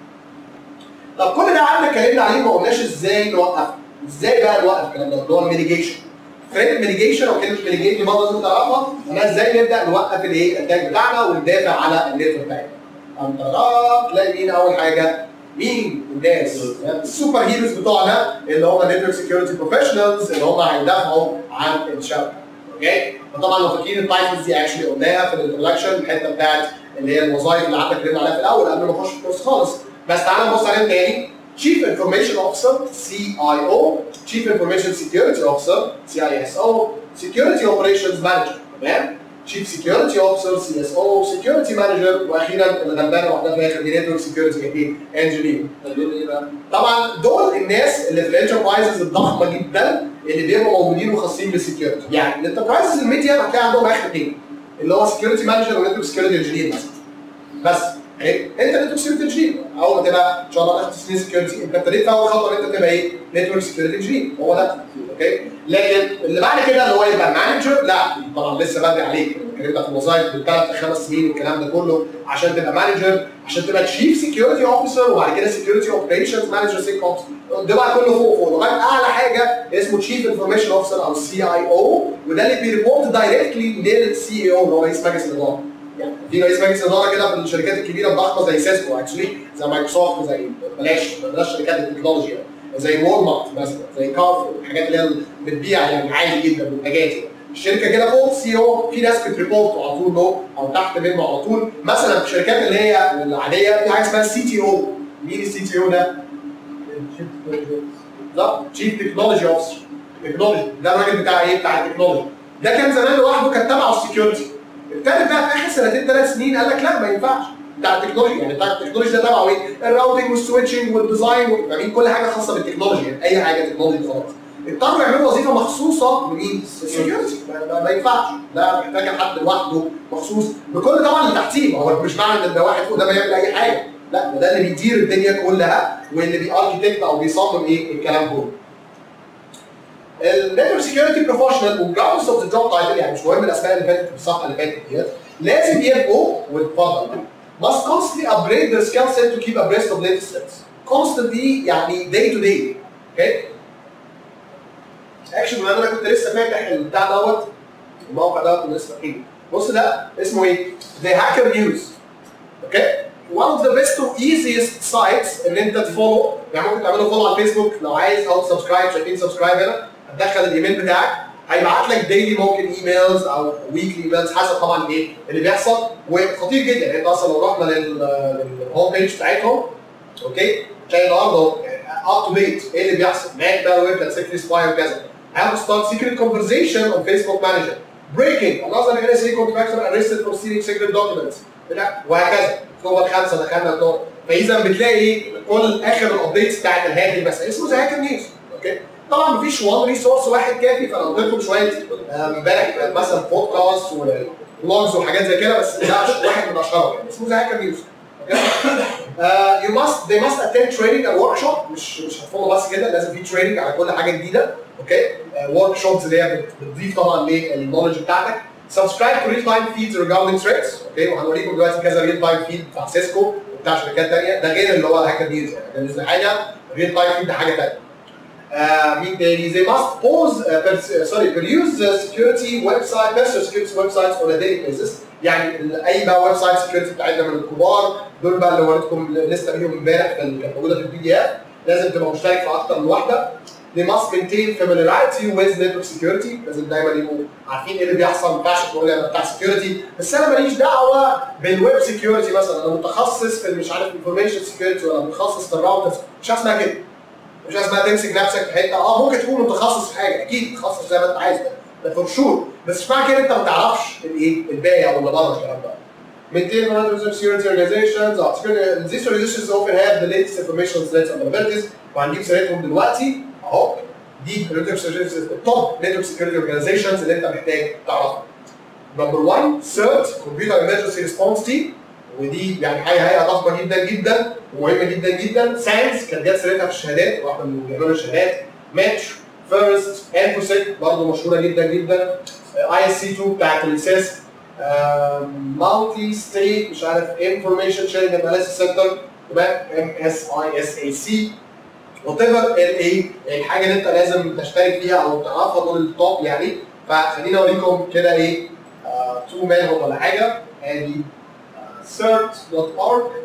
طب كل ده قعدنا اتكلمنا عليه ما قلناش ازاي نوقفه ازاي بقى نوقف الكلام ده اللي هو الميديجيشن فريق ميديجيشن او كلمه ميديجيت دي برضه لازم تعرفها انا ازاي نبدا نوقف الايه الاتاك بتاعنا وندافع على النتورك بتاعنا انت تلاقي مين اول حاجه مين الناس السوبر هيروز بتوعنا اللي هم نتورك سكيورتي بروفيشنالز اللي هم هيدافعوا عن الشبكه اوكي فطبعا لو فاكرين التايتلز دي اكشلي قلناها في الانترودكشن الحته بتاعت اللي هي الوظائف اللي قعدنا اتكلمنا عليها في الاول قبل ما نخش في الكورس خالص بس تعالى نبص عليهم تاني Chief Information Officer CIO Chief Information Security Officer CISO Security Operations Manager تمام Chief Security Officer CSO Security Manager واخيرا اللي غلبانه واحده في الاخر دي Network Security Engineer دول ايه بقى؟ طبعا دول الناس اللي في الانتربرايزز الضخمه جدا اللي بيبقوا موجودين وخاصين بالسكيورتي يعني الانتربرايزز الميديا هتلاقي عندهم اخر اثنين اللي هو سكيورتي مانجر ونتورك سكيورتي انجينير مثلا بس إيه؟ انت نتورك سكيورتي انجينير اول ما تبقى ان شاء الله اخر سنين سكيورتي انت ابتديت في اول خطوه ان انت تبقى ايه نتورك سكيورتي انجينير هو ده اوكي لكن اللي بعد كده اللي هو يبقى مانجر لا طبعا لسه بدري عليك اتكلمت في الوظائف من ثلاث لخمس سنين والكلام ده كله عشان تبقى مانجر عشان تبقى تشيف سكيورتي اوفيسر وبعد كده سكيورتي اوبريشنز مانجر سيك اوبس ده بقى كله فوق فوق لغايه اعلى حاجه اسمه تشيف انفورميشن اوفيسر او سي اي او وده اللي بيريبورت دايركتلي للسي اي او اللي هو رئيس مجلس الاداره يعني في رئيس مجلس اداره كده في الشركات الكبيره الضخمه زي سيسكو اكشلي زي مايكروسوفت زي بلاش بلاش شركات التكنولوجيا يعني. زي وول مارت مثلا زي كارفور الحاجات اللي هي اللي بتبيع يعني عالي جدا منتجات يعني. الشركه كده فوق سي او في ناس بتريبورت على طول له او تحت منه على طول مثلا في الشركات اللي هي العاديه في حاجه اسمها سي تي او مين السي تي او ده؟ بالظبط تشيف تكنولوجي اوفيسر تكنولوجي ده الراجل بتاع ايه؟ بتاع التكنولوجي ده كان زمان لوحده كان تبعه السكيورتي ابتدت بقى في اخر سنتين ثلاث سنين قال لك لا ما ينفعش بتاع التكنولوجي يعني بتاع التكنولوجي ده تبعه ايه؟ الراوتنج والسويتشنج والديزاين فاهمين كل حاجه خاصه بالتكنولوجي يعني اي حاجه تكنولوجي خلاص اضطروا يعملوا وظيفه مخصوصه لمين؟ السكيورتي ما, ما, ما ينفعش ده محتاج حد لوحده مخصوص بكل طبعا اللي تحتيه ما هو مش معنى ان ده واحد فوق ده بيعمل اي حاجه لا ده, ده اللي بيدير الدنيا كلها واللي بياركتكت او بيصمم ايه الكلام كله النتورك سكيورتي بروفيشنال والجراوندز اوف ذا جوب تايتل يعني مش مهم الاسماء اللي فاتت في الصفحه اللي فاتت ديت لازم يبقوا واتفضل must constantly upgrade their skill set to keep abreast of latest trends. constantly يعني day to day اوكي اكشن انا كنت لسه فاتح البتاع دوت الموقع دوت كنت لسه فاتحينه بص ده اسمه ايه؟ The Hacker News اوكي one of the best و easiest sites ان انت تفولو يعني ممكن تعمله فولو على الفيسبوك لو عايز او سبسكرايب شايفين سبسكرايب هنا هتدخل الايميل بتاعك هيبعت لك ديلي ممكن ايميلز او ويكلي ايميلز حسب طبعا ايه اللي بيحصل وخطير جدا يعني انت اصلا لو رحنا لل- للهوم بيج بتاعتهم اوكي تلاقي النهارده اب تو ديت ايه اللي بيحصل ماك بقى ويب سيكريت سباي وكذا how to start secret conversation on Facebook Manager breaking another NSA contractor arrested for stealing secret documents لا وهكذا اكتوبر 5 دخلنا اكتوبر فاذا بتلاقي كل اخر الابديتس بتاعت الهاكر بس اسمه ذا هاكر نيوز اوكي طبعا مفيش وان ريسورس واحد كافي فانا قلت لكم شويه آه، امبارح مثلا بودكاست وبلوجز وحاجات زي كده بس ده واحد من اشهرهم يعني اسمه ذا هاكر نيوز اوكي uh, you must they must attend training and workshop مش مش هتفولو بس كده لازم في training على كل حاجه جديده اوكي ورك شوبز اللي هي بت- بتضيف طبعا للنولج بتاعتك subscribe to real time feeds regarding threats اوكي وهنوريكم دلوقتي كذا ريل تايم فيد بتاع سيسكو وبتاع شركات ثانيه ده غير اللي هو هاكر نيوز يعني بالنسبه حاجه ريل تايم فيد ده حاجه ثانيه uh, مين تاني they must pause uh, per, sorry peruse the security website personal security websites on a daily basis يعني ال- اي بقى ويب سايت سكيورتي بتاعتنا من الكبار دول بقى اللي وريتكم لسه بيهم امبارح في ال- كانت موجوده في البي دي اف لازم تبقى مشترك في اكتر من واحده they must maintain familiarity with network security لازم دايما يبقوا عارفين ايه اللي بيحصل ما ينفعش تقول لي انا بتاع سكيورتي بس انا ماليش دعوه بالويب سكيورتي مثلا انا متخصص في مش عارف انفورميشن سكيورتي ولا متخصص في الراوترز مش حاجه اسمها كده مش حاجه اسمها تمسك نفسك في حته اه ممكن تكون متخصص في حاجه اكيد تخصص زي ما انت عايز ده فور شور بس مش معنى كده انت ما تعرفش الايه الباقي او اللي بره الكلام ده maintain monitoring of security organizations uh, security, these organizations often have the latest information on threats and vulnerabilities وهنجيب سيرتهم دلوقتي اهو دي التوب نتورك سكيورتي اورجانيزيشنز اللي انت محتاج تعرفها نمبر 1 CERT كمبيوتر ايمرجنسي ريسبونس تيم ودي يعني حاجه هيئه ضخمه جدا جدا ومهمه جدا جدا ساينس كانت جت سيرتها في الشهادات واحده من اللي بيعملوا الشهادات ماتش فيرست انفوسيك برضه مشهوره جدا جدا اي اس سي 2 بتاعت السيس مالتي ستيت مش عارف انفورميشن شيرنج اناليسيس سنتر تمام ام اس اي اس اي سي وات ايفر الايه الحاجه اللي انت لازم تشترك فيها او تعرفها دول التوب يعني فخليني اوريكم كده ايه تو منهم ولا حاجه ادي cert.org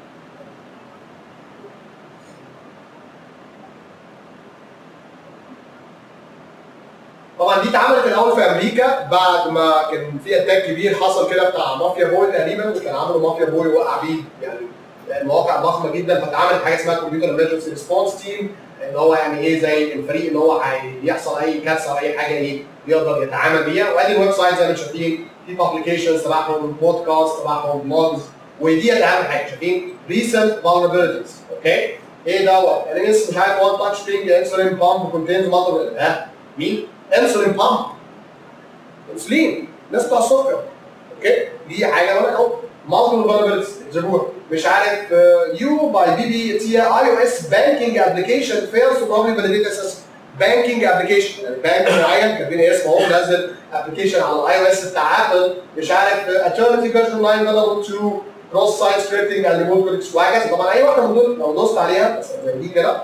طبعا دي اتعملت الاول في امريكا بعد ما كان في اتاك كبير حصل كده بتاع مافيا بوي تقريبا وكان عملوا مافيا بوي وقع بيه يعني المواقع ضخمه جدا فاتعملت حاجه اسمها كمبيوتر ايمرجنسي ريسبونس تيم ان هو يعني ايه زي الفريق اللي هو هيحصل اي كارثه او اي حاجه ايه يقدر يتعامل بيها وادي الويب سايت زي ما انتم شايفين في بابليكيشنز تبعهم بودكاست تبعهم بلوجز ودي اهم حاجه شايفين ريسنت vulnerabilities اوكي ايه دوت يعني لسه مش عارف وان تاتش بينج انسولين بامب كونتينز ماتر ها مين؟ انسولين بامب انسولين ناس بتاع السكر اوكي دي حاجه وانا اهو multiple vulnerabilities جابوها مش عارف يو باي بي بي تي اي او اس بانكينج ابلكيشن فيلز تو بروبلي فاليديت اساس بانكينج ابلكيشن يعني بانك معين كاتبين اسمه اهو منزل ابلكيشن على الاي او اس بتاع ابل مش عارف alternative version 9 available to cross site scripting and remote connections وهكذا طبعا اي واحده من دول لو دوست عليها بس زي دي كده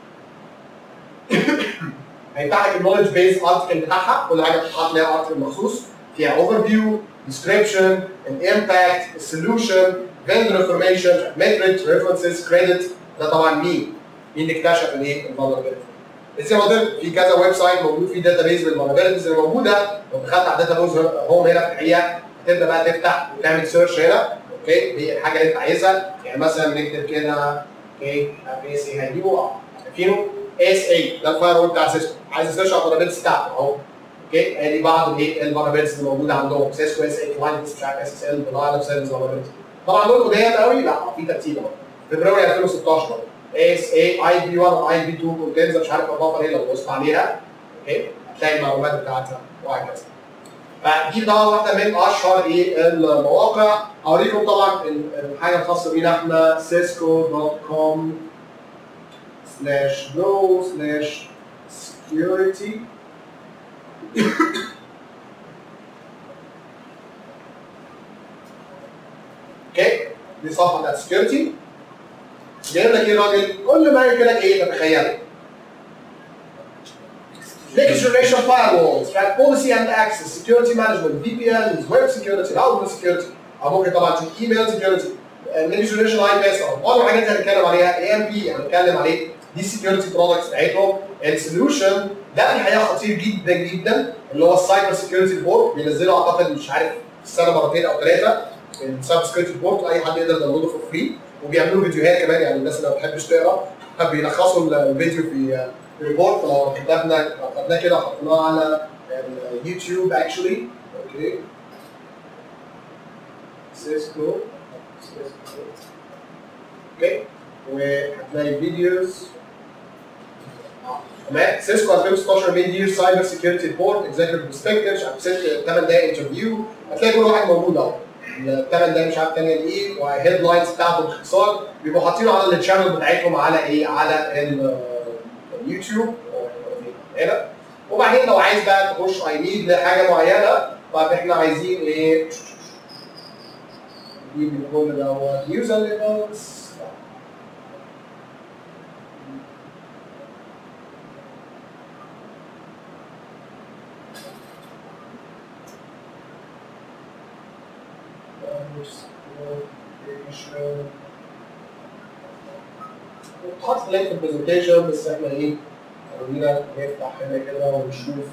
هيفتح لك النولج بيز ارتكل بتاعها كل حاجه بتتحط ليها ارتكل مخصوص فيها اوفر فيو description الامباكت السولوشن vendor information metrics references credit ده طبعا مين؟ مين اللي اكتشف الايه؟ الفولنربيلتي زي ما قلت في كذا ويب سايت موجود فيه داتا بيز بالفولنربيلتيز اللي موجوده لو دخلت على الداتا بيز هوم هنا في الحقيقه تبدا بقى تفتح وتعمل سيرش هنا اوكي دي الحاجه اللي انت عايزها يعني مثلا نكتب كده اوكي اي سي هيجيبوا عارفينه اس اي ده الفاير وول بتاع سيسكو عايز تسيرش على الفولنربيلتيز بتاعته اهو اوكي ادي بعض الايه الفولنربيلتيز اللي موجوده عندهم سيسكو اس اي كلاينتس مش عارف اس اس ال بلاير سيرفيس فولنربيلتي طبعا دول قدام قوي لا في ترتيب اهو فبراير 2016 اس اي اي بي 1 واي بي 2 كونتينز مش عارف اضافه ايه لو دوست عليها اوكي هتلاقي المعلومات بتاعتها وهكذا فدي طبعا واحده من اشهر ايه المواقع اوريكم طبعا الحاجه الخاصه بينا احنا cisco.com slash go slash security اوكي دي صفحه بتاعت سكيورتي جايب لك ايه الراجل كل ما يمكن لك ايه تتخيله Next generation firewalls, track policy and access, security management, VPNs, web security, router security, او ممكن طبعا تشوف ايميل security, النيكست جنريشن اي بي اس معظم الحاجات اللي هنتكلم عليها اي ام بي هنتكلم عليه دي سكيورتي برودكتس بتاعتهم السوليوشن ده الحقيقه خطير جدا جدا اللي هو السايبر سكيورتي بورد بينزله اعتقد مش عارف في السنه مرتين او ثلاثه السايبر سكيورتي بورد اي حد يقدر يداونلوده فور فري وبيعملوا فيديوهات كمان يعني الناس اللي ما بتحبش تقرا بيلخصوا الفيديو في ريبورت لو كتبنا لو خدناه كده وحطيناه على اليوتيوب اكشولي اوكي سيسكو سيسكو اوكي وهتلاقي فيديوز تمام سيسكو 2016 ميد يير سايبر سكيورتي ريبورت اكزيكتيف برسبكتيف مش عارف ست 8 دقايق انترفيو هتلاقي كل واحد موجود اهو الثمان دقايق مش عارف تانية ايه وهيد لاينز بتاعته باختصار بيبقوا حاطينه على الشانل بتاعتهم على ايه على ال- اليوتيوب هنا وبعدين لو عايز بقى تخش اي نيد لحاجه معينه طب احنا عايزين ايه نجيب الكود دوت يوزر ليفلز حاطط لينك في البرزنتيشن بس احنا ايه خلينا نفتح هنا كده ونشوف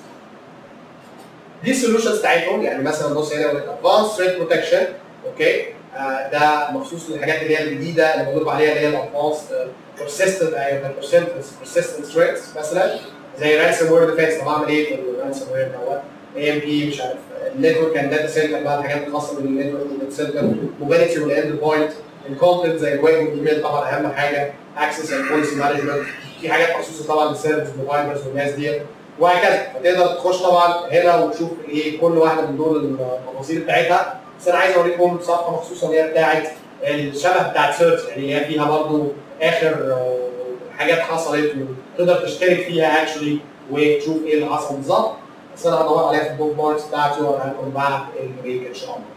دي السولوشنز بتاعتهم يعني مثلا بص هنا ادفانس ثريت بروتكشن اوكي آه ده مخصوص للحاجات اللي هي الجديده اللي بنقول عليها اللي هي الادفانس بيرسيستنت ايوه بيرسيستنت ثريتس مثلا زي رانسوم وير ديفense طب بعمل ايه في الرانسوم وير دوت اي ام بي مش عارف النتورك اند داتا سنتر بقى الحاجات الخاصه بالنتورك والداتا سنتر موبيليتي والاند بوينت الكونتنت زي الويب والايميل طبعا اهم حاجه اكسس اند بوليسي مانجمنت في حاجات مخصوصه طبعا للسيرفيس بروفايدرز والناس ديت وهكذا فتقدر تخش طبعا هنا وتشوف ايه كل واحده من دول التفاصيل بتاعتها بس انا عايز اوريكم صفحه مخصوصه اللي هي بتاعت الشبه بتاعت سيرش يعني اللي هي فيها برضو اخر آه، حاجات حصلت وتقدر تشترك فيها اكشولي وتشوف ايه اللي حصل بالظبط بس انا هدور عليها في البوك ماركس بتاعتي وهوريها لكم بعد البريك ان شاء الله